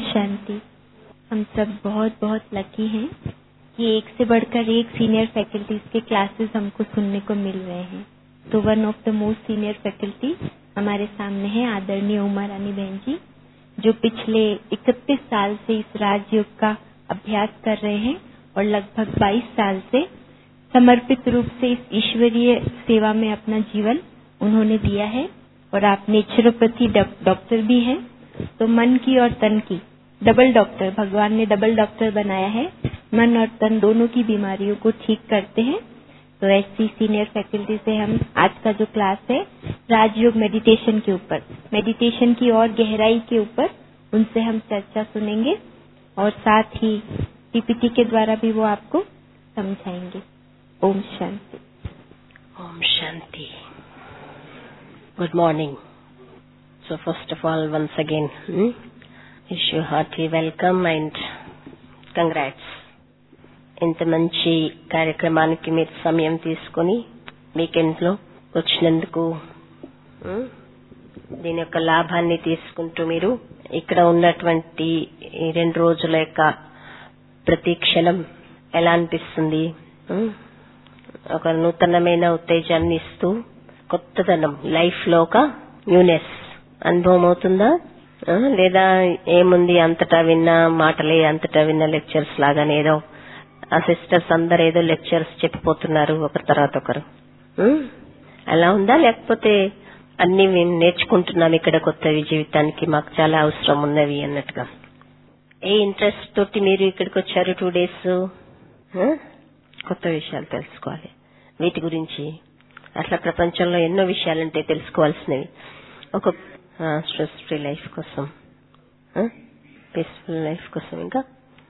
शांति हम सब बहुत बहुत लकी हैं कि एक से बढ़कर एक सीनियर फैकल्टीज के क्लासेस हमको सुनने को मिल रहे हैं तो one of the most senior faculty हमारे सामने है आदरणीय उमा रानी बहन जी जो पिछले 31 साल से इस राजयोग का अभ्यास कर रहे हैं और लगभग 22 साल से समर्पित रूप से इस ईश्वरीय सेवा में अपना जीवन उन्होंने दिया है और आप नेचुरोपैथी डॉक्टर भी हैं तो मन की और तन की डबल डॉक्टर भगवान ने डबल डॉक्टर बनाया है मन और तन दोनों की बीमारियों को ठीक करते हैं तो ऐसी सीनियर फैकल्टी से हम आज का जो क्लास है राजयोग मेडिटेशन के ऊपर मेडिटेशन की और गहराई के ऊपर उनसे हम चर्चा सुनेंगे और साथ ही पीपीटी के द्वारा भी वो आपको समझाएंगे ओम शांति Om Shanti. Good morning. So first of all, once again, hmm, wish you hearty welcome and congrats. ఇంత మంచి కార్యక్రమానికి మీరు సమయం తీసుకొని వీకెండ్ లో వచ్చినందుకు hmm, దీని యొక్క లాభాన్ని తీసుకుంటూ మీరు ఇక్కడ ఉన్నటువంటి ఈ రెండు రోజుల యొక్క ప్రతి క్షణం ఎలా అనిపిస్తుంది hmm? ఒక నూతనమైన ఉత్తేజాన్ని ఇస్తూ కొత్తదనం లైఫ్ లో ఒక న్యూనెస్ అనుభవం అవుతుందా ఆ, లేదా ఏముంది అంతటా విన్న మాటలే అంతటా విన్న లెక్చర్స్ లాగానే ఏదో ఆ సిస్టర్స్ అందరు ఏదో లెక్చర్స్ చెప్పిపోతున్నారు ఒకరి తర్వాత ఒకరు ఉమ్, అలా ఉందా లేకపోతే అన్ని మేము నేర్చుకుంటున్నాం ఇక్కడ కొత్తవి జీవితానికి మాకు చాలా అవసరం ఉన్నవి అన్నట్టుగా ఏ ఇంట్రెస్ట్ తోటి మీరు ఇక్కడికి వచ్చారు టూ డేస్ కొత్త విషయాలు తెలుసుకోవాలి వీటి గురించి అట్లా ప్రపంచంలో ఎన్నో విషయాలుంటాయి తెలుసుకోవాల్సినవి ఒక స్ట్రెస్ ఫ్రీ లైఫ్ కోసం పీస్ఫుల్ లైఫ్ కోసం ఇంకా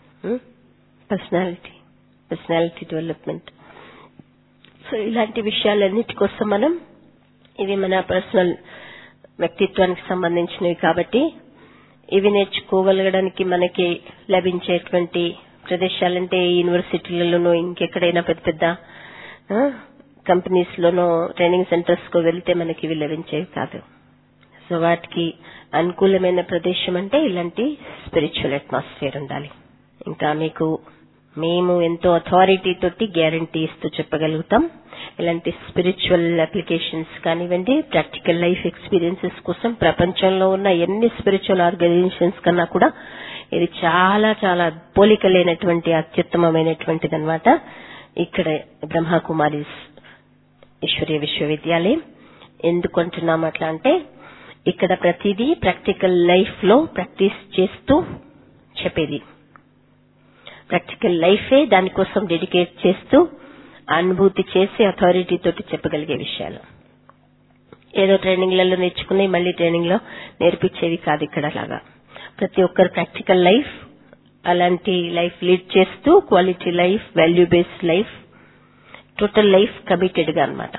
పర్సనాలిటీ పర్సనాలిటీ డెవలప్మెంట్ సో ఇలాంటి విషయాలన్నిటి కోసం మనం ఇవి మన పర్సనల్ వ్యక్తిత్వానికి సంబంధించినవి కాబట్టి ఇవి నేర్చుకోగలగడానికి మనకి లభించేటువంటి ప్రదేశాలంటే యూనివర్సిటీలలోనూ ఇంకెక్కడైనా పెద్ద పెద్ద కంపెనీస్ లోనో ట్రైనింగ్ సెంటర్స్ కు వెళ్తే మనకి ఇవి లభించేవి కాదు సో వాటికి అనుకూలమైన ప్రదేశం అంటే ఇలాంటి స్పిరిచువల్ అట్మాస్ఫియర్ ఉండాలి ఇంకా మీకు మేము ఎంతో అథారిటీ తోటి గ్యారంటీ ఇస్తూ చెప్పగలుగుతాం ఇలాంటి స్పిరిచువల్ అప్లికేషన్స్ కానివ్వండి ప్రాక్టికల్ లైఫ్ ఎక్స్పీరియన్సెస్ కోసం ప్రపంచంలో ఉన్న ఎన్ని స్పిరిచువల్ ఆర్గనైజేషన్స్ కన్నా కూడా ఇది చాలా చాలా పోలిక లేనటువంటి అత్యుత్తమమైనటువంటిది అనమాట ఇక్కడ బ్రహ్మకుమారి ఈశ్వరీయ విశ్వవిద్యాలయం ఎందుకు అంటున్నాం అట్లా అంటే ఇక్కడ ప్రతిదీ ప్రాక్టికల్ లైఫ్ లో ప్రాక్టీస్ చేస్తూ చెప్పేది ప్రాక్టికల్ లైఫే దానికోసం డెడికేట్ చేస్తూ అనుభూతి చేసి అథారిటీ తోటి చెప్పగలిగే విషయాలు ఏదో ట్రైనింగ్లలో నేర్చుకుని మళ్ళీ ట్రైనింగ్ లో నేర్పించేవి కాదు ఇక్కడ లాగా ప్రతి ఒక్కరు ప్రాక్టికల్ లైఫ్ అలాంటి లైఫ్ లీడ్ చేస్తూ quality life value based life total life committed గా అనమాట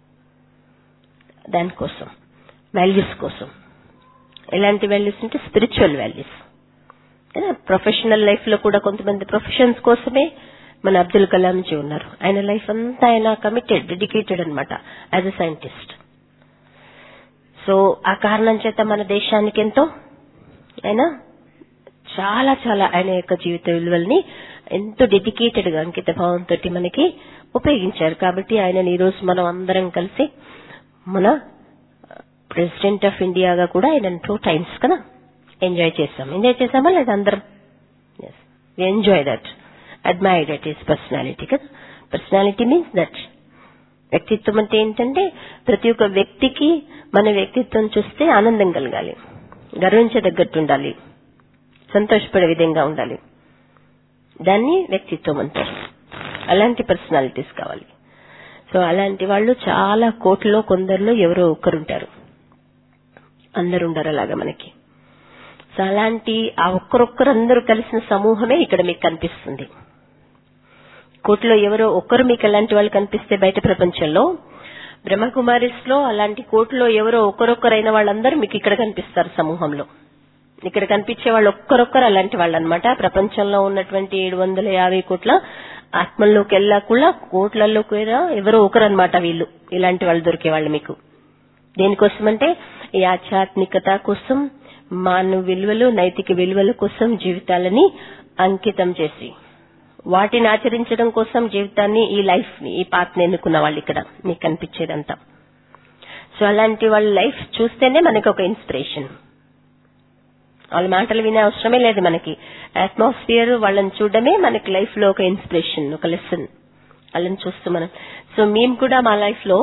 దానికోసం వాల్యూస్ కోసం ఎలాంటి వాల్యూస్ అంటే స్పిరిచువల్ వాల్యూస్ ప్రొఫెషనల్ లైఫ్ లో కూడా కొంతమంది ప్రొఫెషన్స్ కోసమే మన అబ్దుల్ కలాం జీ ఉన్నారు ఆయన లైఫ్ అంతా ఆయన కమిటెడ్ డెడికేటెడ్ అనమాట యాజ్ అ సైంటిస్ట్ సో ఆ కారణం చేత మన దేశానికి ఎంతో ఆయన చాలా చాలా ఆయన యొక్క జీవిత విలువల్ని ఎంతో డెడికేటెడ్ గా అంకిత భావంతో మనకి ఉపయోగించారు కాబట్టి ఆయన ఈ రోజు మనం అందరం కలిసి మన ప్రెసిడెంట్ ఆఫ్ ఇండియాగా కూడా ఆయన టూ టైమ్స్ కదా ఎంజాయ్ చేసాం ఎంజాయ్ చేసామా లేదా అందరం enjoy that admire that is personality కదా పర్సనాలిటీ మీన్స్ దట్ వ్యక్తిత్వం అంటే ఏంటంటే ప్రతి ఒక్క వ్యక్తికి మన వ్యక్తిత్వం చూస్తే ఆనందం కలగాలి గర్వించదగ్గట్టు ఉండాలి సంతోషపడే విధంగా ఉండాలి దాన్ని వ్యక్తిత్వం అంటారు అలాంటి పర్సనాలిటీస్ కావాలి సో అలాంటి వాళ్ళు చాలా కోట్లలో కొందరిలో ఎవరో ఒక్కరుంటారు అందరు ఉండరు అలాగా మనకి సో అలాంటి ఆ ఒక్కరొక్కరు అందరూ కలిసిన సమూహమే ఇక్కడ మీకు కనిపిస్తుంది కోటిలో ఎవరో ఒక్కరు మీకు అలాంటి వాళ్ళు కనిపిస్తే బయట ప్రపంచంలో బ్రహ్మకుమారిస్ లో అలాంటి కోటిలో ఎవరో ఒకరొక్కరైన వాళ్ళందరూ మీకు ఇక్కడ కనిపిస్తారు సమూహంలో ఇక్కడ కనిపించే వాళ్ళు ఒక్కరొక్కరు అలాంటి వాళ్ళు అనమాట ప్రపంచంలో ఉన్నటువంటి ఏడు వందల యాభై కోట్ల ఆత్మల్లోకి వెళ్ళా కూడా కోట్లలోకి కూడా ఎవరో ఒకరు అనమాట వీళ్ళు ఇలాంటి వాళ్ళు దొరికే వాళ్ళు మీకు దేనికోసం అంటే ఈ ఆధ్యాత్మికత కోసం మానవ విలువలు నైతిక విలువల కోసం జీవితాలని అంకితం చేసి వాటిని ఆచరించడం కోసం జీవితాన్ని ఈ లైఫ్ ని ఈ పాత్ని ఎన్నుకున్న వాళ్ళు ఇక్కడ మీకు కనిపించేదంతా సో అలాంటి వాళ్ళ లైఫ్ చూస్తేనే మనకి ఒక ఇన్స్పిరేషన్ వాళ్ళ మాటలు వినే అవసరమే లేదు మనకి అట్మాస్ఫియర్ వాళ్ళని చూడడమే మనకి లైఫ్ లో ఒక ఇన్స్పిరేషన్ ఒక లెసన్ వాళ్ళని చూస్తూ మనం సో మేము కూడా మా లైఫ్ లో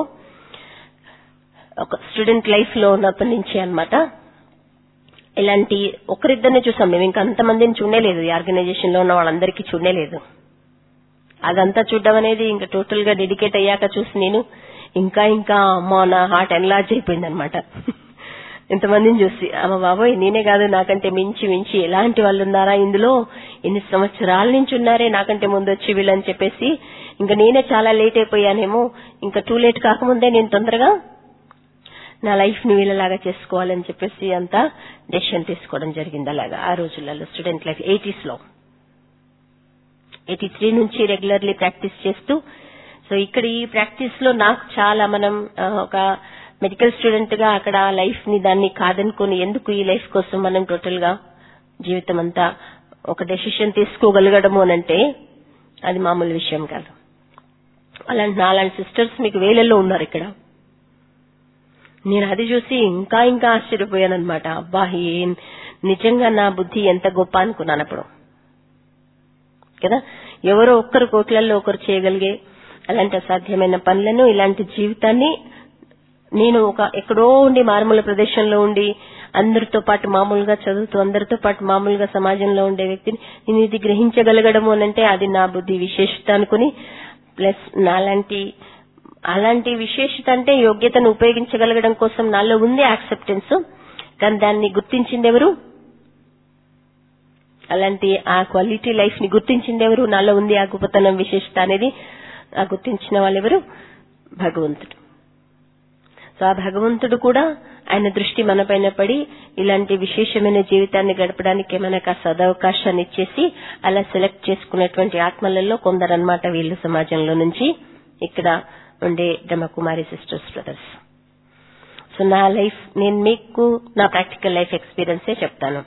ఒక స్టూడెంట్ లైఫ్ లో ఉన్నప్పటి నుంచి అన్నమాట ఇలాంటి ఒకరిద్దరిని చూసాం మేము ఇంకా అంతమందిని చూడలేదు ఈ ఆర్గనైజేషన్ లో ఉన్న వాళ్ళందరికీ చూడలేదు అదంతా చూడడం అనేది ఇంకా టోటల్ గా డెడికేట్ అయ్యాక చూసి నేను ఇంకా ఇంకా అమ్మో నా హార్ట్ ఎన్లార్జ్ అయిపోయింది అనమాట ఇంతమందిని చూసి అమ్మ బాబోయ్ నేనే కాదు నాకంటే మించి మించి ఎలాంటి వాళ్ళు ఉన్నారా ఇందులో ఎన్ని సంవత్సరాల నుంచి ఉన్నారే నాకంటే ముందు వచ్చి వీళ్ళని చెప్పేసి ఇంకా నేనే చాలా లేట్ అయిపోయానేమో ఇంకా టూ లేట్ కాకముందే నేను తొందరగా నా లైఫ్ ని వీళ్ళలాగా చేసుకోవాలని చెప్పేసి అంతా డెసిషన్ తీసుకోవడం జరిగింది అలాగా ఆ రోజులలో స్టూడెంట్ లైఫ్ ఎయిటీస్ లో ఎయిటీ త్రీ నుంచి రెగ్యులర్లీ ప్రాక్టీస్ చేస్తూ సో ఇక్కడ ఈ ప్రాక్టీస్ లో నాకు చాలా మనం ఆ, ఒక మెడికల్ స్టూడెంట్ గా అక్కడ లైఫ్ ని దాన్ని కాదనుకొని ఎందుకు ఈ లైఫ్ కోసం మనం టోటల్ గా జీవితం అంతా ఒక డెసిషన్ తీసుకోగలగడము అనంటే అది మామూలు విషయం కాదు అలాంటి నాలాంటి సిస్టర్స్ మీకు వేలల్లో ఉన్నారు ఇక్కడ నేను అది చూసి ఇంకా ఇంకా ఆశ్చర్యపోయాను అనమాట అబ్బా ఏం నిజంగా నా బుద్ధి ఎంత గొప్ప అనుకున్నాను అప్పుడు కదా ఎవరో ఒక్కరు కోట్లల్లో ఒకరు చేయగలిగే అలాంటి అసాధ్యమైన పనులను ఇలాంటి జీవితాన్ని నేను ఒక ఎక్కడో ఉండి మారుమూల ప్రదేశంలో ఉండి అందరితో పాటు మామూలుగా చదువుతూ అందరితో పాటు మామూలుగా సమాజంలో ఉండే వ్యక్తిని నేను ఇది గ్రహించగలగడము అనంటే అది నా బుద్ధి విశేషత అనుకుని ప్లస్ నాలాంటి అలాంటి విశేషత అంటే యోగ్యతను ఉపయోగించగలగడం కోసం నాలో ఉంది యాక్సెప్టెన్స్ కానీ దాన్ని గుర్తించింది ఎవరు అలాంటి ఆ క్వాలిటీ లైఫ్ ని గుర్తించింది ఎవరు నాలో ఉంది ఆ గొప్పతనం విశేషత అనేది ఆ గుర్తించిన వాళ్ళెవరు భగవంతుడు సో ఆ భగవంతుడు కూడా ఆయన దృష్టి మన పైన పడి ఇలాంటి విశేషమైన జీవితాన్ని గడపడానికి మనకు ఆ సదవకాశాన్ని ఇచ్చేసి అలా సెలెక్ట్ చేసుకున్నటువంటి ఆత్మలలో కొందరన్నమాట వీళ్ళు సమాజంలో నుంచి ఇక్కడ ఉండే బ్రహ్మకుమారి సిస్టర్స్ బ్రదర్స్ సో నా లైఫ్ నేను మీకు నా ప్రాక్టికల్ లైఫ్ ఎక్స్పీరియన్సే చెప్తాను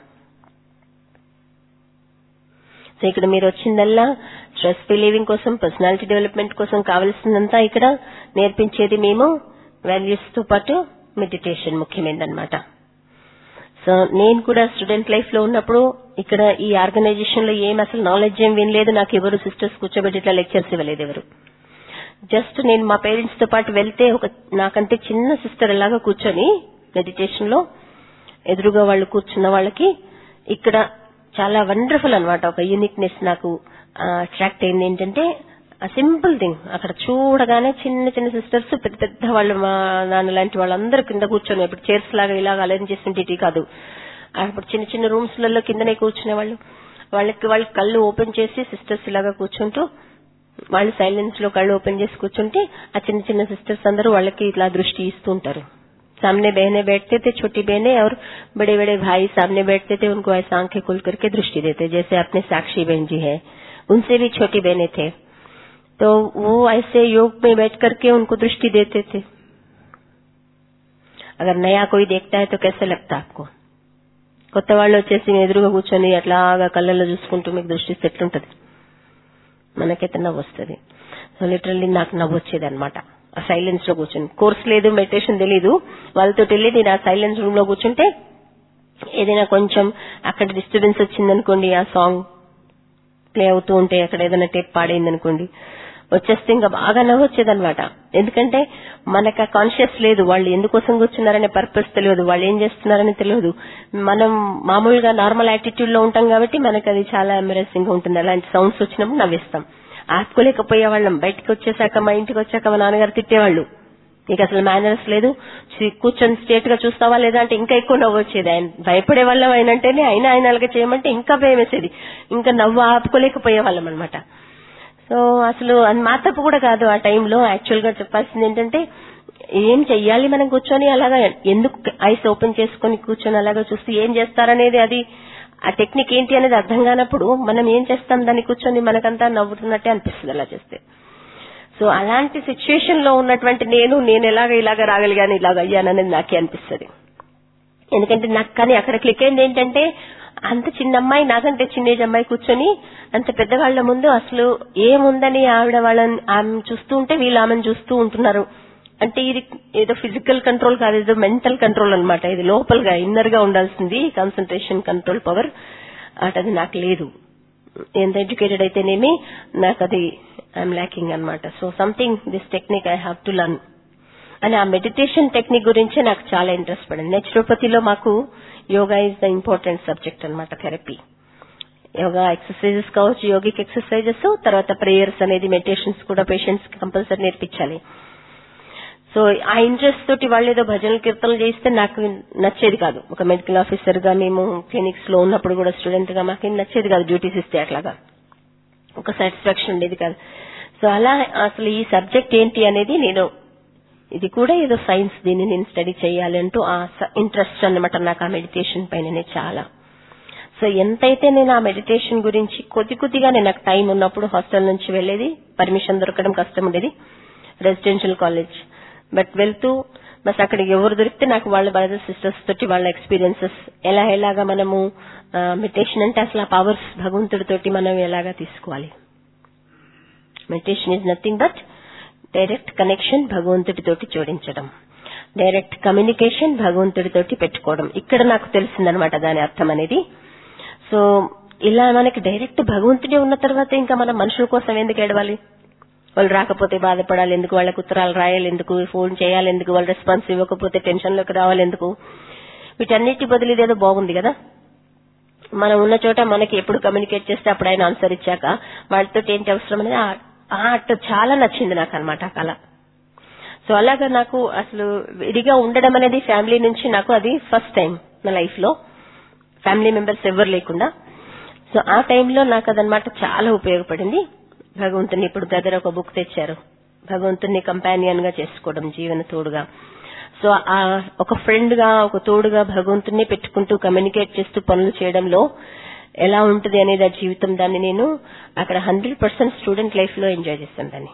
సో ఇక్కడ మీరు వచ్చిందల్లా స్ట్రెస్ రిలీవింగ్ కోసం పర్సనాలిటీ డెవలప్మెంట్ కోసం కావలసిందంతా ఇక్కడ నేర్పించేది మేము వాల్యూస్ తో పాటు మెడిటేషన్ ముఖ్యమైనదన్నమాట సో నేను కూడా స్టూడెంట్ లైఫ్ లో ఉన్నప్పుడు ఇక్కడ ఈ ఆర్గనైజేషన్ లో ఏం అసలు నాలెడ్జ్ ఏం వినలేదు నాకు ఎవరు సిస్టర్స్ కూర్చోబెట్టి ఇట్లా లెక్చర్స్ ఇవ్వలేదు ఎవరు జస్ట్ నేను మా పేరెంట్స్ తో పాటు వెళ్తే ఒక నాకంటే చిన్న సిస్టర్ ఎలాగా కూర్చొని మెడిటేషన్ లో ఎదురుగా వాళ్ళు కూర్చున్న వాళ్ళకి ఇక్కడ చాలా వండర్ఫుల్ అన్నమాట ఒక యూనిక్నెస్ నాకు అట్రాక్ట్ అయింది ఏంటంటే సింపుల్ థింగ్ అక్కడ చూడగానే చిన్న చిన్న సిస్టర్స్ పెద్ద పెద్ద వాళ్ళు మా నాన్న లాంటి వాళ్ళందరూ కింద కూర్చొని ఇప్పుడు చైర్స్ లాగా ఇలాగ అలైన్ చేస్తుంటే కాదు అప్పుడు చిన్న చిన్న రూమ్స్ లలో కిందనే కూర్చునే వాళ్ళు వాళ్ళకి వాళ్ళ కళ్ళు ఓపెన్ చేసి సిస్టర్స్ ఇలాగా కూర్చుంటూ వాళ్ళు సైలెన్స్ లో కళ్ళు ఓపెన్ చేసి కూర్చుంటే ఆ చిన్న చిన్న సిస్టర్స్ అందరూ వాళ్ళకి ఇట్లా దృష్టి ఇస్తూ ఉంటారు सामने बहने बैठते थे छोटी बहनें और बड़े बड़े भाई सामने बैठते थे उनको ऐसा आंखें खोल करके दृष्टि देते जैसे अपने साक्षी बहन जी है उनसे भी छोटी बहनें थे तो वो ऐसे योग में बैठ करके उनको दृष्टि देते थे अगर नया कोई देखता है तो कैसे लगता आपको కొత్త వాళ్ళు వచ్చేసి మీ ఎదురుగా కూర్చొని అట్లాగా కళ్ళల్లో చూసుకుంటూ మీకు దృష్టిస్తే ఎట్లుంటది మనకైతే నవ్వు వస్తుంది సో లిటరల్లీ నాకు నవ్వు వచ్చేది అనమాట ఆ సైలెన్స్ లో కూర్చొని కోర్స్ లేదు మెడిటేషన్ తెలీదు వాళ్ళతో వెళ్ళి నేను ఆ సైలెన్స్ రూమ్ లో కూర్చుంటే ఏదైనా కొంచెం అక్కడ డిస్టర్బెన్స్ వచ్చిందనుకోండి ఆ సాంగ్ ప్లే అవుతూ ఉంటే అక్కడ ఏదైనా టేప్ పాడైంది అనుకోండి వచ్చేస్తే ఇంకా బాగా నవ్వు వచ్చేదనమాట ఎందుకంటే మనకు ఆ కాన్షియస్ లేదు వాళ్ళు ఎందుకోసం కూర్చున్నారనే పర్పస్ తెలియదు వాళ్ళు ఏం చేస్తున్నారని తెలియదు మనం మామూలుగా నార్మల్ యాటిట్యూడ్ లో ఉంటాం కాబట్టి మనకు అది చాలా ఎంబరెసింగ్ గా ఉంటుంది అలాంటి సౌండ్స్ వచ్చినప్పుడు నవ్విస్తాం ఆపుకోలేకపోయే వాళ్ళం బయటకు వచ్చేసాక మా ఇంటికి వచ్చాక మా నాన్నగారు తిట్టేవాళ్ళు నీకు అసలు మేనర్స్ లేదు చి- కూర్చొని స్ట్రేట్ గా చూస్తావా లేదా అంటే ఇంకా ఎక్కువ నవ్వు వచ్చేది ఆయన భయపడే వాళ్ళం ఆయన అంటేనే ఆయన ఆయన అలాగే చేయమంటే ఇంకా భయం వేసేది ఇంకా నవ్వు ఆపుకోలేకపోయే వాళ్ళం అనమాట సో అసలు అది మా తప్పు కూడా కాదు ఆ టైంలో యాక్చువల్ గా చెప్పాల్సింది ఏంటంటే ఏం చెయ్యాలి మనం కూర్చొని అలాగా ఎందుకు ఐస్ ఓపెన్ చేసుకొని కూర్చొని అలాగా చూస్తూ ఏం చేస్తారనేది అది ఆ టెక్నిక్ ఏంటి అనేది అర్థం కానప్పుడు మనం ఏం చేస్తాం దాన్ని కూర్చొని మనకంతా నవ్వుతున్నట్టే అనిపిస్తుంది అలా చేస్తే సో అలాంటి సిచ్యుయేషన్ లో ఉన్నటువంటి నేను నేను ఎలాగ ఇలాగ రాగలిగాను ఇలాగ అయ్యాననేది నాకే అనిపిస్తుంది ఎందుకంటే నాకు కానీ అక్కడ క్లిక్ అయింది ఏంటంటే అంత చిన్న అమ్మాయి నాకంటే చిన్న ఏజ్ అమ్మాయి కూర్చొని అంత పెద్దవాళ్ల ముందు అసలు ఏముందని ఆవిడ వాళ్ళని ఆమె చూస్తూ ఉంటే వీళ్ళు ఆమెను చూస్తూ ఉంటున్నారు అంటే ఇది ఏదో ఫిజికల్ కంట్రోల్ కాదు ఏదో మెంటల్ కంట్రోల్ అన్నమాట ఇది లోపలగా ఇన్నర్ గా ఉండాల్సింది కాన్సన్ట్రేషన్ కంట్రోల్ పవర్ అటది నాకు లేదు ఎంత ఎడ్యుకేటెడ్ అయితేనేమి నాకు అది ఐఎమ్ ల్యాకింగ్ అన్నమాట so something this technique I have to learn అని ఆ మెడిటేషన్ టెక్నిక్ గురించే నాకు చాలా ఇంట్రెస్ట్ పడింది నెచురోపతిలో మాకు yoga is the important subject అన్నమాట థెరపీ యోగా ఎక్సర్సైజెస్ కావచ్చు యోగిక్ ఎక్సర్సైజెస్ తర్వాత ప్రేయర్స్ అనేది మెడిటేషన్స్ కూడా పేషెంట్స్ కి కంపల్సరీ నేర్పించాలి సో ఆ ఇంట్రెస్ట్ తోటి వాళ్ళు ఏదో భజనలు కీర్తనలు చేస్తే నాకు నచ్చేది కాదు ఒక మెడికల్ ఆఫీసర్ గా మేము క్లినిక్స్ లో ఉన్నప్పుడు కూడా స్టూడెంట్ గా మాకు నచ్చేది కాదు డ్యూటీస్ ఇస్తే అట్లాగా ఒక సాటిస్ఫాక్షన్ ఉండేది కాదు సో అలా అసలు ఈ సబ్జెక్ట్ ఏంటి అనేది నేను ఇది కూడా ఏదో సైన్స్ దీన్ని నేను స్టడీ చేయాలి అంటూ ఆ ఇంట్రెస్ట్ అన్నమాట నాకు ఆ మెడిటేషన్ పైననే చాలా సో ఎంతైతే నేను ఆ మెడిటేషన్ గురించి కొద్ది కొద్దిగా నేను నాకు టైం ఉన్నప్పుడు హాస్టల్ నుంచి వెళ్లేది పర్మిషన్ దొరకడం కష్టం ఉండేది రెసిడెన్షియల్ కాలేజ్ బట్ వెళ్తూ బస్ అక్కడ ఎవరు దొరికితే నాకు వాళ్ళ బ్రదర్స్ సిస్టర్స్ తోటి వాళ్ళ ఎక్స్పీరియన్సెస్ ఎలా ఎలాగా మనము మెడిటేషన్ అంటే అసలు ఆ పవర్స్ భగవంతుడితోటి మనం ఎలాగా తీసుకోవాలి meditation is nothing but direct connection భగవంతుడితోటి జోడించడం డైరెక్ట్ కమ్యూనికేషన్ భగవంతుడితోటి పెట్టుకోవడం ఇక్కడ నాకు తెలిసిందనమాట దాని అర్థం అనేది సో ఇలా మనకి డైరెక్ట్ భగవంతుడే ఉన్న తర్వాత ఇంకా మనం మనుషుల కోసం ఎందుకు ఏడవాలి వాళ్ళు రాకపోతే బాధపడాలి ఎందుకు వాళ్ళకి ఉత్తరాలు రాయాలి ఎందుకు ఫోన్ చేయాలి ఎందుకు వాళ్ళు రెస్పాన్స్ ఇవ్వకపోతే టెన్షన్ లోకి రావాలి ఎందుకు వీటన్నిటి బదులు ఇదేదో బాగుంది కదా మనం ఉన్న చోట మనకి ఎప్పుడు కమ్యూనికేట్ చేస్తే అప్పుడు ఆయన ఆన్సర్ ఇచ్చాక వాళ్ళతో ఏంటి అవసరం అనేది ఆ ఆర్ట్ చాలా నచ్చింది నాకు అనమాట ఆ కళ సో అలాగా నాకు అసలు విడిగా ఉండడం అనేది ఫ్యామిలీ నుంచి నాకు అది ఫస్ట్ టైం నా లైఫ్ లో ఫ్యామిలీ మెంబర్స్ ఎవరు లేకుండా సో ఆ టైంలో నాకు అదనమాట చాలా ఉపయోగపడింది భగవంతుని ఇప్పుడు బ్రదర్ ఒక బుక్ తెచ్చారు భగవంతుని కంపానియన్ గా చేసుకోవడం జీవన తోడుగా సో ఆ ఒక ఫ్రెండ్ గా ఒక తోడుగా భగవంతుని పెట్టుకుంటూ కమ్యూనికేట్ చేస్తూ పనులు చేయడంలో ఎలా ఉంటుంది అనేది ఆ జీవితం దాన్ని నేను అక్కడ హండ్రెడ్ పర్సెంట్ స్టూడెంట్ లైఫ్ లో ఎంజాయ్ చేస్తాను దాన్ని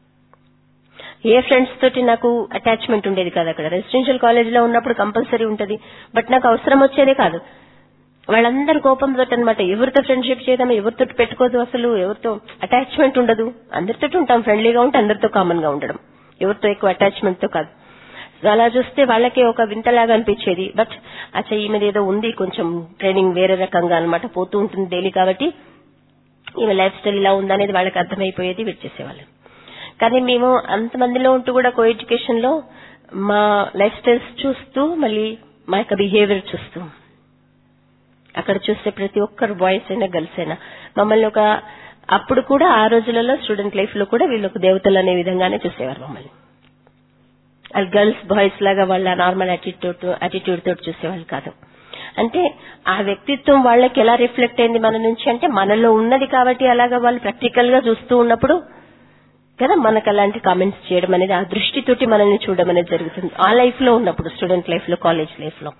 ఏ ఫ్రెండ్స్ తోటి నాకు అటాచ్మెంట్ ఉండేది కాదు అక్కడ రెసిడెన్షియల్ కాలేజ్ లో ఉన్నప్పుడు కంపల్సరీ ఉంటది బట్ నాకు అవసరం వచ్చేదే కాదు వాళ్ళందరి కోపంతో అనమాట ఎవరితో ఫ్రెండ్షిప్ చేయదాం ఎవరితో పెట్టుకోదు అసలు ఎవరితో అటాచ్మెంట్ ఉండదు అందరితో ఉంటాం ఫ్రెండ్లీగా ఉంటే అందరితో కామన్ గా ఉండడం ఎవరితో ఎక్కువ అటాచ్మెంట్ తో కాదు అలా చూస్తే వాళ్ళకి ఒక వింతలాగా అనిపించేది బట్ అచ్చా ఈమె ఏదో ఉంది కొంచెం ట్రైనింగ్ వేరే రకంగా అనమాట పోతూ ఉంటుంది డైలీ కాబట్టి ఈమె లైఫ్ స్టైల్ ఇలా ఉందనేది వాళ్ళకి అర్థమైపోయేది విడిచేసేవాళ్ళు కానీ మేము అంతమందిలో ఉంటూ కూడా కో ఎడ్యుకేషన్ లో మా లైఫ్ స్టైల్స్ చూస్తూ మళ్ళీ మా యొక్క బిహేవియర్ చూస్తూ అక్కడ చూస్తే ప్రతి ఒక్కరు బాయ్స్ అయినా గర్ల్స్ అయినా మమ్మల్ని ఒక అప్పుడు కూడా ఆ రోజులలో స్టూడెంట్ లైఫ్ లో కూడా వీళ్ళు ఒక దేవతలు అనే విధంగానే చూసేవారు మమ్మల్ని వాళ్ళు గర్ల్స్ బాయ్స్ లాగా వాళ్ళ నార్మల్ యాటిట్యూడ్ యాటిట్యూడ్ తోటి చూసేవాళ్ళు కాదు అంటే ఆ వ్యక్తిత్వం వాళ్ళకి ఎలా రిఫ్లెక్ట్ అయింది మన నుంచి అంటే మనలో ఉన్నది కాబట్టి అలాగా వాళ్ళు ప్రాక్టికల్ గా చూస్తూ ఉన్నప్పుడు కదా మనకు అలాంటి కామెంట్స్ చేయడం అనేది ఆ దృష్టితోటి మనల్ని చూడడం అనేది జరుగుతుంది ఆ లైఫ్ లో ఉన్నప్పుడు స్టూడెంట్ లైఫ్ లో కాలేజ్ లైఫ్ లో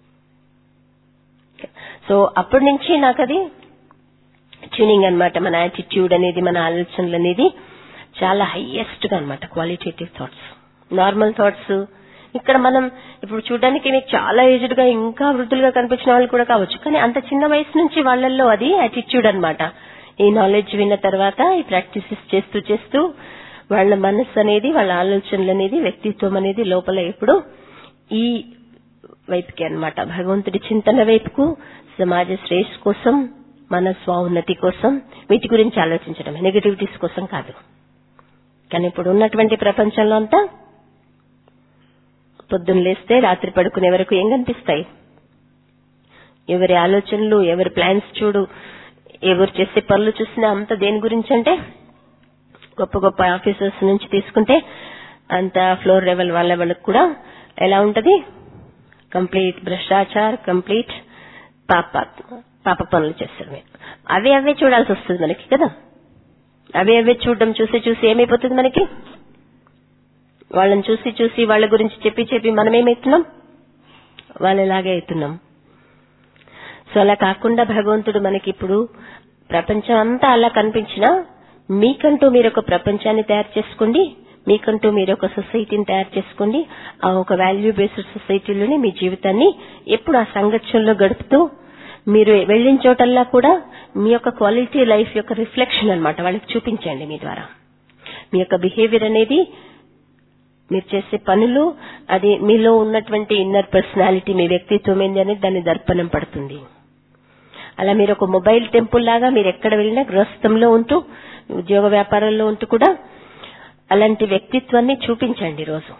సో అప్పటి నుంచి నాకు అది ట్యూనింగ్ అనమాట మన యాటిట్యూడ్ అనేది మన ఆలోచనలు అనేది చాలా హైయెస్ట్ గా అనమాట క్వాలిటేటివ్ థాట్స్ నార్మల్ థాట్స్ ఇక్కడ మనం ఇప్పుడు చూడడానికి మీకు చాలా ఏజ్డ్ గా ఇంకా వృద్ధులుగా కనిపించిన వాళ్ళు కూడా కావచ్చు కానీ అంత చిన్న వయసు నుంచి వాళ్ళల్లో అది యాటిట్యూడ్ అనమాట ఈ నాలెడ్జ్ విన్న తర్వాత ఈ ప్రాక్టీసెస్ చేస్తూ చేస్తూ వాళ్ళ మనస్సు అనేది వాళ్ళ ఆలోచనలు అనేది వ్యక్తిత్వం అనేది లోపల ఎప్పుడు ఈ వైపుకి అనమాట భగవంతుడి చింతన వైపుకు సమాజ శ్రేయస్ కోసం మన స్వాన్నతి కోసం వీటి గురించి ఆలోచించడం నెగటివిటీస్ కోసం కాదు కానీ ఇప్పుడు ఉన్నటువంటి ప్రపంచంలో అంతా పొద్దున్న లేస్తే రాత్రి పడుకునే వరకు ఏం కనిపిస్తాయి ఎవరి ఆలోచనలు ఎవరి ప్లాన్స్ చూడు ఎవరు చేసే పనులు చూసినా అంత దేని గురించి అంటే గొప్ప గొప్ప ఆఫీసర్స్ నుంచి తీసుకుంటే అంత ఫ్లోర్ లెవెల్ వాళ్ళ వాళ్ళకి కూడా ఎలా ఉంటది కంప్లీట్ భ్రష్టాచార్ కంప్లీట్ పాప పాప పనులు చేస్తారు అవే అవే చూడాల్సి వస్తుంది మనకి కదా అవే అవే చూడడం చూసి చూసి ఏమైపోతుంది మనకి వాళ్ళని చూసి చూసి వాళ్ళ గురించి చెప్పి చెప్పి మనం ఏమైతున్నాం వాళ్ళలాగే అవుతున్నాం సో అలా కాకుండా భగవంతుడు మనకి ఇప్పుడు ప్రపంచం అంతా అలా కనిపించినా మీకంటూ మీరు ఒక ప్రపంచాన్ని తయారు చేసుకోండి మీకంటూ మీరు ఒక సొసైటీని తయారు చేసుకోండి ఆ ఒక వాల్యూ బేస్డ్ సొసైటీలోనే మీ జీవితాన్ని ఎప్పుడు ఆ సంఘర్షణలో గడుపుతూ మీరు వెళ్ళిన చోటల్లా కూడా మీ యొక్క క్వాలిటీ లైఫ్ యొక్క రిఫ్లెక్షన్ అన్నమాట వాళ్ళకి చూపించండి మీ ద్వారా మీ యొక్క బిహేవియర్ అనేది మీరు చేసే పనులు అది మీలో ఉన్నటువంటి ఇన్నర్ పర్సనాలిటీ మీ వ్యక్తిత్వం ఏంది అనేది దాన్ని దర్పణం పడుతుంది అలా మీరు ఒక మొబైల్ టెంపుల్ లాగా మీరు ఎక్కడ వెళ్ళినా గృహస్థంలో ఉంటూ ఉద్యోగ వ్యాపారాల్లో ఉంటూ కూడా అలాంటి వ్యక్తిత్వాన్ని చూపించండి రోజు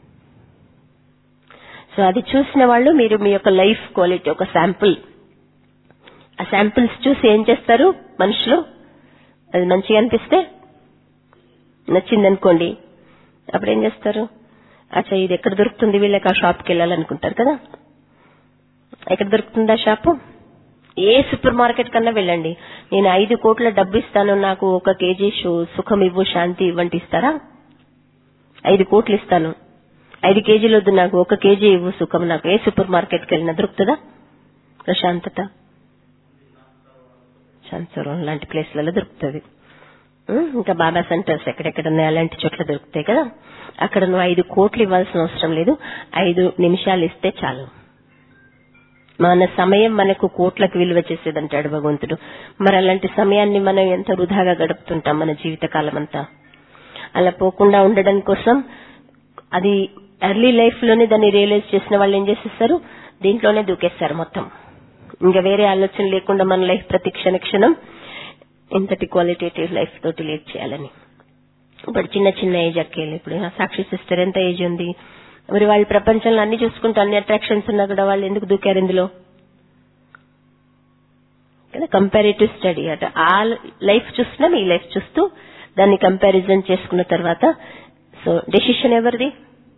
సో అది చూసిన వాళ్ళు మీరు మీ యొక్క లైఫ్ క్వాలిటీ ఒక శాంపుల్ ఆ శాంపిల్స్ చూసి ఏం చేస్తారు మనుషులు అది మంచిగా అనిపిస్తే నచ్చిందనుకోండి అప్పుడు ఏం చేస్తారు అచ్చా ఇది ఎక్కడ దొరుకుతుంది వీళ్ళకి ఆ షాప్కి వెళ్ళాలనుకుంటారు కదా ఎక్కడ దొరుకుతుంది ఆ షాపు ఏ సూపర్ మార్కెట్ కన్నా వెళ్ళండి నేను ఐదు కోట్ల డబ్బు ఇస్తాను నాకు ఒక కేజీ సు- సుఖం ఇవ్వు శాంతి ఇవ్వండి ఇస్తారా ఐదు కోట్లు ఇస్తాను ఐదు కేజీలు వద్దు నాకు ఒక కేజీ ఇవ్వు సుఖం నాకు ఏ సూపర్ మార్కెట్కి వెళ్ళినా దొరుకుతుందా ప్రశాంతత శాంతవరం లాంటి ప్లేస్లలో దొరుకుతుంది ఉం, ఇంకా బాబా సెంటర్స్ ఎక్కడెక్కడ ఉన్నాయి అలాంటి చోట్ల దొరుకుతాయి కదా అక్కడ నువ్వు ఐదు కోట్లు ఇవ్వాల్సిన అవసరం లేదు ఐదు నిమిషాలు ఇస్తే చాలు మన సమయం మనకు కోట్లకు విలువ చేసేదంటాడు భగవంతుడు మరి అలాంటి సమయాన్ని మనం ఎంత వృధాగా గడుపుతుంటాం మన జీవితకాలం అంతా అలా పోకుండా ఉండడం కోసం అది ఎర్లీ లైఫ్ లోనే దాన్ని రియలైజ్ చేసిన వాళ్ళు ఏం చేసేస్తారు దీంట్లోనే దూకేస్తారు మొత్తం ఇంకా వేరే ఆలోచన లేకుండా మన లైఫ్ ప్రతి క్షణ క్షణం ఇంతటి క్వాలిటేటివ్ లైఫ్ తోటి లీడ్ చేయాలని ఇప్పుడు చిన్న చిన్న ఏజ్ అక్కేళ్ళు ఇప్పుడు ఆ సాక్షి సిస్టర్ ఎంత ఏజ్ ఉంది మరి వాళ్ళు ప్రపంచంలో అన్ని చూసుకుంటూ అన్ని అట్రాక్షన్స్ ఉన్నా కూడా వాళ్ళు ఎందుకు దూకారు ఇందులో కదా కంపారిటివ్ స్టడీ అట ఆ లైఫ్ చూస్తున్నాం ఈ లైఫ్ చూస్తూ దాన్ని కంపారిజన్ చేసుకున్న తర్వాత సో డెసిషన్ ఎవరిది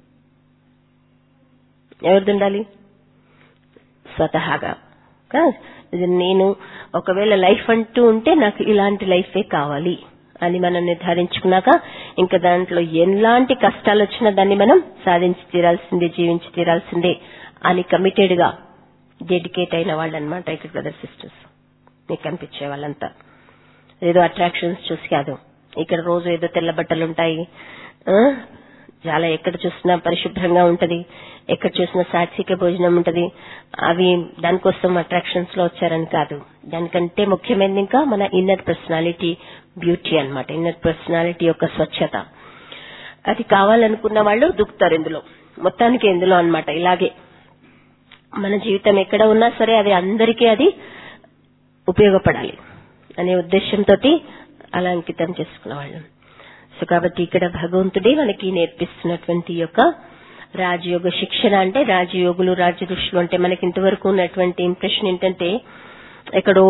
ఎవరిది ఉండాలి స్వతహాగా కదా? ఇది నేను ఒకవేళ లైఫ్ అంటూ ఉంటే నాకు ఇలాంటి లైఫే కావాలి అని మనం నిర్ధారించుకున్నాక ఇంకా దాంట్లో ఎలాంటి కష్టాలు వచ్చినా దాన్ని మనం సాధించి తీరాల్సిందే జీవించి తీరాల్సిందే అని కమిటెడ్ గా డెడికేట్ అయిన వాళ్ళు అనమాట ఇక్కడ బ్రదర్ సిస్టర్స్ మీకు కనిపించే వాళ్ళంతా ఏదో అట్రాక్షన్స్ చూసి కాదు ఇక్కడ రోజు ఏదో తెల్ల బట్టలు ఉంటాయి ఆ? చాలా ఎక్కడ చూసినా పరిశుభ్రంగా ఉంటది ఎక్కడ చూసినా సాత్విక భోజనం ఉంటది అవి దానికోసం అట్రాక్షన్స్ లో వచ్చారని కాదు దానికంటే ముఖ్యమైనది ఇంకా మన ఇన్నర్ పర్సనాలిటీ బ్యూటీ అన్నమాట ఇన్నర్ పర్సనాలిటీ యొక్క స్వచ్ఛత అది కావాలనుకున్న వాళ్ళు దూకుతారు ఇందులో మొత్తానికి ఇందులో అన్నమాట ఇలాగే మన జీవితం ఎక్కడ ఉన్నా సరే అది అందరికీ అది ఉపయోగపడాలి అనే ఉద్దేశంతో అలా అంకితం చేసుకున్న వాళ్ళం సో కాబట్టి ఇక్కడ భగవంతుడే మనకి నేర్పిస్తున్నటువంటి ఈ యొక్క రాజయోగ శిక్షణ అంటే రాజయోగులు రాజ ఋషులు అంటే మనకి ఇంతవరకు ఉన్నటువంటి ఇంప్రెషన్ ఏంటంటే ఎక్కడో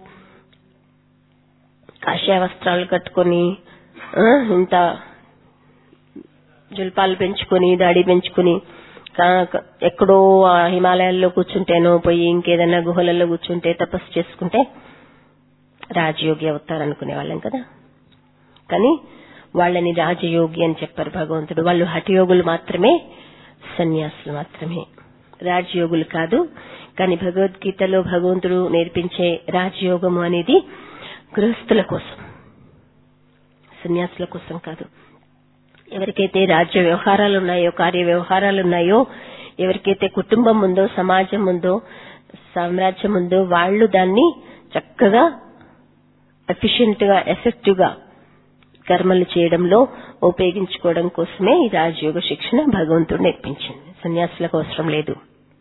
కాషాయ వస్త్రాలు కట్టుకొని ఆ, ఇంత జుల్పాలు పెంచుకొని దాడి పెంచుకొని కా- క- ఎక్కడో ఆ హిమాలయాల్లో కూర్చుంటేనో పోయి ఇంకేదైనా గుహలలో కూర్చుంటే తపస్సు చేసుకుంటే రాజయోగి అవుతారు అనుకునే వాళ్ళం కదా కానీ వాళ్ళని రాజయోగి అని చెప్పారు భగవంతుడు వాళ్ళు హఠయోగులు మాత్రమే సన్యాసులు మాత్రమే రాజయోగులు కాదు కానీ భగవద్గీతలో భగవంతుడు నేర్పించే రాజయోగము అనేది గృహస్థుల కోసం సన్యాసుల కోసం కాదు ఎవరికైతే రాజ్య వ్యవహారాలు ఉన్నాయో కార్య వ్యవహారాలు ఉన్నాయో ఎవరికైతే కుటుంబం ఉందో సమాజం ఉందో సామ్రాజ్యం ఉందో వాళ్ళు దాన్ని చక్కగా ఎఫిషియెంట్ గా ఎఫెక్టివ్ గా కర్మలు చేయడంలో ఉపయోగించుకోవడం కోసమే ఈ రాజయోగ శిక్షణ భగవంతుడు నేర్పించింది సన్యాసులకు అవసరం లేదు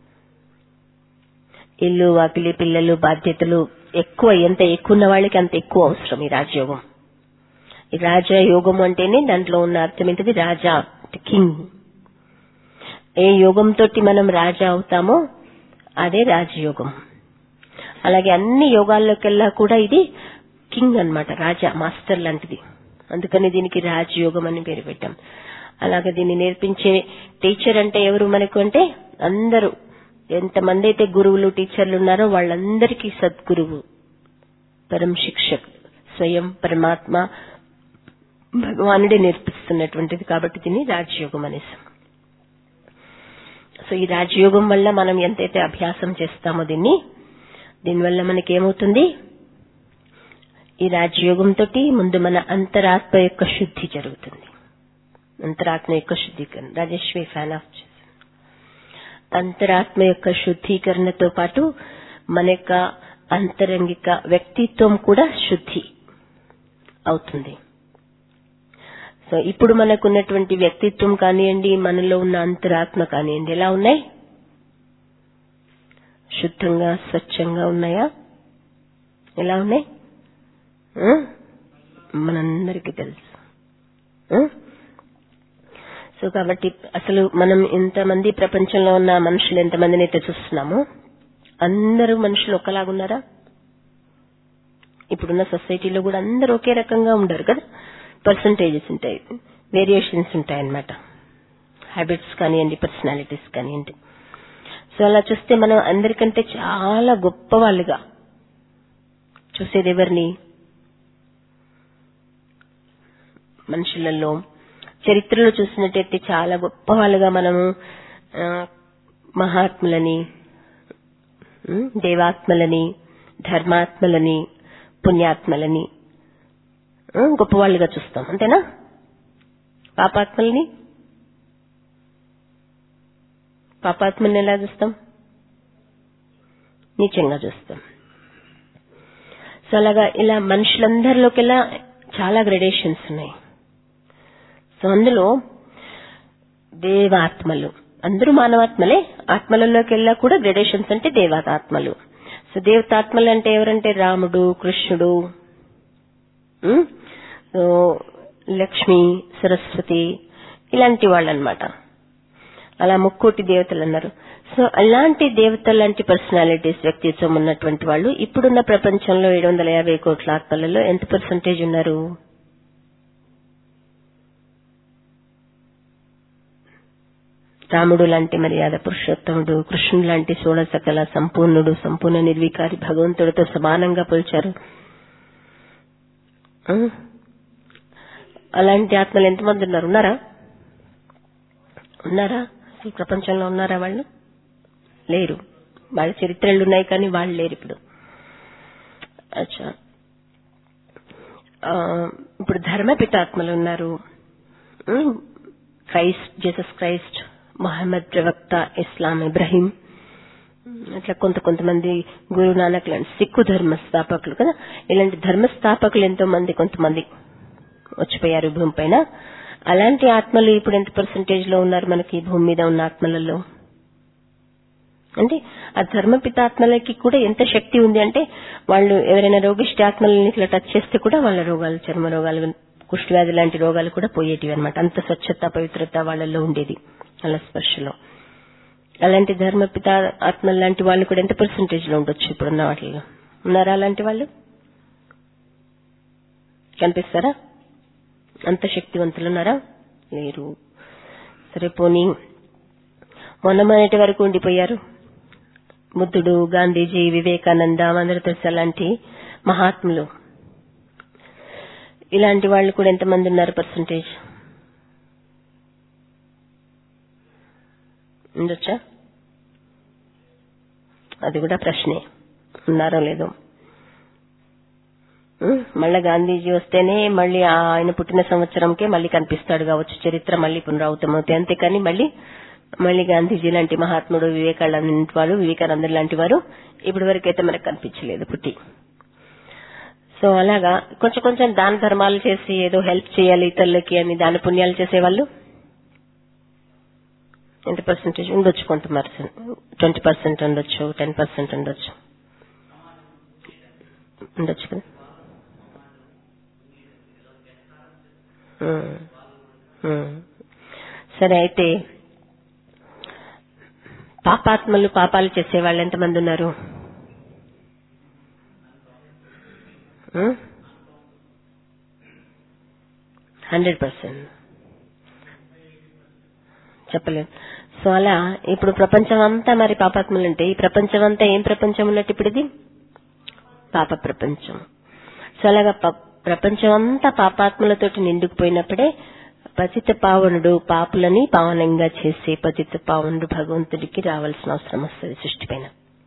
ఇల్లు వాకిలి పిల్లలు బాధ్యతలు ఎక్కువ ఎంత ఎక్కువ ఉన్న వాళ్ళకి అంత ఎక్కువ అవసరం ఈ రాజయోగం ఈ రాజయోగం అంటేనే దాంట్లో ఉన్న అర్థం ఏంటిది రాజా కింగ్ ఏ యోగంతో మనం రాజా అవుతామో అదే రాజయోగం అలాగే అన్ని యోగాల్లోకెల్లా కూడా ఇది కింగ్ అన్నమాట రాజా మాస్టర్ లాంటిది అందుకని దీనికి రాజయోగం అని పేరు పెట్టాం అలాగే దీన్ని నేర్పించే టీచర్ అంటే ఎవరు మనకు అంటే అందరూ ఎంతమంది అయితే గురువులు టీచర్లు ఉన్నారో వాళ్ళందరికీ సద్గురువు పరం శిక్షక్ స్వయం పరమాత్మ భగవానుడే నేర్పిస్తున్నటువంటిది కాబట్టి దీన్ని రాజయోగం అనేసి సో ఈ రాజయోగం వల్ల మనం ఎంతైతే అభ్యాసం చేస్తామో దీన్ని దీనివల్ల మనకేమవుతుంది ఈ రాజయోగంతో ముందు మన అంతరాత్మ యొక్క శుద్ధి జరుగుతుంది అంతరాత్మ యొక్క శుద్ధీకరణ రాజేశ్వరి ఫ్యాన్ ఆఫ్ చేశాను అంతరాత్మ యొక్క శుద్ధీకరణతో పాటు మన యొక్క అంతరంగిక వ్యక్తిత్వం కూడా శుద్ధి అవుతుంది సో ఇప్పుడు మనకున్నటువంటి వ్యక్తిత్వం కానివ్వండి మనలో ఉన్న అంతరాత్మ కానివ్వండి ఎలా ఉన్నాయి శుద్ధంగా స్వచ్ఛంగా ఉన్నాయా ఎలా ఉన్నాయి ఆ? మనందరికీ తెలుసు ఆ? సో కాబట్టి అసలు మనం ఎంతమంది ప్రపంచంలో ఉన్న మనుషులు ఎంతమందిని అయితే చూస్తున్నామో అందరూ మనుషులు ఒకలాగున్నారా ఇప్పుడున్న సొసైటీలో కూడా అందరూ ఒకే రకంగా ఉండరు కదా పర్సంటేజెస్ ఉంటాయి వేరియేషన్స్ ఉంటాయి అన్నమాట హ్యాబిట్స్ కానివ్వండి పర్సనాలిటీస్ కానివ్వండి సో అలా చూస్తే మనం అందరికంటే చాలా గొప్ప వాళ్ళుగా చూసేది ఎవరిని మనుషులలో చరిత్రలో చూసినట్టయితే చాలా గొప్ప వాళ్ళుగా మనము ఆ, మహాత్ములని ఉమ్, దేవాత్మలని ధర్మాత్మలని పుణ్యాత్మలని ఆ, గొప్పవాళ్ళుగా చూస్తాం అంతేనా పాపాత్మల్ని పాపాత్మల్ని ఎలా చూస్తాం నీచంగా చూస్తాం సో అలాగా ఇలా మనుషులందరిలోకెల్లా చాలా గ్రెడేషన్స్ ఉన్నాయి సో అందులో దేవాత్మలు అందరూ మానవాత్మలే ఆత్మలలోకెల్లా కూడా గ్రెడేషన్స్ అంటే దేవతాత్మలు సో దేవతాత్మలు అంటే ఎవరంటే రాముడు కృష్ణుడు ఉమ్, సో లక్ష్మి సరస్వతి ఇలాంటి వాళ్ళు అనమాట అలా ముక్కోటి దేవతలు అన్నారు సో అలాంటి దేవతల లాంటి పర్సనాలిటీస్ వ్యక్తిత్వం ఉన్నటువంటి వాళ్ళు ఇప్పుడున్న ప్రపంచంలో ఏడు వందల యాభై కోట్ల ఆత్మలలో ఎంత పర్సంటేజ్ ఉన్నారు రాముడు లాంటి మర్యాద పురుషోత్తముడు కృష్ణుడు లాంటి సకల సంపూర్ణుడు సంపూర్ణ నిర్వికారి భగవంతుడితో సమానంగా పోల్చారు ఆ? అలాంటి ఆత్మలు ఎంతమంది ఉన్నారు ఉన్నారా ఉన్నారా ఈ ప్రపంచంలో ఉన్నారా వాళ్ళు లేరు వాళ్ళ చరిత్రలు ఉన్నాయి కానీ వాళ్ళు లేరు ఇప్పుడు అచ్చా ఆ, ఇప్పుడు ధర్మపితాత్మలు ఉన్నారు ఉమ్, క్రైస్ట్ జీసస్ క్రైస్ట్ మహమ్మద్ ప్రవక్త ఇస్లాం ఇబ్రహీం అట్లా కొంత కొంతమంది గురు నానక్ లాంటి సిక్కు ధర్మ స్థాపకులు కదా ఇలాంటి ధర్మ స్థాపకులు ఎంతో మంది కొంతమంది వచ్చిపోయారు ఈ భూమి పైన అలాంటి ఆత్మలు ఇప్పుడు ఎంత పర్సంటేజ్ లో ఉన్నారు మనకి ఈ భూమి మీద ఉన్న ఆత్మలలో అంటే ఆ ధర్మపిత ఆత్మలకి కూడా ఎంత శక్తి ఉంది అంటే వాళ్ళు ఎవరైనా రోగిష్టి ఆత్మలని ఇట్లా టచ్ చేస్తే కూడా వాళ్ళ రోగాలు చర్మ రోగాలు కుష్టి వ్యాధి లాంటి రోగాలు కూడా పోయేటివి అనమాట అంత స్వచ్ఛత పవిత్రత వాళ్ళల్లో ఉండేది వాళ్ళ స్పర్శలో అలాంటి ధర్మపిత ఆత్మలు లాంటి వాళ్ళు కూడా ఎంత పర్సంటేజ్ లో ఉండొచ్చు ఇప్పుడున్న వాటిలో ఉన్నారా అలాంటి వాళ్ళు కనిపిస్తారా అంత శక్తివంతులు ఉన్నారా లేరు సరే పోనీ మొన్న మొన్నటి వరకు ఉండిపోయారు బుద్ధుడు గాంధీజీ వివేకానంద మదర్ తెరసా లాంటి మహాత్ములు ఇలాంటి వాళ్ళు కూడా ఎంతమంది ఉన్నారు పర్సంటేజ్ ఉండొచ్చా అది కూడా ప్రశ్నే ఉన్నారో లేదో ఉం? మళ్ళా గాంధీజీ వస్తేనే మళ్ళీ ఆయన పుట్టిన సంవత్సరంకే మళ్ళీ కనిపిస్తాడు కావచ్చు చరిత్ర మళ్ళీ పునరావృతమవుతాయి అంతేకాని మళ్ళీ మళ్ళీ గాంధీజీ లాంటి మహాత్ముడు వివేకానంద వారు వివేకానంద లాంటి వారు ఇప్పటి వరకు అయితే మనకు కనిపించలేదు పుట్టి సో అలాగా కొంచెం కొంచెం దాన ధర్మాలు చేసి ఏదో హెల్ప్ చేయాలి ఇతరులకి అని దాన పుణ్యాలు చేసేవాళ్ళు ఎంత పర్సెంటేజ్ ఉండొచ్చు కొంత పర్సెంట్ ట్వంటీ పర్సెంట్ ఉండొచ్చు టెన్ పర్సెంట్ ఉండొచ్చు ఉండొచ్చు కదా ఉమ్. ఉమ్. సరే అయితే పాపాత్మలు పాపాలు చేసేవాళ్ళు ఎంతమంది ఉన్నారు హండ్రెడ్ పర్సెంట్ చెప్పలేదు సో అలా ఇప్పుడు ప్రపంచం అంతా మరి పాపాత్మలు అంటే ఈ ప్రపంచం అంతా ఏం ప్రపంచం ఉన్నట్టు ఇప్పుడు ఇది పాప ప్రపంచం సో అలాగా ప- ప్రపంచం అంతా పాపాత్మలతోటి నిండుకుపోయినప్పుడే పతిత పావనుడు పాపులని పావనంగా చేసే పతిత పావనుడు భగవంతుడికి రావాల్సిన అవసరం వస్తుంది సృష్టి పైన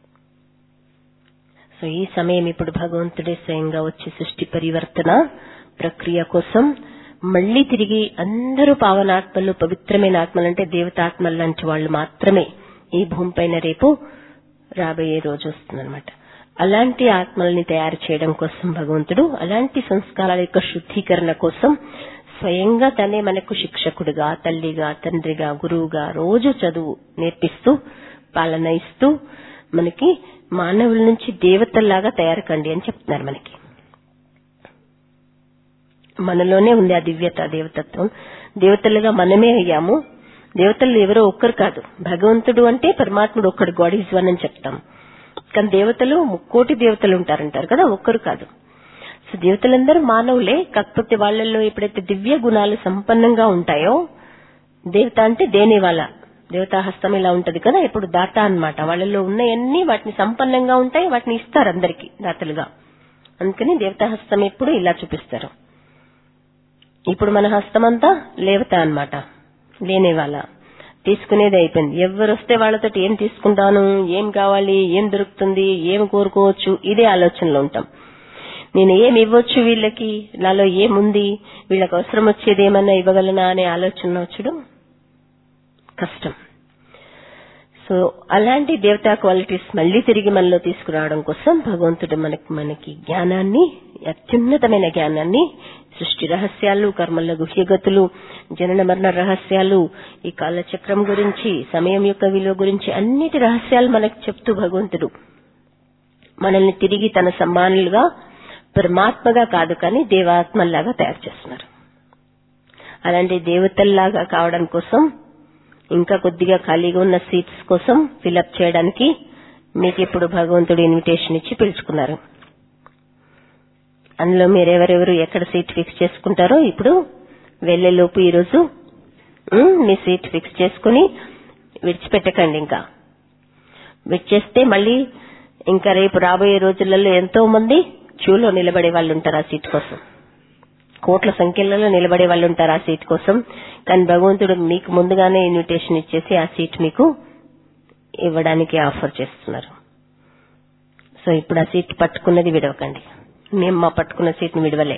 సో ఈ సమయం ఇప్పుడు భగవంతుడే స్వయంగా వచ్చి సృష్టి పరివర్తన ప్రక్రియ కోసం మళ్లీ తిరిగి అందరూ పావనాత్మలు పవిత్రమైన ఆత్మలు అంటే దేవతాత్మలు లాంటి వాళ్ళు మాత్రమే ఈ భూమిపైన రేపు రాబోయే రోజు వస్తుందన్నమాట అలాంటి ఆత్మల్ని తయారు చేయడం కోసం భగవంతుడు అలాంటి సంస్కారాల యొక్క శుద్ధీకరణ కోసం స్వయంగా తనే మనకు శిక్షకుడిగా తల్లిగా తండ్రిగా గురువుగా రోజు చదువు నేర్పిస్తూ పాలన ఇస్తూ మనకి మానవుల నుంచి దేవతల్లాగా తయారు కండి అని చెప్తున్నారు మనకి మనలోనే ఉంది ఆ దివ్యత దేవతత్వం దేవతలుగా మనమే అయ్యాము దేవతలు ఎవరో ఒక్కరు కాదు భగవంతుడు అంటే పరమాత్ముడు ఒక్కడు గాడ్ ఈజ్ వన్ అని చెప్తాం కానీ దేవతలు ముక్కోటి దేవతలు ఉంటారంటారు కదా ఒక్కరు కాదు సో దేవతలందరూ మానవులే కాకపోతే వాళ్ళల్లో ఎప్పుడైతే దివ్య గుణాలు సంపన్నంగా ఉంటాయో దేవత అంటే దేని వాళ్ళ దేవతా హస్తం ఇలా ఉంటది కదా ఇప్పుడు దాత అన్నమాట వాళ్ళలో ఉన్నాయన్నీ వాటిని సంపన్నంగా ఉంటాయి వాటిని ఇస్తారు అందరికి దాతలుగా అందుకని దేవతా హస్తం ఎప్పుడు ఇలా చూపిస్తారు ఇప్పుడు మన హస్తం అంతా లేవత అన్నమాట లేనే వాళ్ళ తీసుకునేది అయిపోయింది ఎవరు వస్తే వాళ్ళతో ఏం తీసుకుంటాను ఏం కావాలి ఏం దొరుకుతుంది ఏం కోరుకోవచ్చు ఇదే ఆలోచనలో ఉంటాం నేను ఏం ఇవ్వచ్చు వీళ్ళకి నాలో ఏముంది వీళ్ళకి అవసరం వచ్చేది ఏమన్నా ఇవ్వగలనా అనే ఆలోచన వచ్చడం కష్టం సో అలాంటి దేవతా క్వాలిటీస్ మళ్లీ తిరిగి మనలో తీసుకురావడం కోసం భగవంతుడు మనకి మనకి జ్ఞానాన్ని అత్యున్నతమైన జ్ఞానాన్ని సృష్టి రహస్యాలు కర్మల గుహ్యగతులు జనన మరణ రహస్యాలు ఈ కాలచక్రం గురించి సమయం యొక్క విలువ గురించి అన్నిటి రహస్యాలు మనకు చెప్తూ భగవంతుడు మనల్ని తిరిగి తన సమ్మానులుగా పరమాత్మగా కాదు కానీ దేవాత్మల్లాగా తయారు చేస్తున్నారు అలాంటి దేవతల్లాగా కావడం కోసం ఇంకా కొద్దిగా ఖాళీగా ఉన్న సీట్స్ కోసం ఫిలప్ చేయడానికి మీకు ఇప్పుడు భగవంతుడు ఇన్విటేషన్ ఇచ్చి పిలుచుకున్నారు అందులో మీరు ఎవరెవరు ఎక్కడ సీట్ ఫిక్స్ చేసుకుంటారో ఇప్పుడు వెళ్లేలోపు ఈరోజు ఉమ్, మీ సీట్ ఫిక్స్ చేసుకుని విడిచిపెట్టకండి ఇంకా విడిచేస్తే మళ్ళీ ఇంకా రేపు రాబోయే రోజులలో ఎంతో మంది క్యూలో నిలబడే వాళ్ళు ఉంటారు ఆ సీట్ కోసం కోట్ల సంఖ్యలలో నిలబడే వాళ్ళు ఉంటారు ఆ సీట్ కోసం కానీ భగవంతుడు మీకు ముందుగానే ఇన్విటేషన్ ఇచ్చేసి ఆ సీట్ మీకు ఇవ్వడానికి ఆఫర్ చేస్తున్నారు సో ఇప్పుడు ఆ సీట్ పట్టుకున్నది విడవకండి మేము మా పట్టుకున్న సీట్ని విడవలే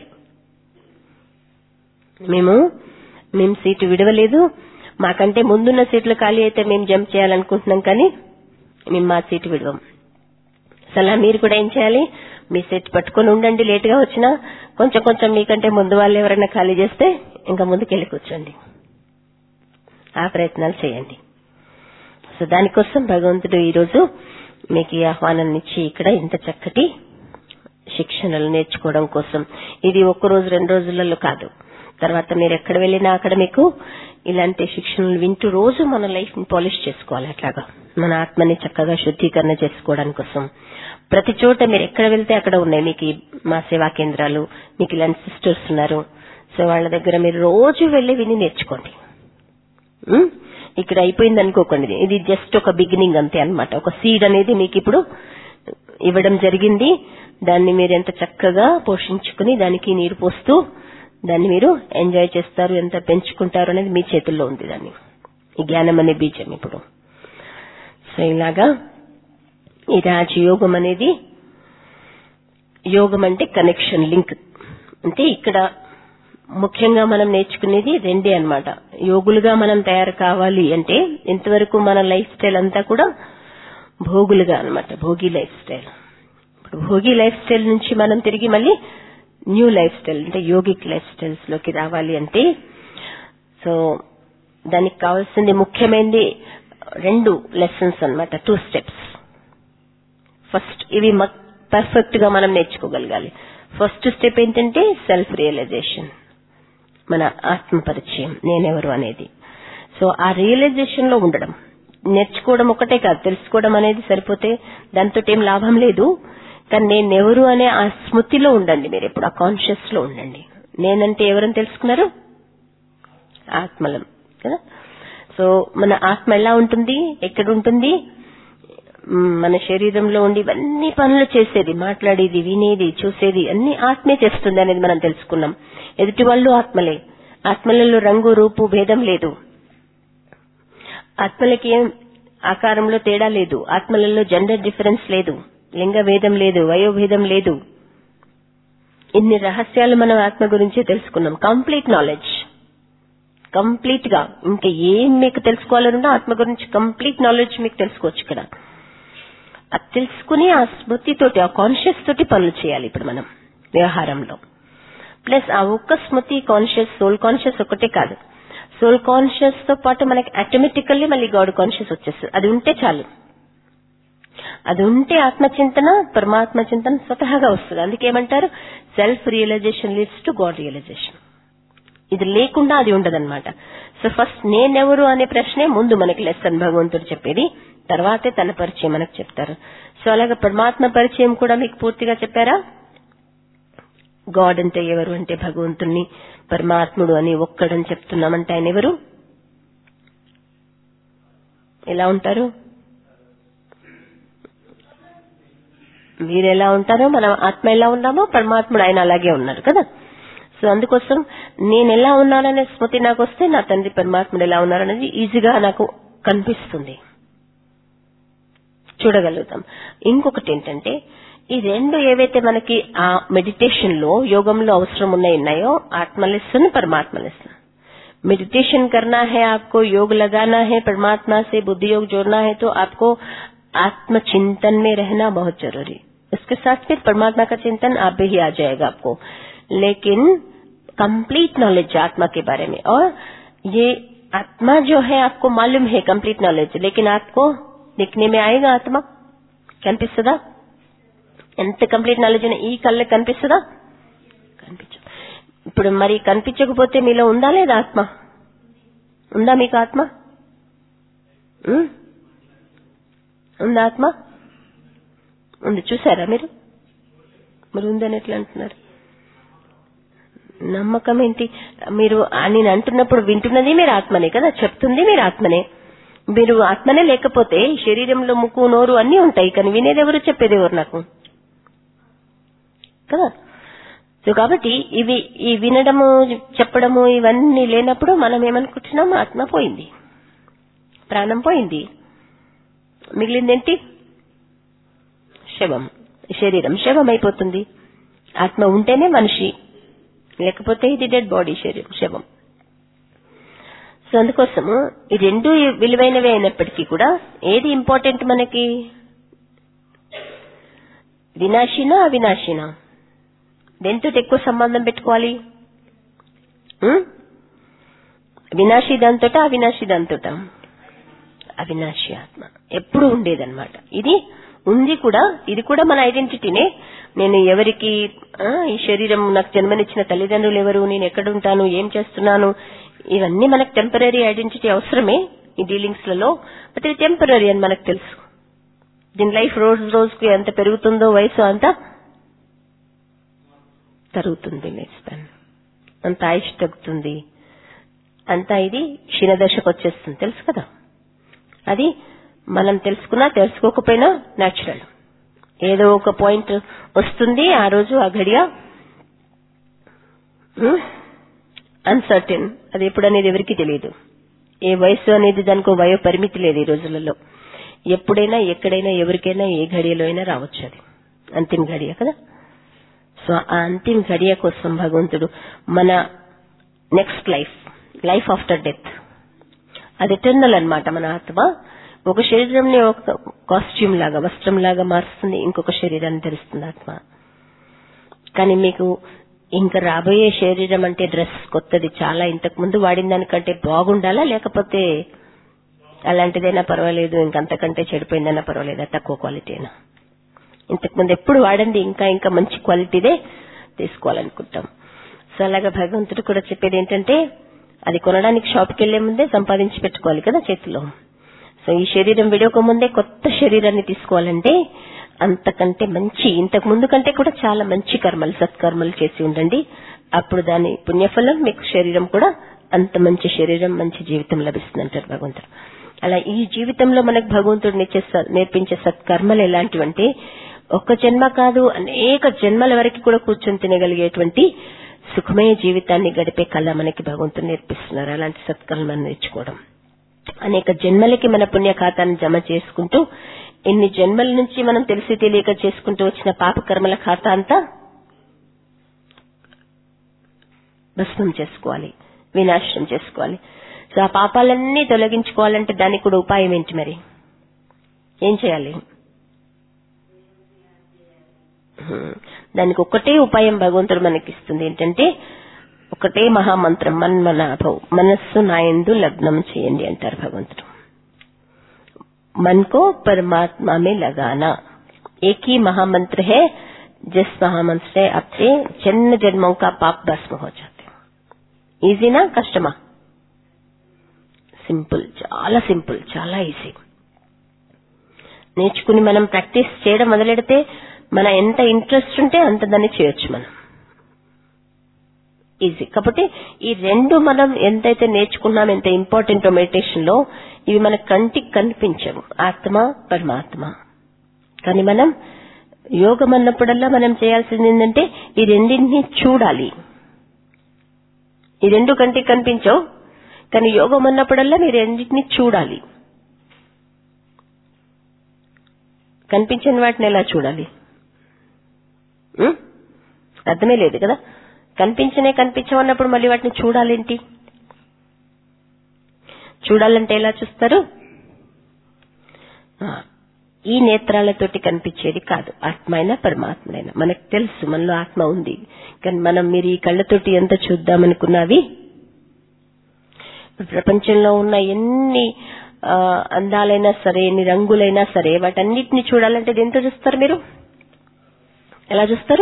మేము మేము సీటు విడవలేదు మాకంటే ముందున్న సీట్లు ఖాళీ అయితే మేము జంప్ చేయాలనుకుంటున్నాం కానీ మేము మా సీటు విడవం అసలు మీరు కూడా ఏం చేయాలి మీ సీట్ పట్టుకొని ఉండండి లేటుగా వచ్చినా కొంచెం కొంచెం మీకంటే ముందు వాళ్ళు ఎవరైనా ఖాళీ చేస్తే ఇంకా ముందుకెళ్ళి కూర్చోండి ఆ ప్రయత్నాలు చేయండి సో దానికోసం భగవంతుడు ఈరోజు మీకు ఈ ఆహ్వానాన్ని ఇచ్చి ఇక్కడ ఇంత చక్కటి శిక్షణలు నేర్చుకోవడం కోసం ఇది ఒక్క రోజు రెండు రోజులలో కాదు తర్వాత మీరు ఎక్కడ వెళ్ళినా అక్కడ మీకు ఇలాంటి శిక్షణలు వింటూ రోజు మన లైఫ్ ని పాలిష్ చేసుకోవాలి అట్లాగా మన ఆత్మని చక్కగా శుద్ధీకరణ చేసుకోవడానికి కోసం ప్రతి చోట మీరు ఎక్కడ వెళ్తే అక్కడ ఉన్నాయి మీకు ఈ మా సేవా కేంద్రాలు మీకు ఇలాంటి సిస్టర్స్ ఉన్నారు సో వాళ్ళ దగ్గర మీరు రోజు వెళ్లి విని నేర్చుకోండి ఉమ్? ఇక్కడ అయిపోయింది అనుకోకండి ఇది జస్ట్ ఒక బిగినింగ్ అంతే అన్నమాట ఒక సీడ్ అనేది మీకు ఇప్పుడు ఇవ్వడం జరిగింది దాన్ని మీరు ఎంత చక్కగా పోషించుకుని దానికి నీరు పోస్తూ దాన్ని మీరు ఎంజాయ్ చేస్తారు ఎంత పెంచుకుంటారు అనేది మీ చేతుల్లో ఉంది దాన్ని ఈ జ్ఞానం అనే బీజం ఇప్పుడు సో ఇలాగా ఈ రాజయోగం అనేది యోగం అంటే కనెక్షన్ లింక్ అంటే ఇక్కడ ముఖ్యంగా మనం నేర్చుకునేది రెండే అన్నమాట యోగులుగా మనం తయారు కావాలి అంటే ఇంతవరకు మన లైఫ్ స్టైల్ అంతా కూడా భోగులుగా అన్నమాట భోగి లైఫ్ స్టైల్ ఇప్పుడు భోగి లైఫ్ స్టైల్ నుంచి మనం తిరిగి మళ్ళీ న్యూ లైఫ్ స్టైల్ అంటే యోగిక్ లైఫ్ స్టైల్స్ లోకి రావాలి అంటే సో దానికి కావాల్సింది ముఖ్యమైనది రెండు లెసన్స్ అన్నమాట టూ స్టెప్స్ ఫస్ట్ ఇవి పర్ఫెక్ట్ గా మనం నేర్చుకోగలగాలి ఫస్ట్ స్టెప్ ఏంటంటే సెల్ఫ్ రియలైజేషన్ మన ఆత్మ పరిచయం నేనెవరు అనేది సో ఆ రియలైజేషన్ లో ఉండడం నేర్చుకోవడం ఒకటే కాదు తెలుసుకోవడం అనేది సరిపోతే దాంతో ఏం లాభం లేదు కానీ నేనెవరు అనే ఆ స్మృతిలో ఉండండి మీరు ఎప్పుడు ఆ కాన్షియస్ లో ఉండండి నేనంటే ఎవరని తెలుసుకున్నారు ఆత్మలం కదా సో మన ఆత్మ ఎలా ఉంటుంది ఎక్కడ ఉంటుంది మ్, మన శరీరంలో ఉండి ఇవన్నీ పనులు చేసేది మాట్లాడేది వినేది చూసేది అన్ని ఆత్మే చేస్తుంది అనేది మనం తెలుసుకున్నాం ఎదుటి వాళ్ళు ఆత్మలే ఆత్మలలో రంగు రూపు భేదం లేదు ఆత్మలకి ఏం ఆకారంలో తేడా లేదు ఆత్మలలో జెండర్ డిఫరెన్స్ లేదు లింగ భేదం లేదు వయోభేదం లేదు ఇన్ని రహస్యాలు మనం ఆత్మ గురించి తెలుసుకున్నాం కంప్లీట్ నాలెడ్జ్ కంప్లీట్ గా ఇంకా ఏం మీకు తెలుసుకోవాలనున్నా ఆత్మ గురించి కంప్లీట్ నాలెడ్జ్ మీకు తెలుసుకోవచ్చు ఇక్కడ అది తెలుసుకుని ఆ స్మృతితోటి ఆ కాన్షియస్ తోటి పనులు చేయాలి ఇప్పుడు మనం వ్యవహారంలో ప్లస్ ఆ ఒక్క స్మృతి కాన్షియస్ సోల్ కాన్షియస్ ఒకటే కాదు సోల్ కాన్షియస్ తో పాటు మనకి ఆటోమేటికల్లీ మళ్ళీ గాడ్ కాన్షియస్ వచ్చేస్తుంది అది ఉంటే చాలు అది ఉంటే ఆత్మచింతన పరమాత్మ చింతన స్వతహాగా వస్తుంది అందుకేమంటారు self realization leads to God realization ఇది లేకుండా అది ఉండదన్నమాట సో ఫస్ట్ నేనెవరు అనే ప్రశ్నే ముందు మనకి లెసన్ భగవంతుడు చెప్పేది తర్వాతే తన పరిచయం మనకు చెప్తారు సో అలాగే పరమాత్మ పరిచయం కూడా మీకు పూర్తిగా చెప్పారా గాడ్ అంటే ఎవరు అంటే భగవంతుణ్ణి పరమాత్ముడు అని ఒక్కడని చెప్తున్నామంటే ఆయన ఎవరు ఎలా ఉంటారు మీరు ఎలా ఉంటారో మనం ఆత్మ ఎలా ఉన్నామో పరమాత్ముడు ఆయన అలాగే ఉన్నారు కదా సో అందుకోసం నేను ఎలా ఉన్నాననే స్మృతి నాకు వస్తే నా తండ్రి పరమాత్ముడు ఎలా ఉన్నారనేది ఈజీగా నాకు కనిపిస్తుంది చూడగలుగుతాం ఇంకొకటి ఏంటంటే ఈ రెండు ఏవైతే మనకి ఆ మెడిటేషన్ లో యోగంలో అవసరం ఉన్నాయి ఉన్నాయో ఆత్మ లెసన్ పరమాత్మ లెసన్ मेडिटेशन करना है आपको योग लगाना है परमात्मा से बुद्धि योग जोड़ना है तो आपको आत्मचिंतन में रहना बहुत जरूरी उसके साथ फिर परमात्मा का चिंतन आप भी ही आ जाएगा आपको लेकिन कंप्लीट नॉलेज आत्मा के बारे में और ये आत्मा जो है आपको मालूम है कंप्लीट नॉलेज लेकिन आपको दिखने में आएगा आत्मा కనిపిస్తుందా ఎంత కంప్లీట్ నాలెడ్జ్ అయినా ఈ కళ్ళకి కనిపిస్తుందా కనిపించదు ఇప్పుడు మరి కనిపించకపోతే మీలో ఉందా లేదా ఆత్మ ఉందా మీకు ఆత్మ ఉం? ఉందా ఆత్మ ఉంది చూసారా మీరు మరి ఉందని ఎట్లా అంటున్నారు నమ్మకం ఏంటి మీరు ఆ నేను అంటున్నప్పుడు వింటున్నది మీరు ఆత్మనే కదా చెప్తుంది మీరు ఆత్మనే మీరు ఆత్మనే లేకపోతే శరీరంలో ముక్కు నోరు అన్ని ఉంటాయి కానీ వినేది ఎవరు చెప్పేది ఎవరు నాకు కదా సో కాబట్టి ఇవి ఈ వినడము చెప్పడము ఇవన్నీ లేనప్పుడు మనం ఏమనుకుంటున్నాం ఆత్మ పోయింది ప్రాణం పోయింది మిగిలిందేంటి శవం శరీరం శవం అయిపోతుంది ఆత్మ ఉంటేనే మనిషి లేకపోతే ఇది డెడ్ బాడీ శరీరం శవం సో అందుకోసము ఈ రెండు విలువైనవే అయినప్పటికీ కూడా ఏది ఇంపార్టెంట్ మనకి వినాశినా అవినాశినా దేంతో ఎక్కువ సంబంధం పెట్టుకోవాలి ఉం? వినాశి దాంతోట అవినాశి దాంతోట అవినాశి ఆత్మ ఎప్పుడు ఉండేదన్నమాట ఇది ఉంది కూడా ఇది కూడా మన ఐడెంటిటీనే నేను ఎవరికి ఆ, ఈ శరీరం నాకు జన్మనిచ్చిన తల్లిదండ్రులు ఎవరు నేను ఎక్కడుంటాను ఏం చేస్తున్నాను ఇవన్నీ మనకు టెంపరీ ఐడెంటిటీ అవసరమే ఈ డీలింగ్స్ లలో బట్ ఇది టెంపరీ అని మనకు తెలుసు దీని లైఫ్ రోజు రోజుకు ఎంత పెరుగుతుందో వయసు అంతా తరుగుతుంది లైఫ్ స్పాన్ అంత ఆయుష్ తగ్గుతుంది అంతా ఇది క్షీణదశకు వచ్చేస్తుంది తెలుసు కదా అది మనం తెలుసుకున్నా తెలుసుకోకపోయినా న్యాచురల్ ఏదో ఒక పాయింట్ వస్తుంది ఆ రోజు ఆ ఘడియ అన్సర్టెన్ అది ఎప్పుడు అనేది ఎవరికి తెలియదు ఏ వయసు అనేది దానికి ఒక వయో పరిమితి లేదు ఈ రోజులలో ఎప్పుడైనా ఎక్కడైనా ఎవరికైనా ఏ ఘడియలో అయినా రావచ్చు అది అంతిమ ఘడియ కదా సో ఆ అంతిమ ఘడియ కోసం భగవంతుడు మన next life life after death అది ఎటర్నల్ అన్నమాట మన ఆత్మ ఒక శరీరంని ఒక కాస్ట్యూమ్ లాగా వస్త్రం లాగా మారుస్తుంది ఇంకొక శరీరాన్ని ధరిస్తుంది ఆత్మ కానీ మీకు ఇంకా రాబోయే శరీరం అంటే డ్రెస్ కొత్తది చాలా ఇంతకు ముందు వాడిన దానికంటే బాగుండాలా లేకపోతే అలాంటిదైనా పర్వాలేదు ఇంకంతకంటే చెడిపోయిందైనా పర్వాలేదా తక్కువ క్వాలిటీ అయినా ఇంతకు ముందు ఎప్పుడు వాడండి ఇంకా ఇంకా మంచి క్వాలిటీదే తీసుకోవాలనుకుంటాం సో అలాగా భగవంతుడు కూడా చెప్పేది ఏంటంటే అది కొనడానికి షాప్కి వెళ్లే ముందే సంపాదించి పెట్టుకోవాలి కదా చేతిలో సో ఈ శరీరం విడవక ముందే కొత్త శరీరాన్ని తీసుకోవాలంటే అంతకంటే మంచి ఇంతకు ముందు కంటే కూడా చాలా మంచి కర్మలు సత్కర్మలు చేసి ఉండండి అప్పుడు దాని పుణ్యఫలం మీకు శరీరం కూడా అంత మంచి శరీరం మంచి జీవితం లభిస్తుంది అంటారు భగవంతుడు అలా ఈ జీవితంలో మనకు భగవంతుడు నేర్చే స- నేర్పించే సత్కర్మలు ఎలాంటివంటే ఒక్క జన్మ కాదు అనేక జన్మల వరకు కూడా కూర్చొని తినగలిగేటువంటి సుఖమయ జీవితాన్ని గడిపే కళ మనకి భగవంతుడు నేర్పిస్తున్నారు అలాంటి సత్కర్మలు నేర్చుకోవడం అనేక జన్మలకి మన పుణ్య ఖాతాన్ని జమ చేసుకుంటూ ఎన్ని జన్మల నుంచి మనం తెలిసి తెలియక చేసుకుంటూ వచ్చిన పాప కర్మల ఖాతా అంతా భస్మం చేసుకోవాలి వినాశనం చేసుకోవాలి సో ఆ పాపాలన్నీ తొలగించుకోవాలంటే దానికి కూడా ఉపాయం ఏంటి మరి ఏం చేయాలి హ్మ్. దానికి ఒక్కటే ఉపాయం భగవంతుడు మనకి ఇస్తుంది ఏంటంటే ఒకటే మహామంత్రం మన్మనాభవ్ మనస్సు నాయందు లగ్నం చేయండి అంటారు భగవంతుడు मन को परमात्मा में लगाना एक ही महामंत्र है जिस महामंत्र से अपने जन्म जन्मों का पाप भस्म हो जाते ఈజీనా కష్టమా సింపుల్ చాలా సింపుల్ చాలా ఈజీ నేర్చుకుని మనం ప్రాక్టీస్ చేయడం మొదలెడితే మన ఎంత ఇంట్రెస్ట్ ఉంటే అంత దాన్ని చేయొచ్చు మనం ఈజీ కాబట్టి ఈ రెండు మనం ఎంతైతే నేర్చుకున్నాం ఎంత ఇంపార్టెంటో మెడిటేషన్ లో ఇవి మన కంటికి కనిపించవు ఆత్మ పరమాత్మ కానీ మనం యోగం అన్నప్పుడల్లా మనం చేయాల్సింది ఏంటంటే ఈ రెండింటిని చూడాలి ఈ రెండు కంటికి కనిపించవు కానీ యోగం అన్నప్పుడల్లా మీరు రెండింటిని చూడాలి కనిపించని వాటిని ఎలా చూడాలి ఉం? అర్థమే లేదు కదా కనిపించనే కనిపించమన్నప్పుడు మళ్ళీ వాటిని చూడాలేంటి చూడాలంటే ఎలా చూస్తారు ఆ, ఈ నేత్రాలతోటి కనిపించేది కాదు ఆత్మ అయినా పరమాత్మైనా మనకు తెలుసు మనలో ఆత్మ ఉంది కానీ మనం మీరు ఈ కళ్ళతోటి ఎంత చూద్దామనుకున్నవి ప్రపంచంలో ఉన్న ఎన్ని ఆ, అందాలైనా సరే ఎన్ని రంగులైనా సరే వాటన్నిటిని చూడాలంటే దేంతో చూస్తారు మీరు ఎలా చూస్తారు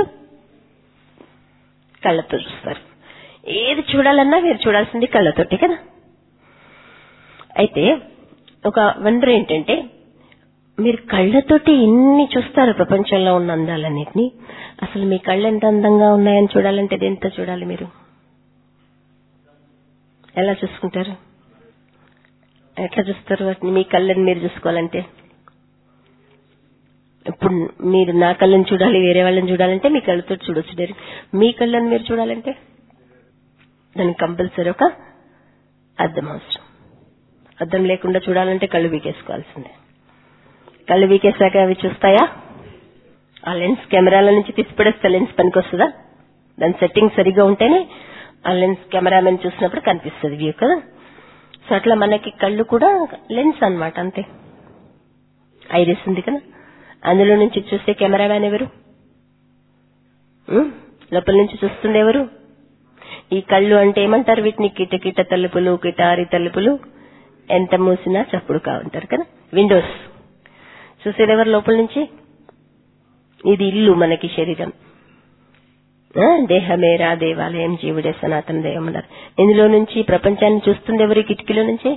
కళ్ళతో చూస్తారు ఏది చూడాలన్నా మీరు చూడాల్సింది కళ్ళతోటి కదా అయితే ఒక వండర్ ఏంటంటే మీరు కళ్ళతోటి ఎన్ని చూస్తారు ప్రపంచంలో ఉన్న అందాలన్నిటినీ అసలు మీ కళ్ళు ఎంత అందంగా ఉన్నాయని చూడాలంటే దేంతో చూడాలి మీరు ఎలా చూసుకుంటారు ఎట్లా చూస్తారు వాటిని మీ కళ్ళని మీరు చూసుకోవాలంటే ఇప్పుడు మీరు నా కళ్ళని చూడాలి వేరే వాళ్ళని చూడాలంటే మీ కళ్ళతో చూడొచ్చు డైరెక్ట్ మీ కళ్ళని మీరు చూడాలంటే దానికి కంపల్సరీ ఒక అద్దం అవసరం అద్దం లేకుండా చూడాలంటే కళ్ళు వీకేసుకోవాల్సిందే కళ్ళు వీకేశాక అవి చూస్తాయా ఆ లెన్స్ కెమెరాల నుంచి తీసి పడేస్తే లెన్స్ పనికొస్తుందా దాని సెట్టింగ్ సరిగా ఉంటేనే ఆ లెన్స్ కెమెరామెన్ చూసినప్పుడు కనిపిస్తుంది వ్యూ కదా సో అట్లా మనకి కళ్ళు కూడా లెన్స్ అన్నమాట అంతే ఐరిస్ ఉంది కదా అందులో నుంచి చూస్తే కెమెరామ్యాన్ ఎవరు ఉం? లోపల నుంచి చూస్తుంది ఎవరు ఈ కళ్ళు అంటే ఏమంటారు వీటిని కిటకిట తలుపులు కిటారి తలుపులు ఎంత మూసినా చప్పుడు కావంటారు కదా విండోస్ చూసేది ఎవరు లోపల నుంచి ఇది ఇల్లు మనకి శరీరం ఆ, దేహమేరా దేవాలయం జీవుడే సనాతన దైవం అన్నారు ఇందులో నుంచి ప్రపంచాన్ని చూస్తుంది ఎవరు ఈ కిటికీలో నుంచి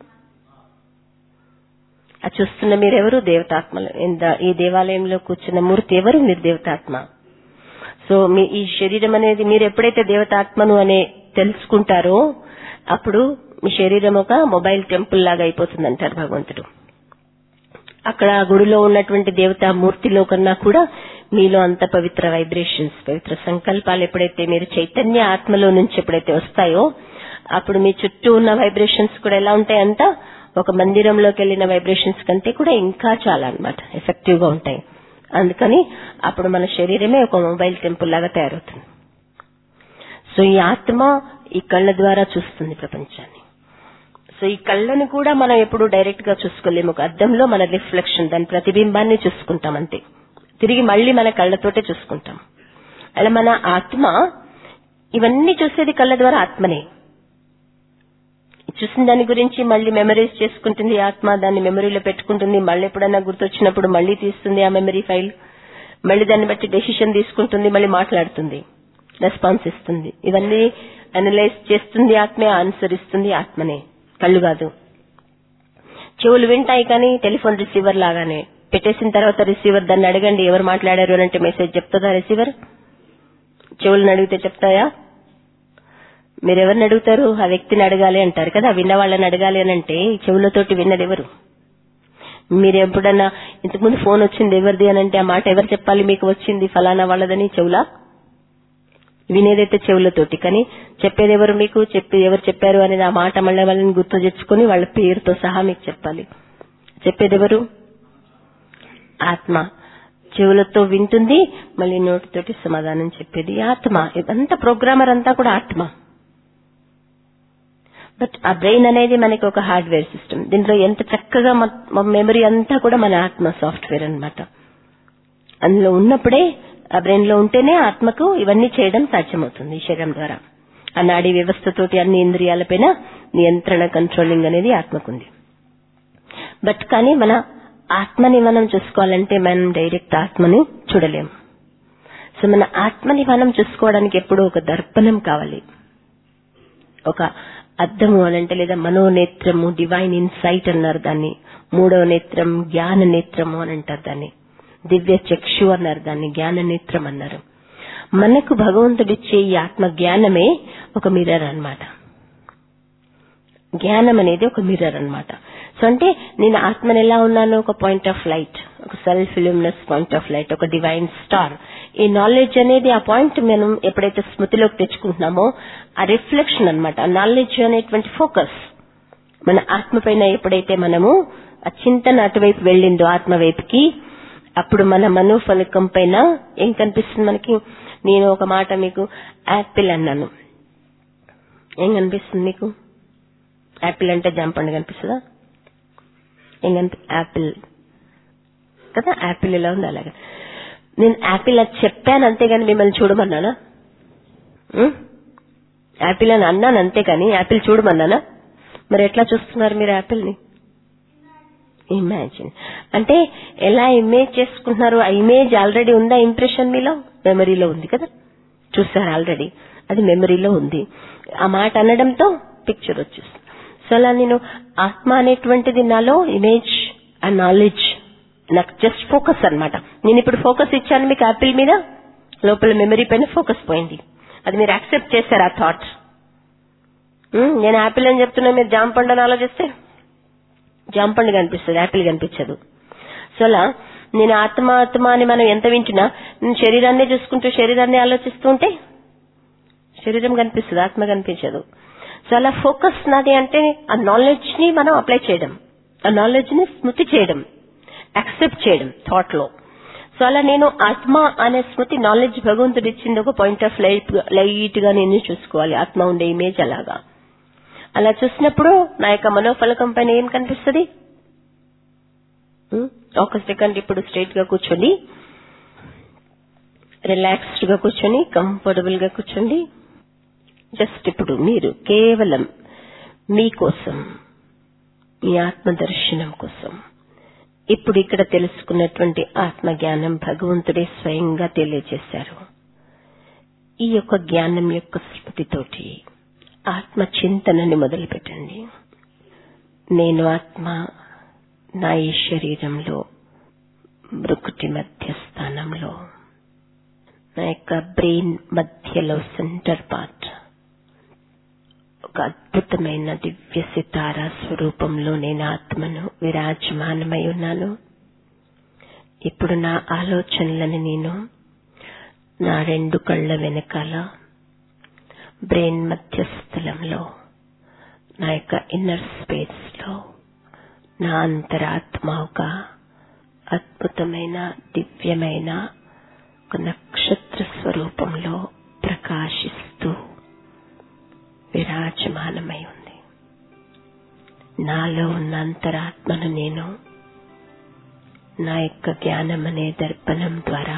ఆ చూస్తున్న మీరెవరు దేవతాత్మలు ఇంద- ఈ దేవాలయంలో కూర్చున్న మూర్తి ఎవరు మీరు దేవతాత్మ సో మీ ఈ శరీరం అనేది మీరు ఎప్పుడైతే దేవతాత్మను అనే తెలుసుకుంటారో అప్పుడు మీ శరీరం ఒక మొబైల్ టెంపుల్ లాగా అయిపోతుంది అంటారు భగవంతుడు అక్కడ ఆ గుడిలో ఉన్నటువంటి దేవతా మూర్తిలో కన్నా కూడా మీలో అంత పవిత్ర వైబ్రేషన్స్ పవిత్ర సంకల్పాలు ఎప్పుడైతే మీరు చైతన్య ఆత్మలో నుంచి ఎప్పుడైతే వస్తాయో అప్పుడు మీ చుట్టూ ఉన్న వైబ్రేషన్స్ కూడా ఎలా ఉంటాయంట ఒక మందిరంలోకి వెళ్ళిన వైబ్రేషన్స్ కంటే కూడా ఇంకా చాలా అన్నమాట ఎఫెక్టివ్ గా ఉంటాయి అందుకని అప్పుడు మన శరీరమే ఒక మొబైల్ టెంపుల్ లాగా తయారవుతుంది సో ఈ ఆత్మ ఈ కళ్ళ ద్వారా చూస్తుంది ప్రపంచాన్ని సో ఈ కళ్ళని కూడా మనం ఎప్పుడు డైరెక్ట్ గా చూసుకోలేము ఒక అద్దంలో మన రిఫ్లెక్షన్ దాని ప్రతిబింబాన్ని చూసుకుంటాం అంతే తిరిగి మళ్ళీ మన కళ్ళతోటే చూసుకుంటాం అలా మన ఆత్మ ఇవన్నీ చూసేది కళ్ళ ద్వారా ఆత్మనే చూసిన దాని గురించి మళ్ళీ మెమరీస్ చేసుకుంటుంది ఆత్మ దాన్ని మెమరీలో పెట్టుకుంటుంది మళ్ళీ ఎప్పుడైనా గుర్తొచ్చినప్పుడు మళ్ళీ తీస్తుంది ఆ మెమరీ ఫైల్ మళ్ళీ దాన్ని బట్టి డెసిషన్ తీసుకుంటుంది మళ్ళీ మాట్లాడుతుంది రెస్పాన్స్ ఇస్తుంది ఇవన్నీ అనలైజ్ చేస్తుంది ఆత్మే ఆన్సర్ ఇస్తుంది ఆత్మనే కళ్ళు కాదు చెవులు వింటాయి కానీ టెలిఫోన్ రిసీవర్ లాగానే పెట్టేసిన తర్వాత రిసీవర్ దాన్ని అడగండి ఎవరు మాట్లాడారు అని అంటే మెసేజ్ చెప్తుందా రిసీవర్ చెవులను అడిగితే చెప్తాయా మీరు ఎవరిని అడుగుతారు ఆ వ్యక్తిని అడగాలి అంటారు కదా విన్న వాళ్ళని అడగాలి అని అంటే ఈ చెవులతోటి విన్నది ఎవరు మీరు ఎప్పుడన్నా ఇంతకుముందు ఫోన్ వచ్చింది ఎవరిది అని అంటే ఆ మాట ఎవరు చెప్పాలి మీకు వచ్చింది ఫలానా వాళ్ళదని చెవులా వినేదైతే చెవులతోటి కానీ చెప్పేది ఎవరు మీకు చెప్పి ఎవరు చెప్పారు అనేది ఆ మాట మళ్ళీ వాళ్ళని గుర్తు తెచ్చుకొని వాళ్ళ పేరుతో సహా మీకు చెప్పాలి చెప్పేది ఎవరు ఆత్మ చెవులతో వింటుంది మళ్ళీ నోటితోటి సమాధానం చెప్పేది ఆత్మ ఇదంతా ప్రోగ్రామర్ అంతా కూడా ఆత్మ బట్ ఆ బ్రెయిన్ అనేది మనకి ఒక హార్డ్వేర్ సిస్టమ్ దీంట్లో ఎంత చక్కగా మెమరీ అంతా కూడా మన ఆత్మ సాఫ్ట్వేర్ అన్నమాట అందులో ఉన్నప్పుడే ఆ బ్రెయిన్ లో ఉంటేనే ఆత్మకు ఇవన్నీ చేయడం సాధ్యమవుతుంది ఈ శరీరం ద్వారా ఆ నాడీ వ్యవస్థతోటి అన్ని ఇంద్రియాలపైన నియంత్రణ కంట్రోలింగ్ అనేది ఆత్మకుంది బట్ కానీ మన ఆత్మని మనం చూసుకోవాలంటే మనం డైరెక్ట్ ఆత్మని చూడలేము సో మన ఆత్మని మనం చూసుకోవడానికి ఎప్పుడూ ఒక దర్పణం కావాలి ఒక అద్దము అనంటే లేదా మనోనేత్రము డివైన్ ఇన్సైట్ అన్నారు దాన్ని మూడవ నేత్రం జ్ఞాన నేత్రము అని అంటారు దాన్ని దివ్య చక్షు అన్నారు దాన్ని జ్ఞాన నేత్రం అన్నారు మనకు భగవంతుడిచ్చే ఈ ఆత్మ జ్ఞానమే ఒక మిర్రర్ అన్నమాట జ్ఞానం అనేది ఒక మిర్రర్ అన్నమాట సో అంటే నేను ఆత్మని ఎలా ఉన్నానో ఒక పాయింట్ ఆఫ్ లైట్ ఒక self illuminous point of light ఒక డివైన్ స్టార్ ఈ నాలెడ్జ్ అనేది ఆ పాయింట్ మనం ఎప్పుడైతే స్మృతిలోకి తెచ్చుకుంటున్నామో ఆ రిఫ్లెక్షన్ అన్నమాట ఆ నాలెడ్జ్ అనేటువంటి ఫోకస్ మన ఆత్మ పైన ఎప్పుడైతే మనము ఆ చింతన అటువైపు వెళ్ళిందో ఆత్మ వైపుకి అప్పుడు మన మనోఫలకం పైన ఏం కనిపిస్తుంది మనకి నేను ఒక మాట మీకు యాపిల్ అన్నాను ఏం కనిపిస్తుంది మీకు యాపిల్ అంటే జాంపండు కనిపిస్తుందా ఏం కనిపి యాపిల్ కదా యాపిల్ ఎలా ఉంది అలాగా నేను యాపిల్ అది చెప్పాను అంతేగాని మిమ్మల్ని చూడమన్నానా ఉం? యాపిల్ అని అన్నాను అంతేగాని యాపిల్ చూడమన్నానా మరి ఎట్లా చూస్తున్నారు మీరు యాపిల్ని ఇమాజిన్ అంటే ఎలా ఇమేజ్ చేసుకుంటున్నారు ఆ ఇమేజ్ ఆల్రెడీ ఉందా ఇంప్రెషన్ మీలో మెమరీలో ఉంది కదా చూసారు ఆల్రెడీ అది మెమరీలో ఉంది ఆ మాట అనడంతో పిక్చర్ వచ్చేస్తుంది సో అలా నేను ఆత్మ అనేటువంటిది నాలో ఇమేజ్ ఆ నాలెడ్జ్ నాకు జస్ట్ ఫోకస్ అన్నమాట నేను ఇప్పుడు ఫోకస్ ఇచ్చాను మీకు యాపిల్ మీద లోపల మెమరీ పైన ఫోకస్ పోయింది అది మీరు యాక్సెప్ట్ చేశారు ఆ థాట్ నేను యాపిల్ అని చెప్తున్నా మీరు జామ పండు అని ఆలోచిస్తే జామ పండు కనిపిస్తుంది యాపిల్ కనిపించదు సో అలా నేను ఆత్మ ఆత్మ అని మనం ఎంత వింటున్నా నేను శరీరాన్ని చూసుకుంటూ శరీరాన్ని ఆలోచిస్తూ ఉంటే శరీరం కనిపిస్తుంది ఆత్మ కనిపించదు సో అలా ఫోకస్ నాది అంటే ఆ నాలెడ్జ్ ని మనం అప్లై చేయడం ఆ నాలెడ్జ్ ని స్మృతి చేయడం యాక్సెప్ట్ చేయడం థాట్ లో సో అలా నేను ఆత్మ అనే స్మృతి నాలెడ్జ్ భగవంతుడు ఇచ్చింది ఒక పాయింట్ ఆఫ్ లైట్ లైట్ గా నేను చూసుకోవాలి ఆత్మ ఉండే ఇమేజ్ అలాగా అలా చూసినప్పుడు నా యొక్క మనోఫలకం పైన ఏం కనిపిస్తుంది ఉం? ఒక సెకండ్ ఇప్పుడు స్ట్రైట్ గా కూర్చోండి రిలాక్స్డ్ గా కూర్చొని కంఫర్టబుల్ గా కూర్చోండి జస్ట్ ఇప్పుడు మీరు కేవలం మీకోసం మీ ఆత్మ దర్శనం కోసం ఇప్పుడు ఇక్కడ తెలుసుకున్నటువంటి ఆత్మ జ్ఞానం భగవంతుడే స్వయంగా తెలియజేశారు ఈ యొక్క జ్ఞానం యొక్క స్మృతితోటి ఆత్మ చింతనని మొదలుపెట్టండి నేను ఆత్మ నా ఈ శరీరంలో మృకుటి మధ్య స్థానంలో నా యొక్క బ్రెయిన్ మధ్యలో సెంటర్ పార్ట్ ఒక అద్భుతమైన దివ్య సితార స్వరూపంలో నేను ఆత్మను విరాజమానమై ఉన్నాను ఇప్పుడు నా ఆలోచనలని నేను నా రెండు కళ్ళ వెనకాల బ్రెయిన్ మధ్య స్థలంలో నా యొక్క ఇన్నర్ స్పేస్ లో నా అంతరాత్మ ఒక అద్భుతమైన దివ్యమైన ఒక నక్షత్ర స్వరూపంలో ప్రకాశిస్తూ విరాజమానమై ఉంది నాలో ఉన్న అంతరాత్మను నేను నా యొక్క జ్ఞానం అనే దర్పణం ద్వారా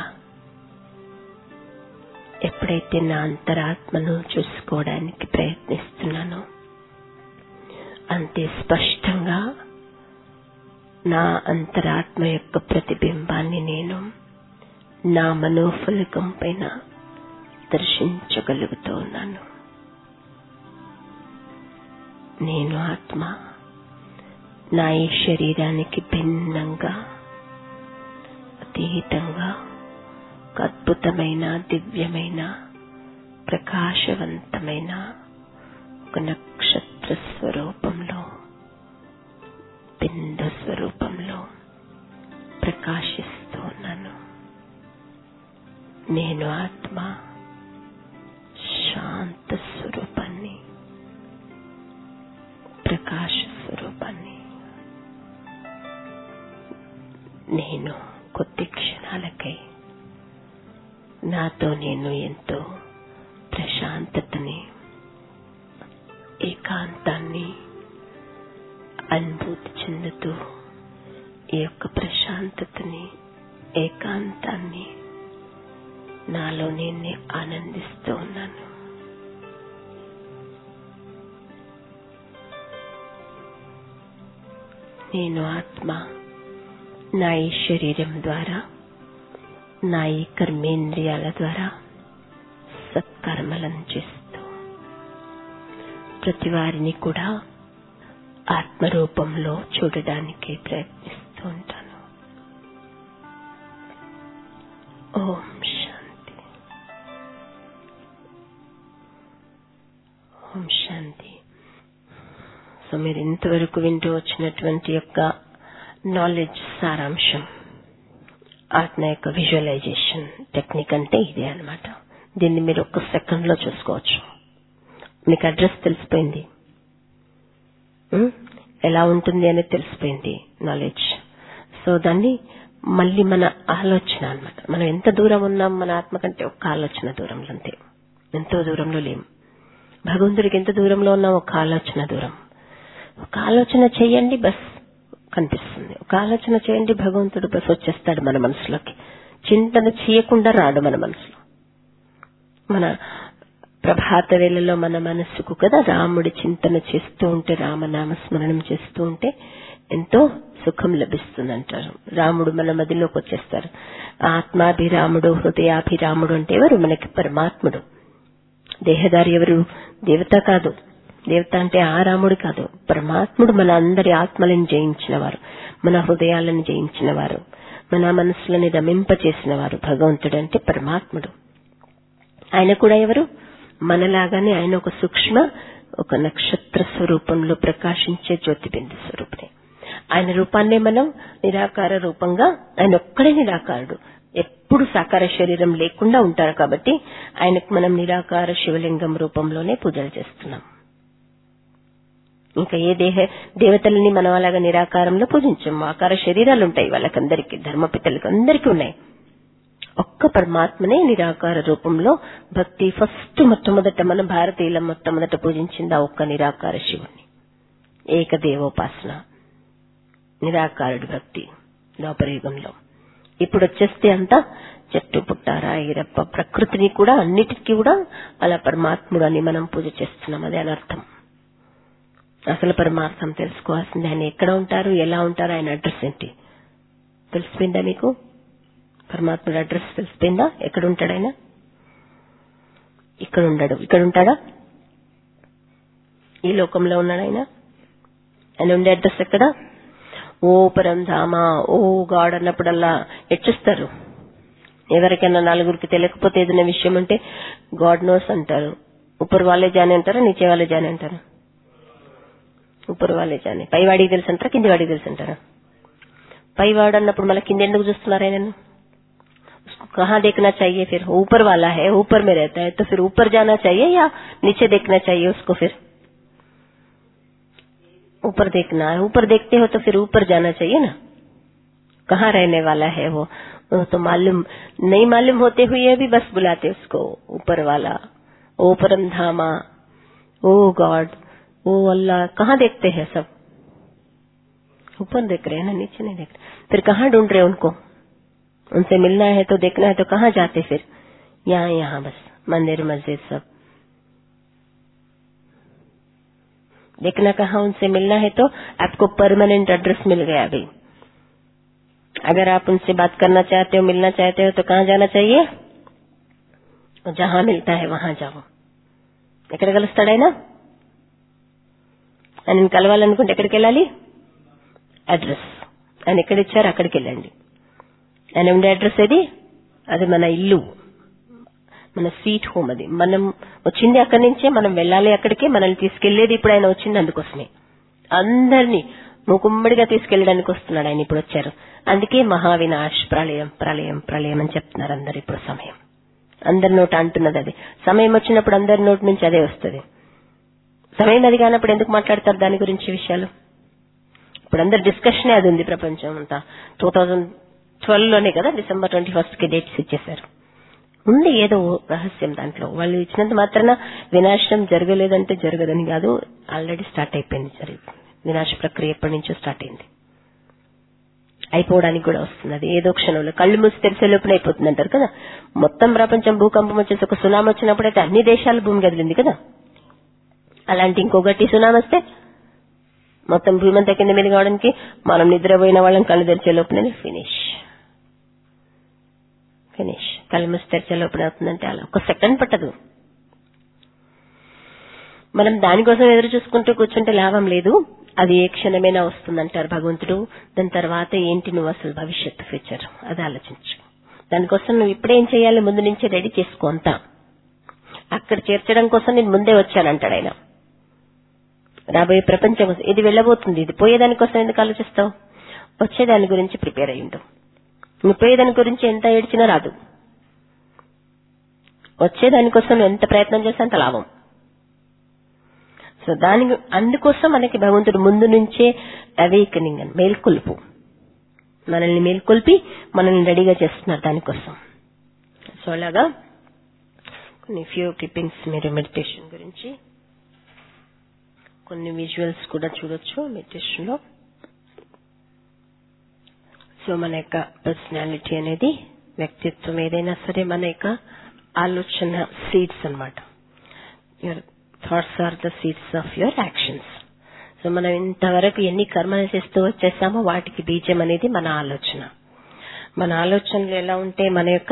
ఎప్పుడైతే నా అంతరాత్మను చూసుకోవడానికి ప్రయత్నిస్తున్నానో అంతే స్పష్టంగా నా అంతరాత్మ యొక్క ప్రతిబింబాన్ని నేను నా మనోఫలకం పైన దర్శించగలుగుతూ ఉన్నాను నేను ఆత్మ నా ఈ శరీరానికి భిన్నంగా అతీతంగా ఒక అద్భుతమైన దివ్యమైన ప్రకాశవంతమైన ఒక నక్షత్ర స్వరూపంలో బిందు స్వరూపంలో ప్రకాశిస్తూ ఉన్నాను నేను ఆత్మ శాంత స్వరూపాన్ని ప్రకాశ స్వరూపాన్ని నేను కొద్ది క్షణాలకై నాతో నేను ఎంతో ప్రశాంతతని ఏకాంతాన్ని అనుభూతి చెందుతూ ఈ యొక్క ప్రశాంతతని ఏకాంతాన్ని నాలో నేను ఆనందిస్తూ ఉన్నాను నేను ఆత్మ నా ఈ శరీరం ద్వారా నా ఈ కర్మేంద్రియాల ద్వారా సత్కర్మలను చేస్తూ ప్రతి వారిని కూడా ఆత్మరూపంలో చూడడానికి ప్రయత్నిస్తూ ఉంటాను ఓం శాంతి ఓం శాంతి సో మీరు ఇంతవరకు వింటూ వచ్చినటువంటి యొక్క నాలెడ్జ్ సారాంశం ఆత్మ యొక్క విజువలైజేషన్ టెక్నిక్ అంటే ఇదే అనమాట దీన్ని మీరు ఒక్క సెకండ్ లో చూసుకోవచ్చు మీకు అడ్రస్ తెలిసిపోయింది ఉం? ఎలా ఉంటుంది అనేది తెలిసిపోయింది నాలెడ్జ్ సో దాన్ని మళ్ళీ మన ఆలోచన అన్నమాట మనం ఎంత దూరం ఉన్నాం మన ఆత్మ కంటే ఒక్క ఆలోచన దూరంలో అంతే ఎంతో దూరంలో లేం భగవంతుడికి ఎంత దూరంలో ఉన్నాం ఒక ఆలోచన దూరం ఒక ఆలోచన చేయండి బస్ కనిపిస్తుంది ఒక ఆలోచన చేయండి భగవంతుడు బస్ వచ్చేస్తాడు మన మనసులోకి చింతన చేయకుండా రాడు మన మనసులో మన ప్రభాత వేళలో మన మనస్సుకు కదా రాముడి చింతన చేస్తూ ఉంటే రామనామ స్మరణం చేస్తూ ఉంటే ఎంతో సుఖం లభిస్తుంది అంటారు రాముడు మన మదిలోకి వచ్చేస్తారు ఆత్మాభిరాముడు హృదయాభిరాముడు అంటే ఎవరు మనకి పరమాత్ముడు దేహదారి ఎవరు దేవత కాదు దేవత అంటే ఆ రాముడు కాదు పరమాత్ముడు మన అందరి ఆత్మలను జయించిన వారు మన హృదయాలను జయించిన వారు మన మనసులని రమింపచేసిన వారు భగవంతుడు అంటే పరమాత్ముడు ఆయన కూడా ఎవరు మనలాగానే ఆయన ఒక సూక్ష్మ ఒక నక్షత్ర స్వరూపంలో ప్రకాశించే జ్యోతిబిందు స్వరూపుడే ఆయన రూపాన్నే మనం నిరాకార రూపంగా ఆయన ఒక్కడే నిరాకారుడు ఎప్పుడు సాకార శరీరం లేకుండా ఉంటారు కాబట్టి ఆయనకు మనం నిరాకార శివలింగం రూపంలోనే పూజలు చేస్తున్నాం ఇంకా ఏ దేహ దేవతలని మనం అలాగా నిరాకారంలో పూజించము ఆకార శరీరాలు ఉంటాయి వాళ్ళకందరికీ ధర్మపితలకు అందరికీ ఉన్నాయి ఒక్క పరమాత్మనే నిరాకార రూపంలో భక్తి ఫస్ట్ మొట్టమొదట మన భారతీయుల మొట్టమొదట పూజించింది ఆ ఒక్క నిరాకార శివుణ్ణి ఏకదేవోపాసన నిరాకారుడి భక్తి లోపరయుగంలో ఇప్పుడు వచ్చేస్తే అంతా చెట్టు పుట్టార ఈరప్ప ప్రకృతిని కూడా అన్నిటికీ కూడా అలా పరమాత్ముడు అని మనం పూజ చేస్తున్నాం అదే అనర్థం అసలు పరమార్థం తెలుసుకోవాల్సింది ఆయన ఎక్కడ ఉంటారు ఎలా ఉంటారు ఆయన అడ్రస్ ఏంటి తెలిసిపోయిందా మీకు పరమాత్ముడు అడ్రస్ తెలిసిపోయిందా ఎక్కడ ఉంటాడు ఆయన ఇక్కడ ఉండడు ఇక్కడ ఉంటాడా ఈ లోకంలో ఉన్నాడు ఆయన ఆయన ఉండే అడ్రస్ ఎక్కడ ఓ పరంధామ ఓ గాడ్ అన్నప్పుడల్లా హెచ్చిస్తారు ఎవరికైనా నలుగురికి తెలియకపోతే ఏదైనా విషయం అంటే గాడ్ నోస్ అంటారు ఉపర్ వాళ్ళే జాని అంటారా నీచే వాళ్ళే జాని అంటారా ఉపర్ వాళ్ళే జాని పై వాడికి తెలుసు అంటారా కింది వాడికి తెలుసు అంటారా పై వాడు అన్నప్పుడు మళ్ళీ కింద ఎందుకు చూస్తున్నారు ఆయనను उसको कहाँ देखना चाहिए फिर ऊपर वाला है ऊपर में रहता है तो फिर ऊपर जाना चाहिए या नीचे देखना चाहिए उसको फिर ऊपर देखना है ऊपर देखते हो तो फिर ऊपर जाना चाहिए ना कहाँ रहने वाला है वो वो तो मालूम नहीं मालूम होते हुए भी बस बुलाते उसको ऊपर वाला ओ परम धामा ओ गॉड ओ अल्लाह कहाँ देखते हैं सब ऊपर देख रहे हैं ना नीचे नहीं देख रहे फिर कहाँ ढूंढ रहे उनको उनसे मिलना है तो देखना है तो कहाँ जाते फिर यहाँ यहाँ बस मंदिर मस्जिद सब देखना कहा उनसे मिलना है तो आपको परमानेंट एड्रेस मिल गया अभी अगर आप उनसे बात करना चाहते हो मिलना चाहते हो तो कहाँ जाना चाहिए जहां मिलता है वहां जाओ ఎక్కడ కలుస్తాడైనా ఆయన కలవాలనుకుంటే ఎక్కడికి వెళ్ళాలి అడ్రస్ ఆయన ఎక్కడిచ్చారు అక్కడికి వెళ్ళండి ఆయన ఉండే అడ్రస్ ఏది అది మన ఇల్లు మన స్వీట్ హోమ్ అది మనం వచ్చింది అక్కడి నుంచే మనం వెళ్ళాలి అక్కడికే మనల్ని తీసుకెళ్లేది ఇప్పుడు ఆయన వచ్చింది అందుకోసమే అందరినీ మూకుమ్మడిగా తీసుకెళ్ళడానికి వస్తున్నాడు ఆయన ఇప్పుడు వచ్చారు అందుకే మహావినాష్ ప్రళయం ప్రళయం ప్రళయం అని చెప్తున్నారు అందరు ఇప్పుడు సమయం అందరి నోట అంటున్నది అది సమయం వచ్చినప్పుడు అందరి నోటి నుంచి అదే వస్తుంది సమయం అది కానప్పుడు ఎందుకు మాట్లాడతారు దాని గురించి విషయాలు ఇప్పుడు అందరు డిస్కషన్ అది ఉంది ప్రపంచం అంతా టూ థౌజండ్ ట్వెల్వ్ లోనే కదా డిసెంబర్ ట్వంటీ ఫస్ట్ కి డేట్స్ ఇచ్చేశారు ఉంది ఏదో రహస్యం దాంట్లో వాళ్ళు ఇచ్చినంత మాత్రాన వినాశనం జరగలేదంటే జరగదని కాదు ఆల్రెడీ స్టార్ట్ అయిపోయింది జరిగింది వినాశ ప్రక్రియ ఎప్పటి నుంచో స్టార్ట్ అయింది అయిపోవడానికి కూడా వస్తుంది అది ఏదో క్షణంలో కళ్ళు మూసి తెరిసే లోపల అయిపోతుంది అంటారు కదా మొత్తం ప్రపంచం భూకంపం వచ్చేసి ఒక సునామీ వచ్చినప్పుడైతే అన్ని దేశాలు భూమి కదిలింది కదా అలాంటి ఇంకొకటి సునామీ వస్తే మొత్తం భూమి అంతా కింద మీద కావడానికి మనం నిద్రపోయిన వాళ్ళం కళ్ళు తెరిచే లోపలనే ఫినిష్ ఫినిష్ కళ్ళు మూసి తెరిచే లోపల అవుతుందంటే అలా ఒక సెకండ్ పట్టదు మనం దానికోసం ఎదురు చూసుకుంటూ కూర్చుంటే లాభం లేదు అది ఏ క్షణమైనా వస్తుందంటారు భగవంతుడు దాని తర్వాత ఏంటి నువ్వు అసలు భవిష్యత్తు ఫ్యూచర్ అది ఆలోచించు దానికోసం నువ్వు ఇప్పుడేం చేయాలి ముందు నుంచే రెడీ చేసుకో అంతా అక్కడ చేర్చడం కోసం నేను ముందే వచ్చానంటాడు ఆయన రాబోయే ప్రపంచం కోసం ఇది వెళ్ళబోతుంది ఇది పోయేదానికోసం ఎందుకు ఆలోచిస్తావు వచ్చేదాని గురించి ప్రిపేర్ అయ్యిండు నువ్వు పోయేదాని గురించి ఎంత ఏడ్చినా రాదు వచ్చేదానికోసం నువ్వు ఎంత ప్రయత్నం చేస్తే అంత లాభం సో దాని అందుకోసం మనకి భగవంతుడు ముందు నుంచే అవేకనింగ్ అని మేల్కొల్పు మనల్ని మేల్కొల్పి మనల్ని రెడీగా చేస్తున్నారు దానికోసం సో అలాగా కొన్ని ఫ్యూ క్లిప్పింగ్స్ మీరు మెడిటేషన్ గురించి కొన్ని విజువల్స్ కూడా చూడొచ్చు మెడిటేషన్ లో సో మన యొక్క పర్సనాలిటీ అనేది వ్యక్తిత్వం ఏదైనా సరే మన యొక్క ఆలోచన సీడ్స్ అన్నమాట your thoughts are the seeds of your actions so మనం ఇంతవరకు ఎన్ని కర్మలు చేస్తూ వచ్చేసామో వాటికి బీజం అనేది మన ఆలోచన మన ఆలోచనలు ఎలా ఉంటే మన యొక్క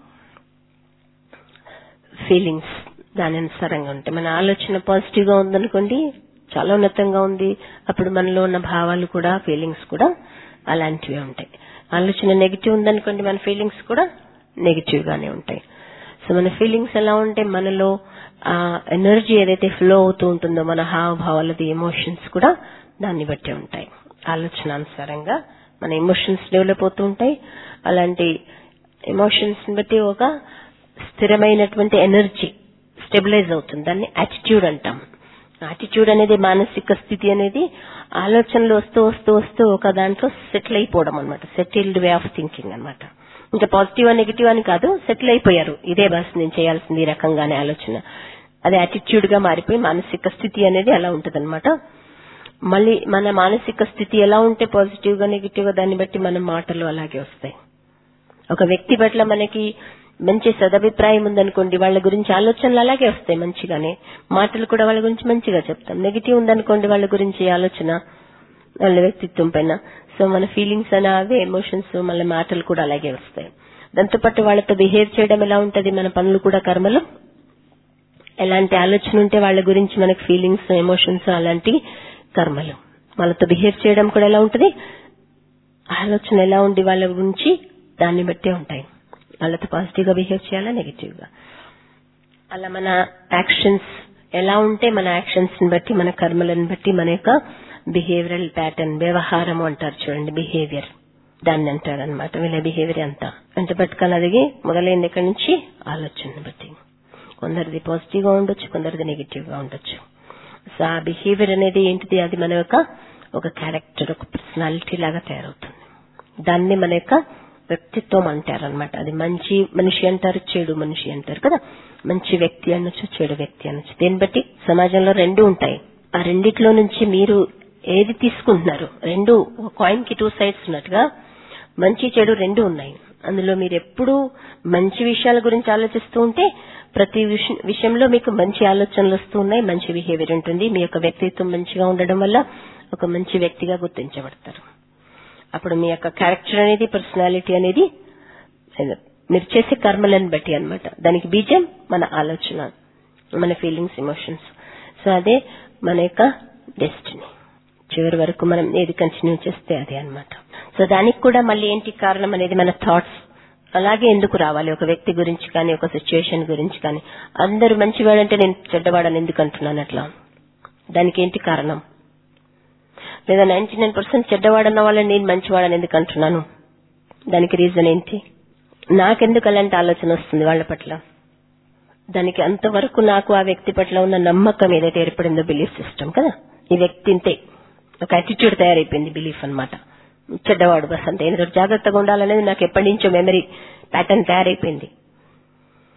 ఫీలింగ్స్ దాని అనుసారంగా ఉంటాయి మన ఆలోచన పాజిటివ్ గా ఉందనుకోండి చాలా ఉన్నతంగా ఉంది అప్పుడు మనలో ఉన్న భావాలు కూడా ఫీలింగ్స్ కూడా అలాంటివే ఉంటాయి ఆలోచన నెగిటివ్ ఉందనుకోండి మన ఫీలింగ్స్ కూడా నెగిటివ్ గానే ఉంటాయి సో మన ఫీలింగ్స్ ఎలా ఉంటే మనలో ఆ ఎనర్జీ ఏదైతే ఫ్లో అవుతూ ఉంటుందో మన హావభావాలది ఎమోషన్స్ కూడా దాన్ని బట్టి ఉంటాయి ఆలోచన అనుసారంగా మన ఎమోషన్స్ డెవలప్ అవుతూ ఉంటాయి అలాంటి ఎమోషన్స్ బట్టి ఒక స్థిరమైనటువంటి ఎనర్జీ స్టెబిలైజ్ అవుతుంది దాన్ని యాటిట్యూడ్ అంటాం యాటిట్యూడ్ అనేది మానసిక స్థితి అనేది ఆలోచనలు వస్తూ వస్తూ వస్తూ ఒక దాంట్లో సెటిల్ అయిపోవడం అనమాట సెటిల్డ్ వే ఆఫ్ థింకింగ్ అనమాట ఇంకా పాజిటివ్ నెగిటివ్ అని కాదు సెటిల్ అయిపోయారు ఇదే బస్ నేను చేయాల్సింది ఈ రకంగానే ఆలోచన అది యాటిట్యూడ్ గా మారిపోయి మానసిక స్థితి అనేది అలా ఉంటదన్నమాట మళ్ళీ మన మానసిక స్థితి ఎలా ఉంటే పాజిటివ్ గా నెగిటివ్ గా దాన్ని బట్టి మన మాటలు అలాగే వస్తాయి ఒక వ్యక్తి పట్ల మనకి మంచి సదభిప్రాయం ఉందనుకోండి వాళ్ళ గురించి ఆలోచనలు అలాగే వస్తాయి మంచిగానే మాటలు కూడా వాళ్ళ గురించి మంచిగా చెప్తాం నెగిటివ్ ఉందనుకోండి వాళ్ళ గురించి ఆలోచన వాళ్ళ వ్యక్తిత్వం పైన సో మన ఫీలింగ్స్ అనే అవే ఎమోషన్స్ మళ్ళీ మాటలు కూడా అలాగే వస్తాయి దాంతోపాటు వాళ్ళతో బిహేవ్ చేయడం ఎలా ఉంటది మన పనులు కూడా కర్మలు ఎలాంటి ఆలోచన ఉంటే వాళ్ళ గురించి మనకి ఫీలింగ్స్ ఎమోషన్స్ అలాంటి కర్మలు వాళ్ళతో బిహేవ్ చేయడం కూడా ఎలా ఉంటది ఆలోచన ఎలా ఉండి వాళ్ళ గురించి దాన్ని బట్టే ఉంటాయి వాళ్ళతో పాజిటివ్ గా బిహేవ్ చేయాలా నెగిటివ్ గా అలా మన యాక్షన్స్ ఎలా ఉంటే మన యాక్షన్స్ ని బట్టి మన కర్మలను బట్టి మన యొక్క బిహేవియరల్ ప్యాటర్న్ వ్యవహారం అంటారు చూడండి బిహేవియర్ దాన్ని అంటారు అనమాట వీళ్ళ బిహేవియర్ అంతా అంటే బతుకాలి అది మొదలైంది ఎక్కడి నుంచి ఆలోచన బట్టి కొందరిది పాజిటివ్ గా ఉండొచ్చు కొందరిది నెగిటివ్ గా ఉండొచ్చు సో ఆ బిహేవియర్ అనేది ఏంటిది అది మన యొక్క ఒక క్యారెక్టర్ ఒక పర్సనాలిటీ లాగా తయారవుతుంది దాన్ని మన యొక్క వ్యక్తిత్వం అంటారు అనమాట అది మంచి మనిషి అంటారు చెడు మనిషి అంటారు కదా మంచి వ్యక్తి అనొచ్చు చెడు వ్యక్తి అనొచ్చు దీన్ని బట్టి సమాజంలో రెండు ఉంటాయి ఆ రెండిట్లో నుంచి మీరు ఏది తీసుకుంటున్నారు రెండు కాయిన్ కి టూ సైడ్స్ ఉన్నట్టుగా మంచి చెడు రెండు ఉన్నాయి అందులో మీరు ఎప్పుడు మంచి విషయాల గురించి ఆలోచిస్తూ ఉంటే ప్రతి విష- విషయంలో మీకు మంచి ఆలోచనలు వస్తూ ఉన్నాయి మంచి బిహేవియర్ ఉంటుంది మీ యొక్క వ్యక్తిత్వం మంచిగా ఉండడం వల్ల ఒక మంచి వ్యక్తిగా గుర్తించబడతారు అప్పుడు మీ యొక్క క్యారెక్టర్ అనేది పర్సనాలిటీ అనేది మీరు చేసే కర్మలను బట్టి అన్నమాట దానికి బీజం మన ఆలోచన మన ఫీలింగ్స్ ఎమోషన్స్ సో అదే మన యొక్క డెస్టినీ చివరి వరకు మనం ఏది కంటిన్యూ చేస్తే అదే అన్నమాట సో దానికి కూడా మళ్ళీ ఏంటి కారణం అనేది మన థాట్స్ అలాగే ఎందుకు రావాలి ఒక వ్యక్తి గురించి కానీ ఒక సిచ్యువేషన్ గురించి కానీ అందరూ మంచివాడంటే నేను చెడ్డవాడని ఎందుకు అంటున్నాను అట్లా దానికి ఏంటి కారణం లేదా నైన్టీ నైన్ పర్సెంట్ చెడ్డవాడన్న వాళ్ళని నేను మంచివాడని ఎందుకు అంటున్నాను దానికి రీజన్ ఏంటి నాకెందుకు అలాంటి ఆలోచన వస్తుంది వాళ్ళ పట్ల దానికి అంతవరకు నాకు ఆ వ్యక్తి పట్ల ఉన్న నమ్మకం ఏదైతే ఏర్పడిందో బిలీఫ్ సిస్టమ్ కదా ఈ వ్యక్తి ఇంతే ఒక అటిట్యూడ్ తయారైపోయింది బిలీఫ్ అన్నమాట చెడ్డవాడు బస్ అంతే ఏదో జాగ్రత్తగా ఉండాలనేది నాకు ఎప్పటి నుంచో మెమరీ ప్యాటర్న్ తయారైపోయింది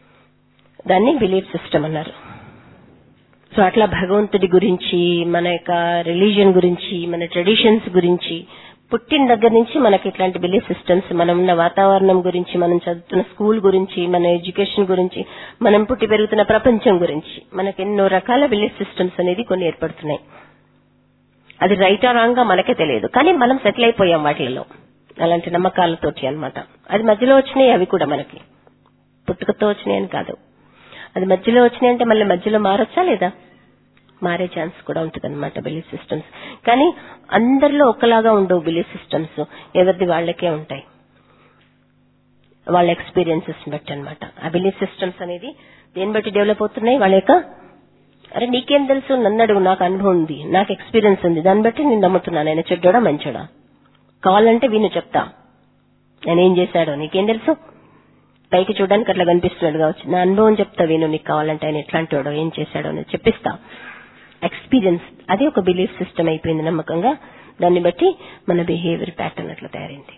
దాన్ని బిలీఫ్ సిస్టమ్ అన్నారు సో అట్లా భగవంతుడి గురించి మన యొక్క రిలీజియన్ గురించి మన ట్రెడిషన్స్ గురించి పుట్టిన దగ్గర నుంచి మనకి ఇట్లాంటి బిలీఫ్ సిస్టమ్స్ మనం ఉన్న వాతావరణం గురించి మనం చదువుతున్న స్కూల్ గురించి మన ఎడ్యుకేషన్ గురించి మనం పుట్టి పెరుగుతున్న ప్రపంచం గురించి మనకి ఎన్నో రకాల బిలీఫ్ సిస్టమ్స్ అనేది కొన్ని ఏర్పడుతున్నాయి అది రైట్ ఆ రాంగ్ గా మనకే తెలియదు కానీ మనం సెటిల్ అయిపోయాం వాటిలో అలాంటి నమ్మకాలతోటి అన్నమాట అది మధ్యలో వచ్చినాయి అవి కూడా మనకి పుట్టుకతో వచ్చినాయి అని కాదు అది మధ్యలో వచ్చినాయి అంటే మళ్ళీ మధ్యలో మారొచ్చా లేదా మారే ఛాన్స్ కూడా ఉంటుంది అనమాట బిలీఫ్ సిస్టమ్స్ కానీ అందరిలో ఒకలాగా ఉండవు బిలీఫ్ సిస్టమ్స్ ఎవరిది వాళ్ళకే ఉంటాయి వాళ్ళ ఎక్స్పీరియన్సెస్ బట్టి అనమాట ఆ బిలీఫ్ సిస్టమ్స్ అనేది దేని బట్టి డెవలప్ అవుతున్నాయి వాళ్ళ యొక్క అరే నీకేం తెలుసు నన్ను అడుగు నాకు అనుభవం ఉంది నాకు ఎక్స్పీరియన్స్ ఉంది దాన్ని బట్టి నేను నమ్ముతున్నాను ఆయన చెడ్డోడా మంచోడా కావాలంటే విను చెప్తా నేను ఏం చేశాడో నీకేం తెలుసు పైకి చూడడానికి అట్లా కనిపిస్తున్నాడు కావచ్చు నా అనుభవం చెప్తా విను నీకు కావాలంటే ఆయన ఎట్లాంటి వాడో ఏం చేశాడో అని చెప్పిస్తా ఎక్స్పీరియన్స్ అదే ఒక బిలీఫ్ సిస్టమ్ అయిపోయింది నమ్మకంగా దాన్ని బట్టి మన బిహేవియర్ ప్యాటర్న్ అట్లా తయారైంది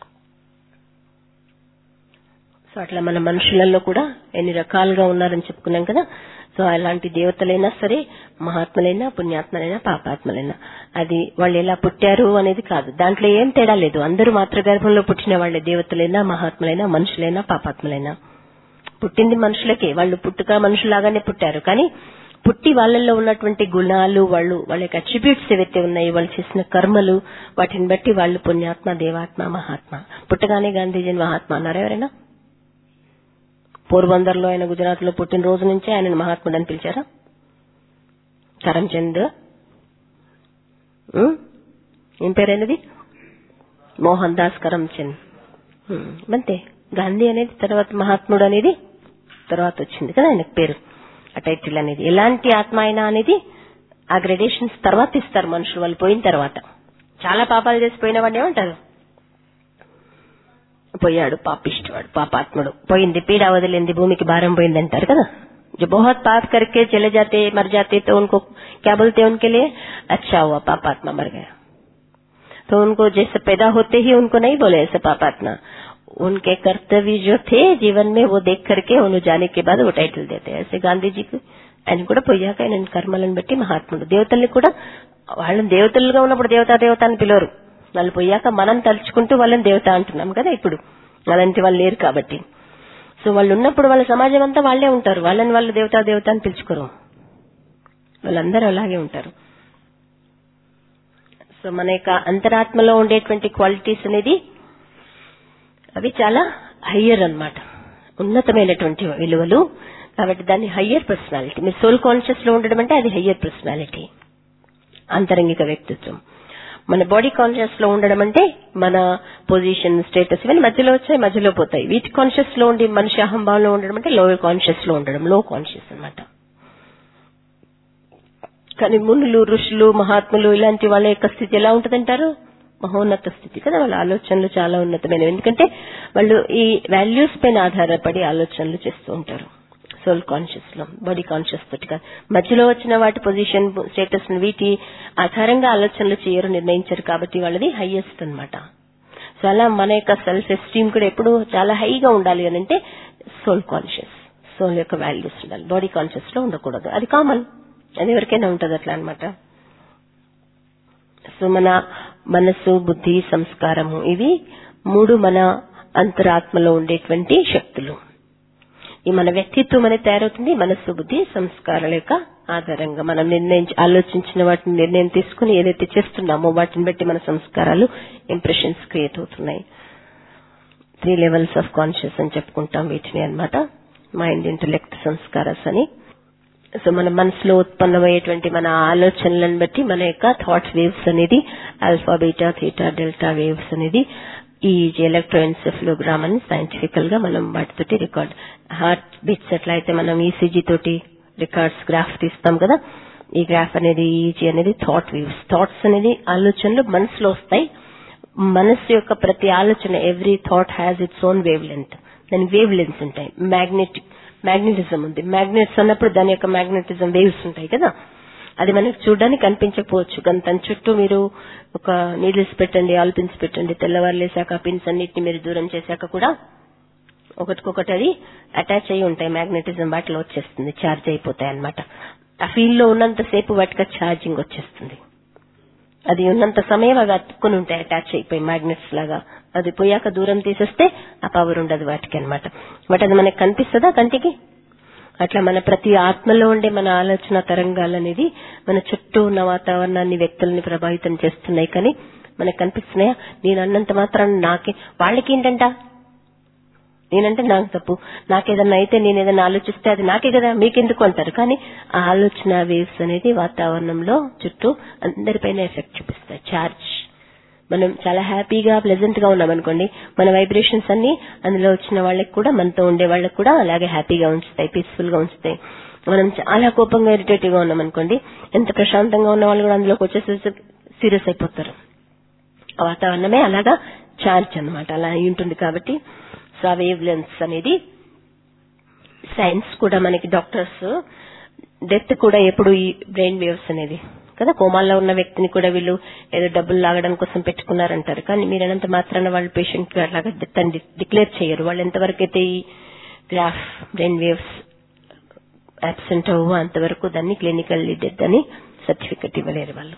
సో అట్లా మన మనుషులలో కూడా ఎన్ని రకాలుగా ఉన్నారని చెప్పుకున్నాం కదా సో అలాంటి దేవతలైనా సరే మహాత్ములైనా పుణ్యాత్మలైనా పాపాత్మలైనా అది వాళ్ళు ఎలా పుట్టారు అనేది కాదు దాంట్లో ఏం తేడా లేదు అందరూ మాతృగర్భంలో పుట్టిన వాళ్ళే దేవతలైనా మహాత్ములైనా మనుషులైనా పాపాత్ములైనా పుట్టింది మనుషులకే వాళ్ళు పుట్టుక మనుషులాగానే పుట్టారు కానీ పుట్టి వాళ్ళల్లో ఉన్నటువంటి గుణాలు వాళ్ళు వాళ్ళ యొక్క అట్రిబ్యూట్స్ ఏవైతే ఉన్నాయి వాళ్ళు చేసిన కర్మలు వాటిని బట్టి వాళ్ళు పుణ్యాత్మ దేవాత్మ మహాత్మ పుట్టగానే గాంధీజీ మహాత్మ అన్నారు ఎవరైనా పోర్బందర్లో ఆయన గుజరాత్ లో పుట్టిన రోజు నుంచే ఆయన మహాత్ముడు అని పిలిచారా కరంచంద్ ఉం? ఏం పేరైనది మోహన్ దాస్ కరంచంద్ ఉం, అంతే గాంధీ అనేది తర్వాత మహాత్ముడు అనేది తర్వాత వచ్చింది కదా ఆయనకు పేరు ఆ టైటిల్ అనేది ఎలాంటి ఆత్మ అయినా అనేది ఆ గ్రెడేషన్స్ తర్వాత ఇస్తారు మనుషులు వాళ్ళు పోయిన తర్వాత చాలా పాపాలు చేసి పోయిన వాడిని ఏమంటారు పోయాడు పాపిష్టవాడు పాపాత్ముడు పోయింది పీడ వదిలింది భూమికి భారం పోయింది అంటారు కదా जो बहुत पाप करके चले जाते मर जाते तो उनको क्या बोलते हैं उनके लिए अच्छा हुआ पापात्मा मर गया तो उनको जैसे पैदा होते ही उनको नहीं बोले ऐसे पापात्मा उनके कर्तव्य जो थे जीवन में वो देख करके उन्हें जाने के बाद वो टाइटल देते हैं ऐसे गांधी जी को ఆయన కూడా పోయాక ఆయన కర్మలను బట్టి మహాత్ముడు దేవతల్ని కూడా వాళ్ళని దేవతలుగా ఉన్నప్పుడు దేవతా దేవత అని పిలవరు వాళ్ళు పోయాక మనం తలుచుకుంటూ వాళ్ళని దేవత అంటున్నాం కదా ఇప్పుడు అలాంటి వాళ్ళు లేరు కాబట్టి సో వాళ్ళు ఉన్నప్పుడు వాళ్ళ సమాజం అంతా వాళ్ళే ఉంటారు వాళ్ళని వాళ్ళు దేవతా దేవత అని పిలుచుకోరు వాళ్ళందరూ అలాగే ఉంటారు సో మన యొక్క అంతరాత్మలో ఉండేటువంటి క్వాలిటీస్ అనేది అవి చాలా హయ్యర్ అన్నమాట ఉన్నతమైనటువంటి విలువలు కాబట్టి దాన్ని హయ్యర్ పర్సనాలిటీ మీరు సోల్ కాన్షియస్ లో ఉండడం అంటే అది హయ్యర్ పర్సనాలిటీ అంతరంగిక వ్యక్తిత్వం మన బాడీ కాన్షియస్ లో ఉండడం అంటే మన పొజిషన్ స్టేటస్ ఇవన్నీ మధ్యలో వచ్చాయి మధ్యలో పోతాయి వీటి కాన్షియస్ లో ఉండి మనిషి అహంభావంలో ఉండడం అంటే లోయర్ కాన్షియస్ లో ఉండడం లో కాన్షియస్ అన్నమాట కానీ మునులు ఋషులు మహాత్ములు ఇలాంటి వాళ్ళ యొక్క స్థితి ఎలా ఉంటదంటారు మహోన్నత స్థితి కదా వాళ్ళ ఆలోచనలు చాలా ఉన్నతమైనవి ఎందుకంటే వాళ్ళు ఈ వాల్యూస్ పైన ఆధారపడి ఆలోచనలు చేస్తూ ఉంటారు సోల్ కాన్షియస్ లో బాడీ కాన్షియస్ తోటి కాదు మధ్యలో వచ్చిన వాటి పొజిషన్ స్టేటస్ వీటి ఆధారంగా ఆలోచనలు చేయరు నిర్ణయించరు కాబట్టి వాళ్ళది హైయెస్ట్ అన్నమాట సో అలా మన యొక్క సెల్ఫ్ ఎస్టీమ్ కూడా ఎప్పుడు చాలా హైగా ఉండాలి అని అంటే సోల్ కాన్షియస్ సోల్ యొక్క వాల్యూస్ ఉండాలి బాడీ కాన్షియస్ లో ఉండకూడదు అది కామన్ అది ఎవరికైనా ఉంటది అట్లా అనమాట సో మన మనసు బుద్ధి సంస్కారము ఇవి మూడు మన అంతరాత్మలో ఉండేటువంటి శక్తులు ఈ మన వ్యక్తిత్వం అనేది తయారవుతుంది మనస్సు బుద్ధి సంస్కారాల యొక్క ఆధారంగా మనం నిర్ణయించి ఆలోచించిన వాటిని నిర్ణయం తీసుకుని ఏదైతే చేస్తున్నామో వాటిని బట్టి మన సంస్కారాలు ఇంప్రెషన్స్ క్రియేట్ అవుతున్నాయి త్రీ లెవెల్స్ ఆఫ్ కాన్షియస్ అని చెప్పుకుంటాం వీటిని అన్నమాట మైండ్ ఇంటలెక్ట్ సంస్కారస్ అని సో మన మనసులో ఉత్పన్నమయ్యేటువంటి మన ఆలోచనలను బట్టి మన యొక్క థాట్ వేవ్స్ అనేది alpha beta theta delta waves అనేది ఈ ఎలక్ట్రోఎన్సెఫ్లోగ్రామ్ అని సైంటిఫికల్ గా మనం వాటితోటి రికార్డ్ హార్ట్ బీట్స్ ఎట్లా అయితే మనం ఈసీజీ తోటి రికార్డ్స్ గ్రాఫ్ తీస్తాం కదా ఈ గ్రాఫ్ అనేది ఈజీ అనేది థాట్ వేవ్స్ థాట్స్ అనేది ఆలోచనలు మనసులో వస్తాయి మనసు యొక్క ప్రతి ఆలోచన every thought has its own wave length దానికి వేవ్ లెన్స్ ఉంటాయి మ్యాగ్నెటిక్ మ్యాగ్నెటిజం ఉంది మ్యాగ్నెట్స్ అన్నప్పుడు దాని యొక్క మ్యాగ్నెటిజం వేవ్స్ ఉంటాయి కదా అది మనకు చూడడానికి కనిపించకపోవచ్చు కానీ తన చుట్టూ మీరు ఒక నీడిల్స్ పెట్టండి ఆల్ పిన్స్ పెట్టండి తెల్లవారు లేసాక పిన్స్ అన్నిటిని మీరు దూరం చేశాక కూడా ఒకటికొకటి అది అటాచ్ అయి ఉంటాయి మ్యాగ్నెటిజం వాటిలో వచ్చేస్తుంది ఛార్జ్ అయిపోతాయి అన్నమాట ఆ ఫీల్డ్ లో ఉన్నంతసేపు వాటికి ఛార్జింగ్ వచ్చేస్తుంది అది ఉన్నంత సమయం అవి అతుక్కుని ఉంటాయి అటాచ్ అయిపోయి మ్యాగ్నెట్స్ లాగా అది పోయాక దూరం తీసేస్తే ఆ పవర్ ఉండదు వాటికి అన్నమాట బట్ అది మనకి కనిపిస్తుందా కంటికి అట్లా మన ప్రతి ఆత్మలో ఉండే మన ఆలోచన తరంగాలు అనేది మన చుట్టూ ఉన్న వాతావరణాన్ని వ్యక్తుల్ని ప్రభావితం చేస్తున్నాయి కానీ మనకు కనిపిస్తున్నాయా నేను అన్నంత మాత్రం నాకే వాళ్ళకి ఏంటంట నేనంటే నాకు తప్పు నాకేదన్నా అయితే నేను ఏదన్నా ఆలోచిస్తే అది నాకే కదా మీకెందుకు అంటారు కానీ ఆ ఆలోచన వేవ్స్ అనేది వాతావరణంలో చుట్టూ అందరిపైన ఎఫెక్ట్ చూపిస్తాయి చార్జ్ మనం చాలా హ్యాపీగా ప్లెజెంట్ గా ఉన్నాం అనుకోండి మన వైబ్రేషన్స్ అన్ని అందులో వచ్చిన వాళ్ళకి కూడా మనతో ఉండే వాళ్ళకి కూడా అలాగే హ్యాపీగా ఉంచుతాయి పీస్ఫుల్ గా ఉంచుతాయి మనం చాలా కోపంగా ఇరిటేటివ్ గా ఉన్నాం అనుకోండి ఎంత ప్రశాంతంగా ఉన్న వాళ్ళు కూడా అందులోకి వచ్చేసి సీరియస్ అయిపోతారు ఆ వాతావరణమే అలాగా చార్జ్ అన్నమాట అలా అయి ఉంటుంది కాబట్టి సో ఆ వేవ్ లెన్స్ అనేది సైన్స్ కూడా మనకి డాక్టర్స్ డెత్ కూడా ఎప్పుడు ఈ బ్రెయిన్ వేవ్స్ అనేది కదా కోమాల్లో ఉన్న వ్యక్తిని కూడా వీళ్ళు ఏదో డబ్బులు లాగడం కోసం పెట్టుకున్నారంటారు కానీ మీరు అనంత మాత్రాన వాళ్ళు పేషెంట్ కి అట్లాగా డెత్ అని డిక్లేర్ చేయరు వాళ్ళు ఎంతవరకు అయితే ఈ గ్రాఫ్ బ్రెయిన్ వేవ్స్ అబ్సెంట్ అవ్వు అంతవరకు దాన్ని క్లినికల్ డెత్ అని సర్టిఫికెట్ ఇవ్వలేరు వాళ్ళు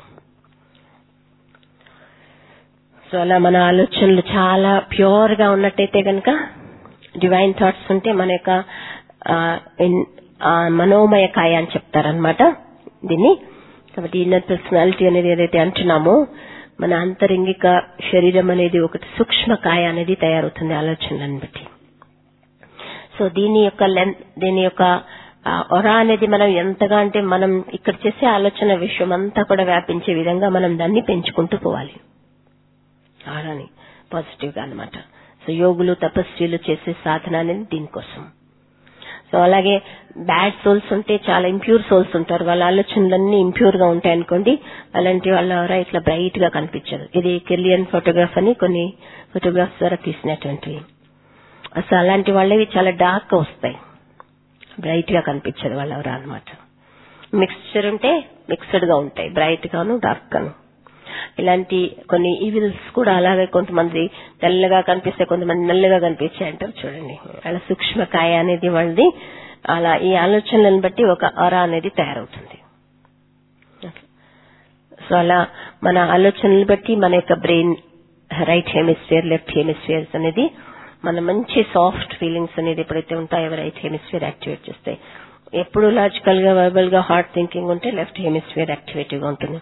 సో అలా మన ఆలోచనలు చాలా ప్యూర్ గా ఉన్నట్టయితే గనక డివైన్ థాట్స్ ఉంటే మన యొక్క ఆ, ఇన్- ఆ మనోమయ కాయ అని చెప్తారనమాట దీన్ని కాబట్టి ఇన్నర్ పర్సనాలిటీ అనేది ఏదైతే అంటున్నామో మన అంతరింగిక శరీరం అనేది ఒకటి సూక్ష్మ కాయ అనేది తయారవుతుంది ఆలోచనలను బట్టి సో దీని యొక్క లెన్ దీని యొక్క ఒరా అనేది మనం ఎంతగా అంటే మనం ఇక్కడ చేసే ఆలోచన విషయం అంతా కూడా వ్యాపించే విధంగా మనం దాన్ని పెంచుకుంటూ పోవాలి ఆరాని పాజిటివ్ గా అనమాట సో యోగులు తపస్సులు చేసే సాధన అనేది దీనికోసం సో అలాగే బ్యాడ్ సోల్స్ ఉంటే చాలా ఇంప్యూర్ సోల్స్ ఉంటారు వాళ్ళ ఆలోచనలన్నీ ఇంప్యూర్ గా ఉంటాయి అనుకోండి అలాంటి వాళ్ళ ఎవరా ఇట్లా బ్రైట్ గా కనిపించదు ఇది కెలియన్ ఫోటోగ్రాఫ్ అని కొన్ని ఫోటోగ్రాఫ్స్ ద్వారా తీసినటువంటివి అసలు అలాంటి వాళ్ళవి చాలా డార్క్ గా వస్తాయి బ్రైట్ గా కనిపించదు వాళ్ళ ఎవరా అనమాట మిక్స్చర్ ఉంటే మిక్స్డ్ గా ఉంటాయి బ్రైట్ గాను డార్క్ గాను ఇలాంటి కొన్ని ఈవిల్స్ కూడా అలాగే కొంతమంది తెల్లగా కనిపిస్తే కొంతమంది నల్లగా కనిపించాయి అంటారు చూడండి అలా సూక్ష్మకాయ అనేది వాళ్ళది అలా ఈ ఆలోచనలను బట్టి ఒక అర అనేది తయారవుతుంది సో అలా మన ఆలోచనలు బట్టి మన యొక్క brain right hemisphere left hemispheres అనేది మన మంచి సాఫ్ట్ ఫీలింగ్స్ అనేది ఎప్పుడైతే ఉంటాయో రైట్ హెమిస్ఫియర్ యాక్టివేట్ చేస్తాయి ఎప్పుడు లాజికల్ గా వర్బల్ గా హార్ట్ థింకింగ్ ఉంటే లెఫ్ట్ హెమిస్ఫియర్ యాక్టివేటివ్ గా ఉంటుంది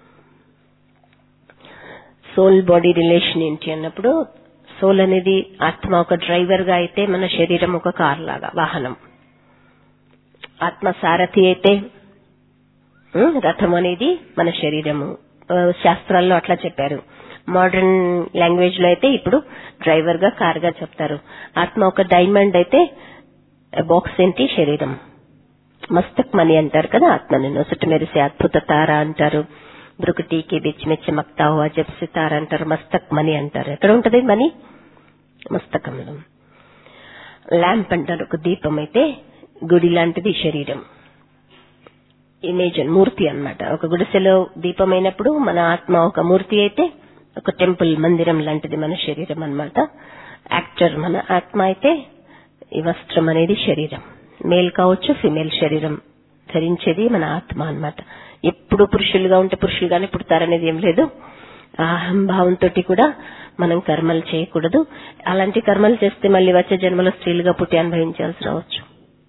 సోల్ బాడీ రిలేషన్ ఏంటి అన్నప్పుడు సోల్ అనేది ఆత్మ ఒక డ్రైవర్ గా అయితే మన శరీరం ఒక కార్ లాగా వాహనం ఆత్మ సారథి అయితే ఉమ్, రథం అనేది మన శరీరము ఆ, శాస్త్రాల్లో అట్లా చెప్పారు మోడర్న్ లాంగ్వేజ్ లో అయితే ఇప్పుడు డ్రైవర్ గా కార్ గా చెప్తారు ఆత్మ ఒక డైమండ్ అయితే బాక్స్ ఏంటి శరీరం మస్తక్ మణి అంటారు కదా ఆత్మని నొసటి మెరిసే అద్భుత తార అంటారు బ్రుకుటీకి బిచ్ में चमकता हुआ जब सितारा అంటారు మస్తక్ మణి అంటారు ఎక్కడ ఉంటది మణి మస్తకంలో ల్యాంప్ అంటారు ఒక దీపం అయితే గుడి లాంటిది శరీరం ఇమేజ్ మూర్తి అన్నమాట ఒక గుడిసెలో దీపం అయినప్పుడు మన ఆత్మ ఒక మూర్తి అయితే ఒక టెంపుల్ మందిరం లాంటిది మన శరీరం అన్నమాట యాక్టర్ మన ఆత్మ అయితే ఈ వస్త్రం అనేది శరీరం మేల్ కావచ్చు ఫిమేల్ శరీరం ధరించేది మన ఆత్మ అన్నమాట ఎప్పుడు పురుషులుగా ఉంటే పురుషులుగానే పుడతారనేది ఏం లేదు ఆ అహంభావంతో కూడా మనం కర్మలు చేయకూడదు అలాంటి కర్మలు చేస్తే మళ్ళీ వచ్చే జన్మలో స్త్రీలుగా పుట్టి అనుభవించాల్సి రావచ్చు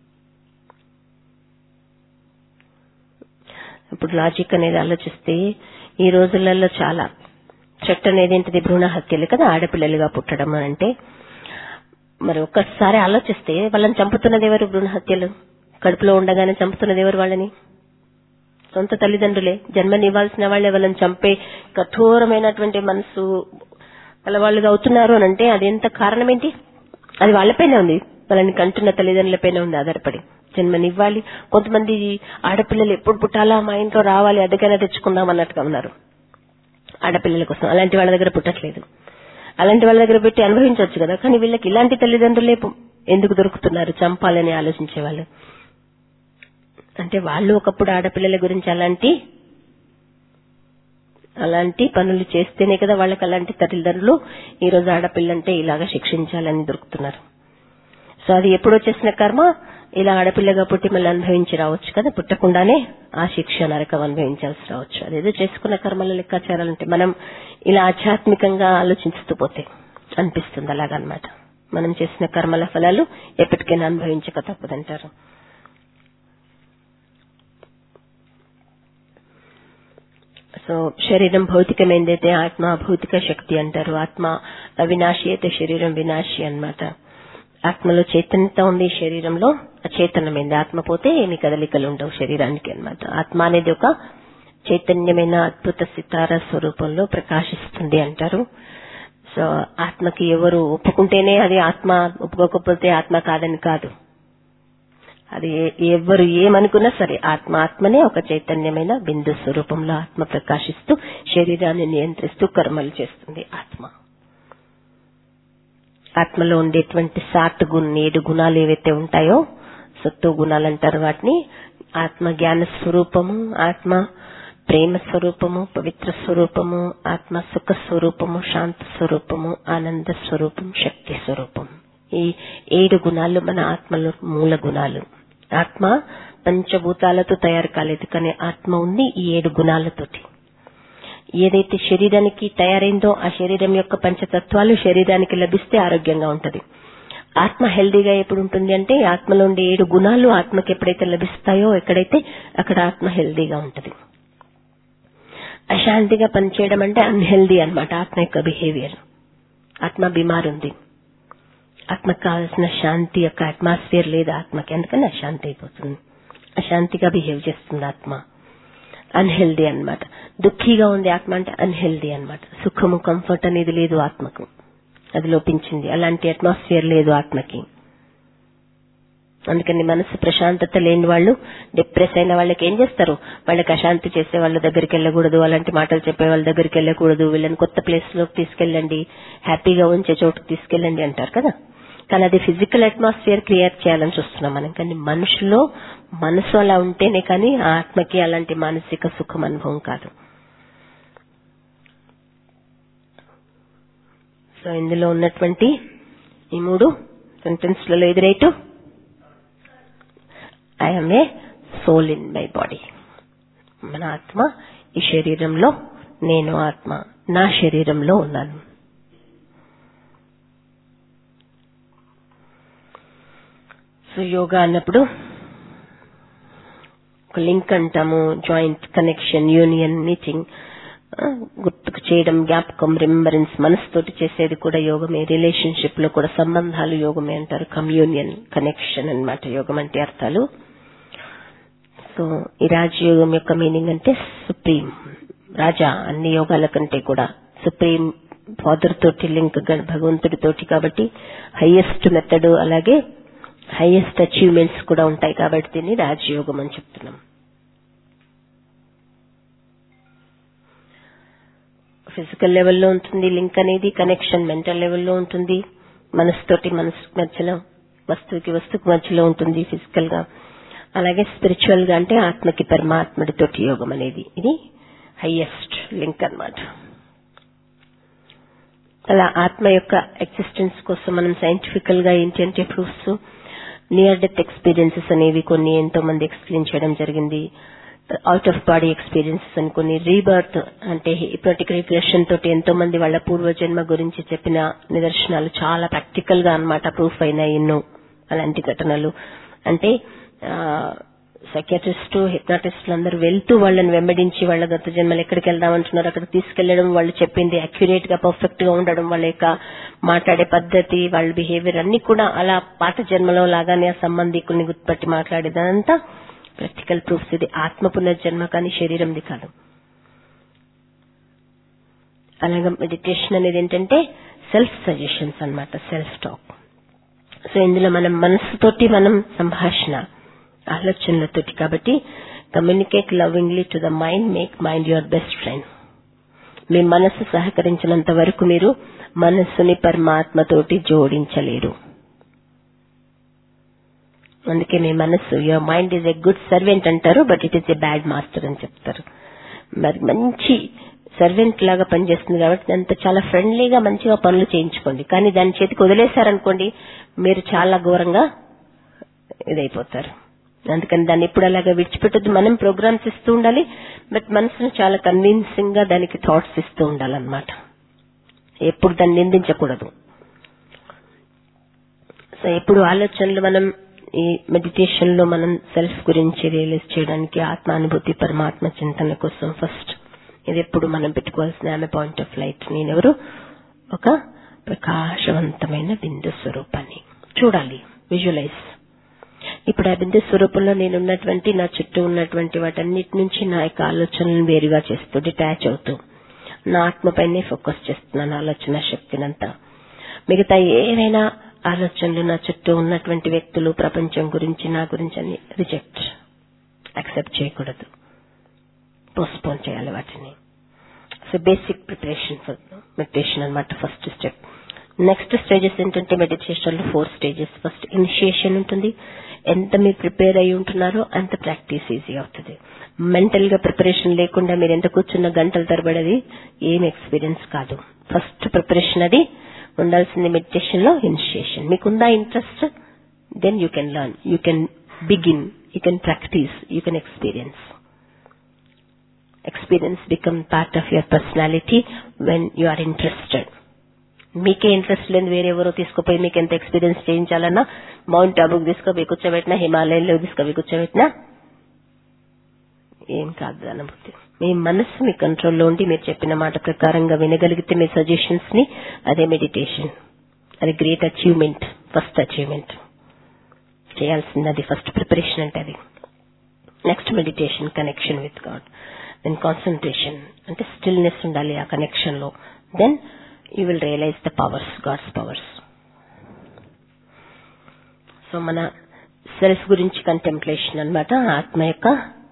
ఇప్పుడు లాజిక్ అనేది ఆలోచిస్తే ఈ రోజులలో చాలా చెట్టు అనేది ఏంటిది భ్రూణ హత్యలు కదా ఆడపిల్లలుగా పుట్టడం అని అంటే మరి ఒక్కసారి ఆలోచిస్తే వాళ్ళని చంపుతున్నది ఎవరు భ్రూణ హత్యలు కడుపులో ఉండగానే చంపుతున్నది ఎవరు వాళ్ళని సొంత తల్లిదండ్రులే జన్మనివ్వాల్సిన వాళ్ళే వాళ్ళని చంపే కఠోరమైనటువంటి మనసు వాళ్ళగా అవుతున్నారు అని అంటే అది ఎంత కారణం ఏంటి అది వాళ్ళపైనే ఉంది వాళ్ళని కంటున్న తల్లిదండ్రులపైన ఉంది ఆధారపడి జన్మనివ్వాలి కొంతమంది ఆడపిల్లలు ఎప్పుడు పుట్టాలా మా ఇంట్లో రావాలి అద్దెకైనా తెచ్చుకుందాం అన్నట్టుగా ఉన్నారు ఆడపిల్లల కోసం అలాంటి వాళ్ళ దగ్గర పుట్టట్లేదు అలాంటి వాళ్ళ దగ్గర పెట్టి అనుభవించవచ్చు కదా కానీ వీళ్ళకి ఇలాంటి తల్లిదండ్రులే పు- ఎందుకు దొరుకుతున్నారు చంపాలని ఆలోచించే వాళ్ళు అంటే వాళ్ళు ఒకప్పుడు ఆడపిల్లల గురించి అలాంటి అలాంటి పనులు చేస్తేనే కదా వాళ్ళకి అలాంటి తల్లిదండ్రులు ఈ రోజు ఆడపిల్లంటే ఇలాగా శిక్షించాలని దొరుకుతున్నారు సో అది ఎప్పుడో చేసిన కర్మ ఇలా ఆడపిల్లగా పుట్టి మళ్ళీ అనుభవించి రావచ్చు కదా పుట్టకుండానే ఆ శిక్ష నరకం అనుభవించాల్సి రావచ్చు అదేదో చేసుకున్న కర్మల లెక్కాచారాలంటే మనం ఇలా ఆధ్యాత్మికంగా ఆలోచిస్తూ పోతే అనిపిస్తుంది అలాగనమాట మనం చేసిన కర్మల ఫలాలు ఎప్పటికైనా అనుభవించక తప్పదంటారు సో శరీరం భౌతికమైందైతే ఆత్మ భౌతిక శక్తి అంటారు ఆత్మ అవినాశి అయితే శరీరం వినాశి అన్నమాట ఆత్మలో చైతన్యత ఉంది శరీరంలో అచైతన్యమైంది ఆత్మ పోతే ఏమి కదలికలు ఉండవు శరీరానికి అన్నమాట ఆత్మ అనేది ఒక చైతన్యమైన అద్భుత సితార స్వరూపంలో ప్రకాశిస్తుంది అంటారు సో ఆత్మకి ఎవరు ఒప్పుకుంటేనే అది ఆత్మ ఒప్పుకోకపోతే ఆత్మ కాదని కాదు అది ఏ- ఎవరు ఏమనుకున్నా సరే ఆత్మ ఆత్మనే ఒక చైతన్యమైన బిందు స్వరూపంలో ఆత్మ ప్రకాశిస్తూ శరీరాన్ని నియంత్రిస్తూ కర్మలు చేస్తుంది ఆత్మ ఆత్మలో ఉండేటువంటి సాట్ గుణ ఏడు గుణాలు ఏవైతే ఉంటాయో సత్తో గుణాలు అంటారు వాటిని ఆత్మ జ్ఞాన స్వరూపము ఆత్మ ప్రేమ స్వరూపము పవిత్ర స్వరూపము ఆత్మ సుఖ స్వరూపము శాంత స్వరూపము ఆనంద స్వరూపం శక్తి స్వరూపం ఈ ఏడు గుణాలు మన ఆత్మలో మూల గుణాలు ఆత్మ పంచభూతాలతో తయారు కాలేదు కానీ ఆత్మ ఉంది ఈ ఏడు గుణాలతోటి ఏదైతే శరీరానికి తయారైందో ఆ శరీరం యొక్క పంచతత్వాలు శరీరానికి లభిస్తే ఆరోగ్యంగా ఉంటది ఆత్మ హెల్దీగా ఎప్పుడు ఉంటుంది అంటే ఆత్మలో ఉండే ఏడు గుణాలు ఆత్మకి ఎప్పుడైతే లభిస్తాయో ఎక్కడైతే అక్కడ ఆత్మ హెల్దీగా ఉంటది అశాంతిగా పనిచేయడం అంటే అన్హెల్దీ అన్నమాట ఆత్మ యొక్క బిహేవియర్ ఆత్మ బిమార్ ఉంది ఆత్మకు కావాల్సిన శాంతి యొక్క అట్మాస్ఫియర్ లేదు ఆత్మకి అందుకని అశాంతి అయిపోతుంది అశాంతిగా బిహేవ్ చేస్తుంది ఆత్మ అన్హెల్దీ అన్నమాట దుఃఖీగా ఉంది ఆత్మ అంటే అన్హెల్దీ అన్నమాట సుఖము కంఫర్ట్ అనేది లేదు ఆత్మకు అది లోపించింది అలాంటి అట్మాస్ఫియర్ లేదు ఆత్మకి అందుకని మనసు ప్రశాంతత లేని వాళ్ళు డిప్రెస్ అయిన వాళ్ళకి ఏం చేస్తారు వాళ్ళకి అశాంతి చేసే వాళ్ళ దగ్గరికి వెళ్ళకూడదు అలాంటి మాటలు చెప్పే వాళ్ళ దగ్గరికి వెళ్ళకూడదు వీళ్ళని కొత్త ప్లేస్ లోకి తీసుకెళ్ళండి హ్యాపీగా ఉంచే చోటుకు తీసుకెళ్ళండి అంటారు కదా కానీ అది ఫిజికల్ అట్మాస్ఫియర్ క్రియేట్ చేయాలని చూస్తున్నాం మనం కానీ మనుషులో మనసు అలా ఉంటేనే కానీ ఆ ఆత్మకి అలాంటి మానసిక సుఖం అనుభవం కాదు సో ఇందులో ఉన్నటువంటి ఈ మూడు సెంటెన్స్ లలో ఎదురైటు I'm a soul in my body మన ఆత్మ ఈ శరీరంలో నేను ఆత్మ నా శరీరంలో ఉన్నాను సో యోగా అన్నప్పుడు ఒక లింక్ అంటాము జాయింట్ కనెక్షన్ యూనియన్ మీటింగ్ గుర్తుకు చేయడం జ్ఞాపకం రిమెంబరెన్స్ మనసుతోటి చేసేది కూడా యోగమే రిలేషన్షిప్ లో కూడా సంబంధాలు యోగమే అంటారు కమ్యూనియన్ కనెక్షన్ అన్నమాట యోగం అంటే అర్థాలు సో ఈ రాజయోగం యొక్క మీనింగ్ అంటే సుప్రీం రాజా అన్ని యోగాల కంటే కూడా సుప్రీం ఫాదర్ తోటి లింక్ గ- భగవంతుడితోటి కాబట్టి హైయెస్ట్ మెథడ్ అలాగే హైయెస్ట్ అచీవ్మెంట్స్ కూడా ఉంటాయి కాబట్టి దీన్ని రాజయోగం అని చెప్తున్నాం ఫిజికల్ లెవెల్లో ఉంటుంది లింక్ అనేది కనెక్షన్ మెంటల్ లెవెల్లో ఉంటుంది మనసుతోటి మనసు మధ్యలో వస్తువుకి వస్తువుకి మధ్యలో ఉంటుంది ఫిజికల్ గా అలాగే స్పిరిచువల్ గా అంటే ఆత్మకి పరమాత్ముడితోటి యోగం అనేది ఇది హైయెస్ట్ లింక్ అన్నమాట అలా ఆత్మ యొక్క ఎగ్జిస్టెన్స్ కోసం మనం సైంటిఫికల్ గా ఏంటి అంటే ప్రూఫ్స్ నియర్ డెత్ ఎక్స్పీరియన్సెస్ అనేవి కొన్ని ఎంతో మంది ఎక్స్ప్లెయిన్ చేయడం జరిగింది అవుట్ ఆఫ్ బాడీ ఎక్స్పీరియన్సెస్ అని కొన్ని రీబర్త్ అంటే హిప్నోటిక్ రిగ్రెషన్ తోటి ఎంతో మంది వాళ్ళ పూర్వజన్మ గురించి చెప్పిన నిదర్శనాలు చాలా ప్రాక్టికల్ గా అన్నమాట ప్రూఫ్ అయినాయి ఎన్నో అలాంటి ఘటనలు అంటే సైకియాట్రిస్ట్ హిప్నాటిస్టులు అందరూ వెళ్తూ వాళ్ళని వెంబడించి వాళ్ళ గత జన్మలు ఎక్కడికి వెళ్దామంటున్నారు అక్కడ తీసుకెళ్లడం వాళ్ళు చెప్పింది అక్యురేట్ గా పర్ఫెక్ట్ గా ఉండడం వాళ్ళ యొక్క మాట్లాడే పద్ధతి వాళ్ళ బిహేవియర్ అన్ని కూడా అలా పాత జన్మలో లాగానే ఆ సంబంధికుల్ని గుర్తుపట్టి మాట్లాడేదంతా ప్రాక్టికల్ ప్రూఫ్స్ ఇది ఆత్మ పునర్జన్మ కానీ శరీరంది కాదు అలాగే మెడిటేషన్ అనేది ఏంటంటే సెల్ఫ్ సజెషన్స్ అన్నమాట సెల్ఫ్ టాక్ సో ఇందులో మనం మనసుతోటి మనం సంభాషణ ఆలోచనలతోటి కాబట్టి communicate lovingly to the mind make mind your best friend మీ మనసు సహకరించినంత వరకు మీరు మనస్సుని పరమాత్మతోటి జోడించలేరు అందుకే మీ మనస్సు your mind is a good servant అంటారు but it is a bad master అని చెప్తారు మరి మంచి సర్వెంట్ లాగా పనిచేస్తుంది కాబట్టి దాంతో చాలా ఫ్రెండ్లీగా మంచిగా పనులు చేయించుకోండి కానీ దాని చేతికి వదిలేశారనుకోండి మీరు చాలా ఘోరంగా ఇదైపోతారు అందుకని దాన్ని ఎప్పుడు అలాగా విడిచిపెట్టద్దు మనం ప్రోగ్రామ్స్ ఇస్తూ ఉండాలి బట్ మనసును చాలా కన్విన్సింగ్ గా దానికి థాట్స్ ఇస్తూ ఉండాలన్నమాట ఎప్పుడు దాన్ని నిందించకూడదు సో ఎప్పుడు ఆలోచనలు మనం ఈ మెడిటేషన్ లో మనం సెల్ఫ్ గురించి రియలైజ్ చేయడానికి ఆత్మానుభూతి పరమాత్మ చింతన కోసం ఫస్ట్ ఇది ఎప్పుడు మనం పెట్టుకోవాల్సిన ఆమె పాయింట్ ఆఫ్ లైట్ నేనెవరు ఒక ప్రకాశవంతమైన బిందు స్వరూపాన్ని చూడాలి విజువలైజ్ ఇప్పుడు ఆ బిందు స్వరూపంలో నేను ఉన్నటువంటి నా చుట్టూ ఉన్నటువంటి వాటన్నిటి నుంచి నా యొక్క ఆలోచనలను వేరుగా చేస్తూ డిటాచ్ అవుతూ నా ఆత్మపైనే ఫోకస్ చేస్తున్నాను ఆలోచన శక్తినంతా మిగతా ఏవైనా ఆలోచనలు నా చుట్టూ ఉన్నటువంటి వ్యక్తులు ప్రపంచం గురించి నా గురించి అని రిజెక్ట్ యాక్సెప్ట్ చేయకూడదు పోస్ట్పోన్ చేయాలి వాటిని so basic preparation for meditation అనమాట ఫస్ట్ స్టెప్ నెక్స్ట్ స్టేజెస్ ఏంటంటే మెడిటేషన్ లో ఫోర్ స్టేజెస్ ఫస్ట్ ఇనిషియేషన్ ఉంటుంది ఎంత మీరు ప్రిపేర్ అయి ఉంటున్నారో అంత ప్రాక్టీస్ ఈజీ అవుతుంది మెంటల్ గా ప్రిపరేషన్ లేకుండా మీరు ఎంత కూర్చున్న గంటల తరబడది ఏం ఎక్స్పీరియన్స్ కాదు ఫస్ట్ ప్రిపరేషన్ అది ఉండాల్సింది మెడిటేషన్ లో ఇనిషియేషన్ మీకుందా interest then you can learn you can begin you can practice you can experience experience become part of your personality when you are interested మీకే ఇంట్రెస్ట్ లేదు వేరెవరో తీసుకుపోయి మీకు ఎంత ఎక్స్పీరియన్స్ చేయించాలన్నా మౌంట్ ఆబుకు తీసుకుపోయి కూర్చోబెట్టినా హిమాలయంలో తీసుకుపోయి కూర్చోబెట్టినా ఏం కాదు అనుభూతి మీ మనస్సు మీ కంట్రోల్లో ఉండి మీరు చెప్పిన మాట ప్రకారంగా వినగలిగితే మీ సజెషన్స్ ని అదే మెడిటేషన్ అది గ్రేట్ అచీవ్మెంట్ ఫస్ట్ అచీవ్మెంట్ చేయాల్సింది అది ఫస్ట్ ప్రిపరేషన్ అంటే అది next meditation connection with God then concentration అంటే స్టిల్నెస్ ఉండాలి ఆ కనెక్షన్ లో then you will realize the powers God's powers so మన సెల్ఫ్ గురించి కంటెంప్లేషన్ అన్నమాట ఆత్మ యొక్క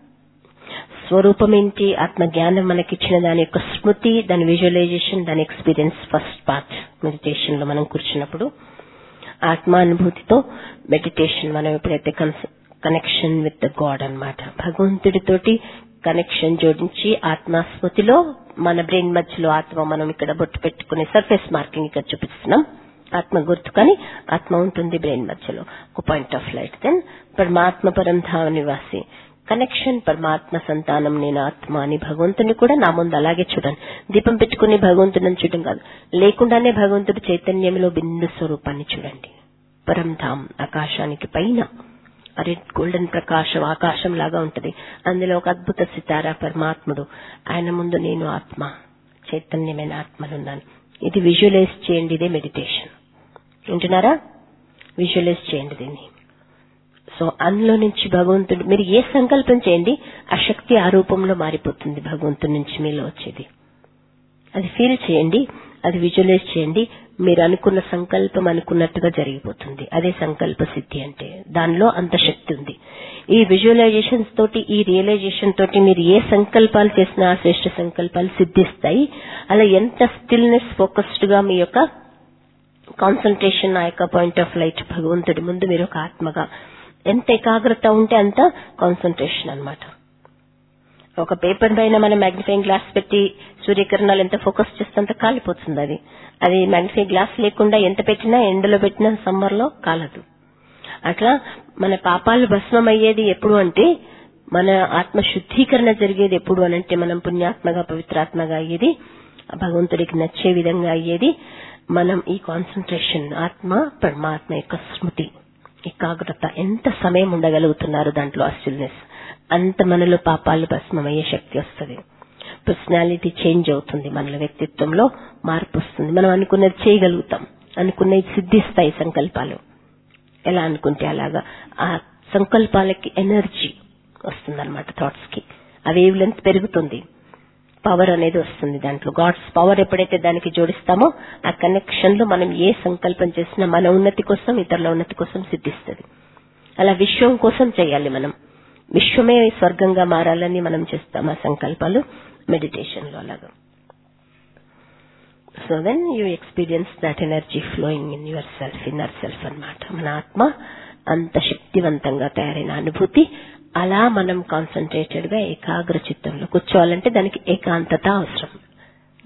స్వరూపం ఏంటి ఆత్మ జ్ఞానం మనకిచ్చిన దాని యొక్క స్మృతి దాని విజువలైజేషన్ దాని ఎక్స్పీరియన్స్ ఫస్ట్ పార్ట్ మెడిటేషన్ లో మనం కూర్చున్నప్పుడు ఆత్మానుభూతితో మెడిటేషన్ మనం ఎప్పుడైతే కనెక్షన్ విత్ ద గాడ్ అన్నమాట భగవంతుడితోటి కనెక్షన్ జోడించి ఆత్మస్మృతిలో మన బ్రెయిన్ మధ్యలో ఆత్మ మనం ఇక్కడ బొట్టు పెట్టుకునే సర్ఫేస్ మార్కింగ్ ఇక్కడ చూపిస్తున్నాం ఆత్మ గుర్తు కానీ ఆత్మ ఉంటుంది బ్రెయిన్ మధ్యలో ఒక పాయింట్ ఆఫ్ లైట్ దెన్ పరమాత్మ పరంధామ నివాసి కనెక్షన్ పరమాత్మ సంతానం నేను ఆత్మ అని భగవంతుని కూడా నా ముందు అలాగే చూడండి దీపం పెట్టుకుని భగవంతుని చూడడం కాదు లేకుండానే భగవంతుడి చైతన్యంలో బిందు స్వరూపాన్ని చూడండి పరంధామ్ ఆకాశానికి పైన రెడ్ గోల్డెన్ ప్రకాశం ఆకాశం లాగా ఉంటది అందులో ఒక అద్భుత సితారా పరమాత్ముడు ఆయన ముందు నేను ఆత్మ చైతన్యమైన ఆత్మనున్నాను ఇది విజువలైజ్ చేయండి ఇదే మెడిటేషన్ వింటున్నారా విజువలైజ్ చేయండి దీన్ని సో అందులో నుంచి భగవంతుడు మీరు ఏ సంకల్పం చేయండి ఆ శక్తి ఆ రూపంలో మారిపోతుంది భగవంతుడి నుంచి మీలో వచ్చేది అది ఫీల్ చేయండి అది విజువలైజ్ చేయండి మీరు అనుకున్న సంకల్పం అనుకున్నట్టుగా జరిగిపోతుంది అదే సంకల్ప సిద్ధి అంటే దానిలో అంత శక్తి ఉంది ఈ విజువలైజేషన్స్ తోటి ఈ రియలైజేషన్ తోటి మీరు ఏ సంకల్పాలు చేసినా ఆ శ్రేష్ట సంకల్పాలు సిద్ధిస్తాయి అలా ఎంత స్టిల్నెస్ ఫోకస్డ్ గా మీ యొక్క కాన్సన్ట్రేషన్ ఆ యొక్క పాయింట్ ఆఫ్ లైట్ భగవంతుడి ముందు మీరు ఒక ఆత్మగా ఎంత ఏకాగ్రత ఉంటే అంత కాన్సన్ట్రేషన్ అన్నమాట ఒక పేపర్ పైన మనం మ్యాగ్నిఫైయింగ్ గ్లాస్ పెట్టి సూర్యకిరణాలు ఎంత ఫోకస్ చేస్తే అంత కాలిపోతుంది అది అది మ్యాగ్నిఫైయింగ్ గ్లాస్ లేకుండా ఎంత పెట్టినా ఎండలో పెట్టినా సమ్మర్ లో కాలదు అట్లా మన పాపాలు భస్మం అయ్యేది ఎప్పుడు అంటే మన ఆత్మ శుద్ధీకరణ జరిగేది ఎప్పుడు అనంటే మనం పుణ్యాత్మగా పవిత్రాత్మగా అయ్యేది భగవంతుడికి నచ్చే విధంగా అయ్యేది మనం ఈ కాన్సన్ట్రేషన్ ఆత్మ పరమాత్మ యొక్క స్మృతి ఏకాగ్రత ఎంత సమయం ఉండగలుగుతున్నారు దాంట్లో అస్టిల్నెస్ అంత మనలో పాపాలు భస్మమయ్యే శక్తి వస్తుంది పర్సనాలిటీ చేంజ్ అవుతుంది మనలో వ్యక్తిత్వంలో మార్పు వస్తుంది మనం అనుకున్నది చేయగలుగుతాం అనుకున్నది సిద్ధిస్తాయి సంకల్పాలు ఎలా అనుకుంటే అలాగా ఆ సంకల్పాలకి ఎనర్జీ వస్తుంది అనమాట థాట్స్ కి ఆ వేవ్ లెంత్ పెరుగుతుంది పవర్ అనేది వస్తుంది దాంట్లో గాడ్స్ పవర్ ఎప్పుడైతే దానికి జోడిస్తామో ఆ కనెక్షన్ లో మనం ఏ సంకల్పం చేసినా మన ఉన్నతి కోసం ఇతరుల ఉన్నతి కోసం సిద్ధిస్తుంది అలా విశ్వం కోసం చేయాలి మనం విశ్వమే స్వర్గంగా మారాలని మనం చేస్తాం ఆ సంకల్పాలు మెడిటేషన్ లో అలాగా so then you experience that energy flowing in your self inner self అన్నమాట మన ఆత్మ అంత శక్తివంతంగా తయారైన అనుభూతి అలా మనం కాన్సన్ట్రేటెడ్ గా ఏకాగ్ర చిత్తంలో కూర్చోవాలంటే దానికి ఏకాంతత అవసరం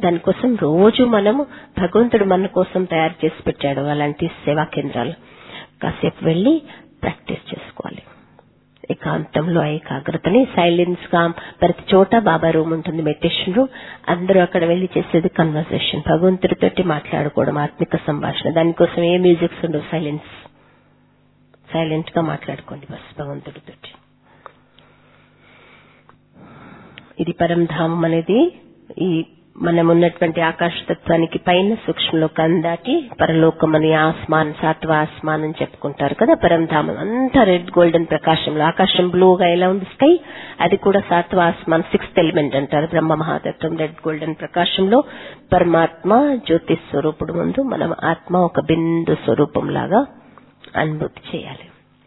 దానికోసం రోజు మనము భగవంతుడు మన కోసం తయారు చేసి పెట్టాడు అలాంటి సేవా కేంద్రాలు కాసేపు వెళ్లి ప్రాక్టీస్ చేసుకోవాలి ఏకాంతంలో ఏకాగ్రతని సైలెన్స్ గా ప్రతి చోట బాబా రూమ్ ఉంటుంది మెడిటేషన్ రూమ్ అందరూ అక్కడ వెళ్లి చేసేది కన్వర్సేషన్ భగవంతుడితోటి మాట్లాడుకోవడం ఆత్మిక సంభాషణ దానికోసం ఏ మ్యూజిక్స్ ఉండవు సైలెన్స్ సైలెంట్ గా మాట్లాడుకోండి బస్ భగవంతుడితోటి ఇది పరంధామం అనేది ఈ మనం ఉన్నటువంటి ఆకాశ తత్వానికి పైన సూక్ష్మలోకం దాటి పరలోకం అని ఆస్మాన్ సాత్వ ఆస్మాన్ అని చెప్పుకుంటారు కదా పరంధామం అంతా రెడ్ గోల్డెన్ ప్రకాశంలో ఆకాశం బ్లూగా ఎలా ఉంది స్కై అది కూడా సాత్వ ఆస్మాన్ సిక్స్త్ ఎలిమెంట్ అంటారు బ్రహ్మ మహాతత్వం రెడ్ గోల్డెన్ ప్రకాశంలో పరమాత్మ జ్యోతి స్వరూపుడు ముందు మనం ఆత్మ ఒక బిందు స్వరూపం లాగా అనుభూతి చేయాలి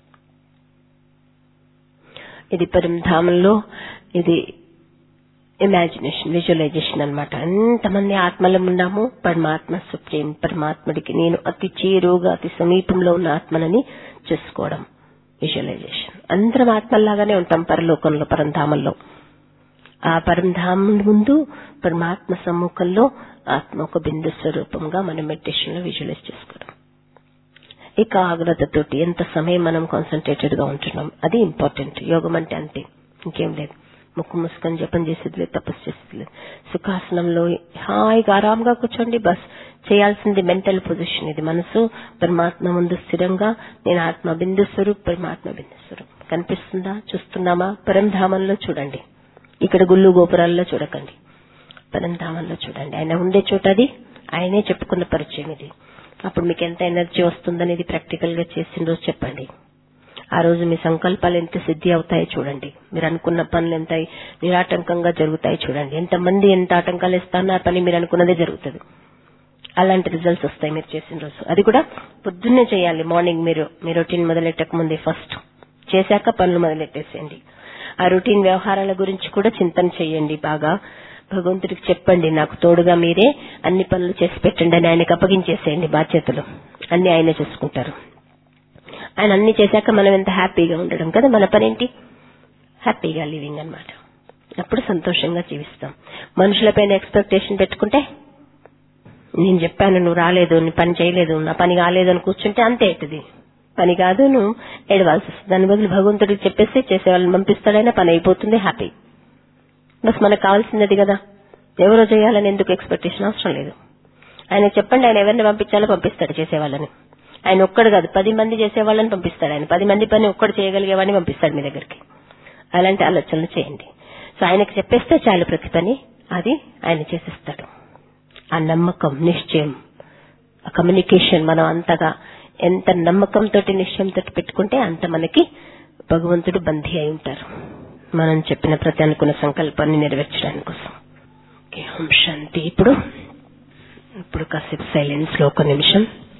ఇది పరంధామంలో ఇది ఇమాజినేషన్ విజువలైజేషన్ అనమాట ఎంతమంది ఆత్మలం ఉన్నాము పరమాత్మ సుప్రీం పరమాత్ముడికి నేను అతి చేరువుగా అతి సమీపంలో ఉన్న ఆత్మనని చూసుకోవడం విజువలైజేషన్ అందరం ఆత్మల్లాగానే ఉంటాం పరలోకంలో పరంధామంలో ఆ పరంధామం ముందు పరమాత్మ సమ్ముఖంలో ఆత్మ ఒక బిందు స్వరూపంగా మనం మెడిటేషన్ లో విజువలైజ్ చేసుకోవడం ఏకాగ్రతతోటి ఎంత సమయం మనం కాన్సన్ట్రేటెడ్ గా ఉంటున్నాం అది ఇంపార్టెంట్ యోగం అంటే అంతే ఇంకేం లేదు ముక్కు ముసుకొని జపం చేసేది లేదు తపస్సు చేసేది లేదు సుఖాసనంలో హాయిగా ఆరాంగా కూర్చోండి బస్ చేయాల్సింది మెంటల్ పొజిషన్ ఇది మనసు పరమాత్మ ముందు స్థిరంగా నేను ఆత్మ బిందు స్వరూప్ పరమాత్మ బిందు స్వరూప్ కనిపిస్తుందా చూస్తున్నామా పరంధామంలో చూడండి ఇక్కడ గుళ్ళు గోపురాల్లో చూడకండి పరంధామంలో చూడండి ఆయన ఉండే చోట అది ఆయనే చెప్పుకున్న పరిచయం ఇది అప్పుడు మీకు ఎంత ఎనర్జీ వస్తుందనేది ప్రాక్టికల్ గా చేసిన రోజు చెప్పండి ఆ రోజు మీ సంకల్పాలు ఎంత సిద్ధి అవుతాయో చూడండి మీరు అనుకున్న పనులు ఎంత నిరాటంకంగా జరుగుతాయో చూడండి ఎంత మంది ఎంత ఆటంకాలు ఇస్తానో ఆ పని మీరు అనుకున్నదే జరుగుతుంది అలాంటి రిజల్ట్స్ వస్తాయి మీరు చేసిన రోజు అది కూడా పొద్దున్నే చేయాలి మార్నింగ్ మీరు మీ రొటీన్ మొదలెట్టక ముందే ఫస్ట్ చేశాక పనులు మొదలెట్టేసేయండి ఆ రొటీన్ వ్యవహారాల గురించి కూడా చింతన చేయండి బాగా భగవంతుడికి చెప్పండి నాకు తోడుగా మీరే అన్ని పనులు చేసి పెట్టండి అని ఆయనకు అప్పగించేసేయండి బాధ్యతలు అన్ని ఆయనే చూసుకుంటారు ఆయన అన్ని చేశాక మనం ఎంత హ్యాపీగా ఉండడం కదా మన పనేంటి హ్యాపీగా లివింగ్ అన్నమాట అప్పుడు సంతోషంగా జీవిస్తాం మనుషులపైన ఎక్స్పెక్టేషన్ పెట్టుకుంటే నేను చెప్పాను నువ్వు రాలేదు నీ పని చేయలేదు నా పని కాలేదు అని కూర్చుంటే అంతే అవుతుంది పని కాదు నువ్వు ఏడవాల్సి వస్తుంది దాని బదులు భగవంతుడికి చెప్పేసి చేసే వాళ్ళని పంపిస్తాడైనా పని అయిపోతుంది హ్యాపీ బస్ మనకు కావాల్సింది కదా ఎవరో చేయాలని ఎందుకు ఎక్స్పెక్టేషన్ అవసరం లేదు ఆయన చెప్పండి ఆయన ఎవరిని పంపించాలో పంపిస్తాడు చేసేవాళ్ళని ఆయన ఒక్కడు కాదు పది మంది చేసేవాళ్ళని పంపిస్తాడు ఆయన పది మంది పని ఒక్కడు చేయగలిగేవాడిని పంపిస్తాడు మీ దగ్గరికి అలాంటి ఆలోచనలు చేయండి సో ఆయనకు చెప్పేస్తే చాలు ప్రతి పని అది ఆయన చేసిస్తాడు ఆ నమ్మకం నిశ్చయం ఆ కమ్యూనికేషన్ మనం అంతగా ఎంత నమ్మకంతో నిశ్చయంతో పెట్టుకుంటే అంత మనకి భగవంతుడు బంధీ అయి ఉంటారు మనం చెప్పిన ప్రతి అనుకున్న సంకల్పాన్ని నెరవేర్చడానికి కోసం ఓకే, ఓం శాంతి ఇప్పుడు ఇప్పుడు కాసేపు సైలెన్స్ లో ఒక నిమిషం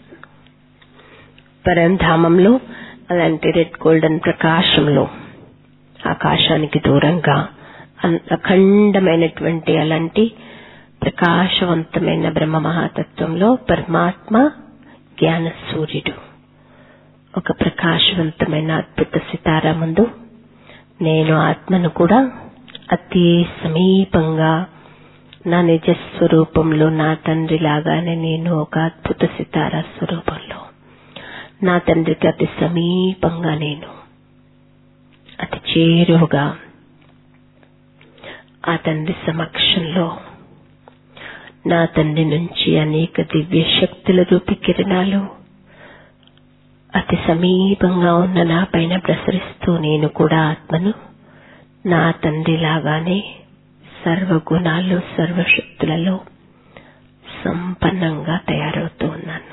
పరంధామంలో అలాంటి రెడ్ గోల్డెన్ ప్రకాశంలో ఆకాశానికి దూరంగా అన్- అఖండమైనటువంటి అలాంటి ప్రకాశవంతమైన బ్రహ్మ మహాతత్వంలో పరమాత్మ జ్ఞాన సూర్యుడు ఒక ప్రకాశవంతమైన అద్భుత సితారా ముందు నేను ఆత్మను కూడా అతి సమీపంగా నా నిజ స్వరూపంలో నా తండ్రి లాగానే నేను ఒక అద్భుత సితారా స్వరూపంలో నా తండ్రికి అతి సమీపంగా నేను అతి చేరువుగా ఆ తండ్రి సమక్షంలో నా తండ్రి నుంచి అనేక దివ్య శక్తుల రూపి కిరణాలు అతి సమీపంగా ఉన్న నా పైన ప్రసరిస్తూ నేను కూడా ఆత్మను నా తండ్రి లాగానే సర్వగుణాలు సర్వశక్తులలో సంపన్నంగా తయారవుతూ ఉన్నాను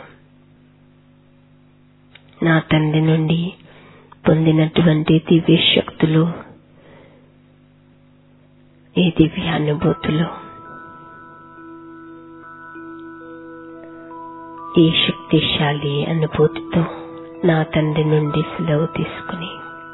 నా తండ్రి నుండి పొందినటువంటి దివ్య శక్తులు ఈ దివ్య అనుభూతులు ఈ శక్తిశాలి అనుభూతితో నా తండ్రి నుండి సెలవు తీసుకుని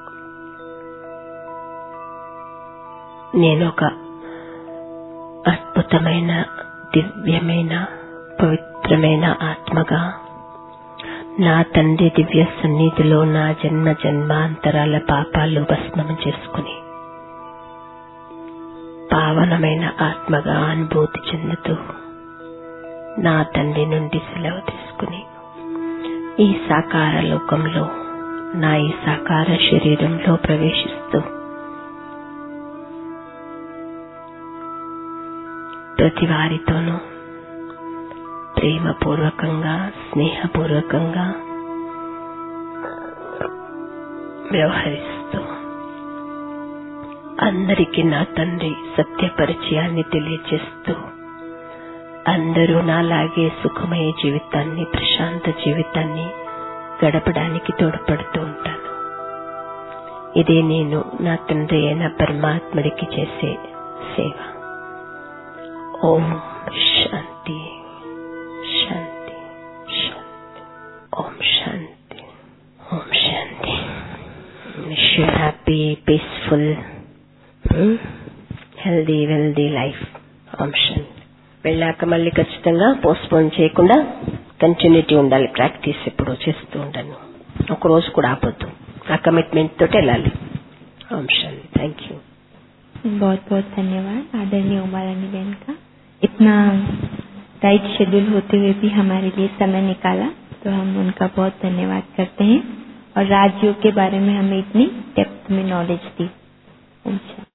నేను ఒక అద్భుతమైన దివ్యమైన పవిత్రమైన ఆత్మగా నా తండ్రి దివ్య సన్నిధిలో నా జన్మ జన్మాంతరాల పాపాలు భస్మం చేసుకుని పావనమైన ఆత్మగా అనుభూతి చెందుతూ నా తండ్రి నుండి సెలవు తీసుకుని ఈ సాకార లోకంలో నా ఈ సాకార శరీరంలో ప్రవేశిస్తూ ప్రతి వారితోనూ ప్రేమపూర్వకంగా స్నేహపూర్వకంగా వ్యవహరిస్తూ అందరికీ నా తండ్రి సత్య పరిచయాన్ని తెలియజేస్తూ అందరూ నాలాగే సుఖమయ జీవితాన్ని ప్రశాంత జీవితాన్ని గడపడానికి తోడ్పడుతూ ఉంటాను ఇదే నేను నా తండ్రి అయిన పరమాత్ముడికి చేసే సేవ ఓం శాంతి శాంతి శాంతి ఓం శాంతి ఓం శాంతి wish you happy peaceful healthy wealthy life ఓం శాంతి వెళ్ళాక మళ్ళీ ఖచ్చితంగా పోస్ట్పోన్ చేయకుండా కంటిన్యూటీ ఉండాలి ప్రాక్టీస్ ఎప్పుడు చేస్తూ ఉండాలి ఒక రోజు కూడా ఆపొద్దు ఆ కమిట్మెంట్ తోటి వెళ్ళాలి ఓం శాంతి థ్యాంక్ యూ बहुत बहुत धन्यवाद आदरणीय उमा रानी बहन का इतना टाइट शेड्यूल होते हुए भी हमारे लिए समय निकाला तो हम उनका बहुत धन्यवाद करते हैं और राजयोग के बारे में हमें इतनी डेप्थ में नॉलेज दी ओम शांति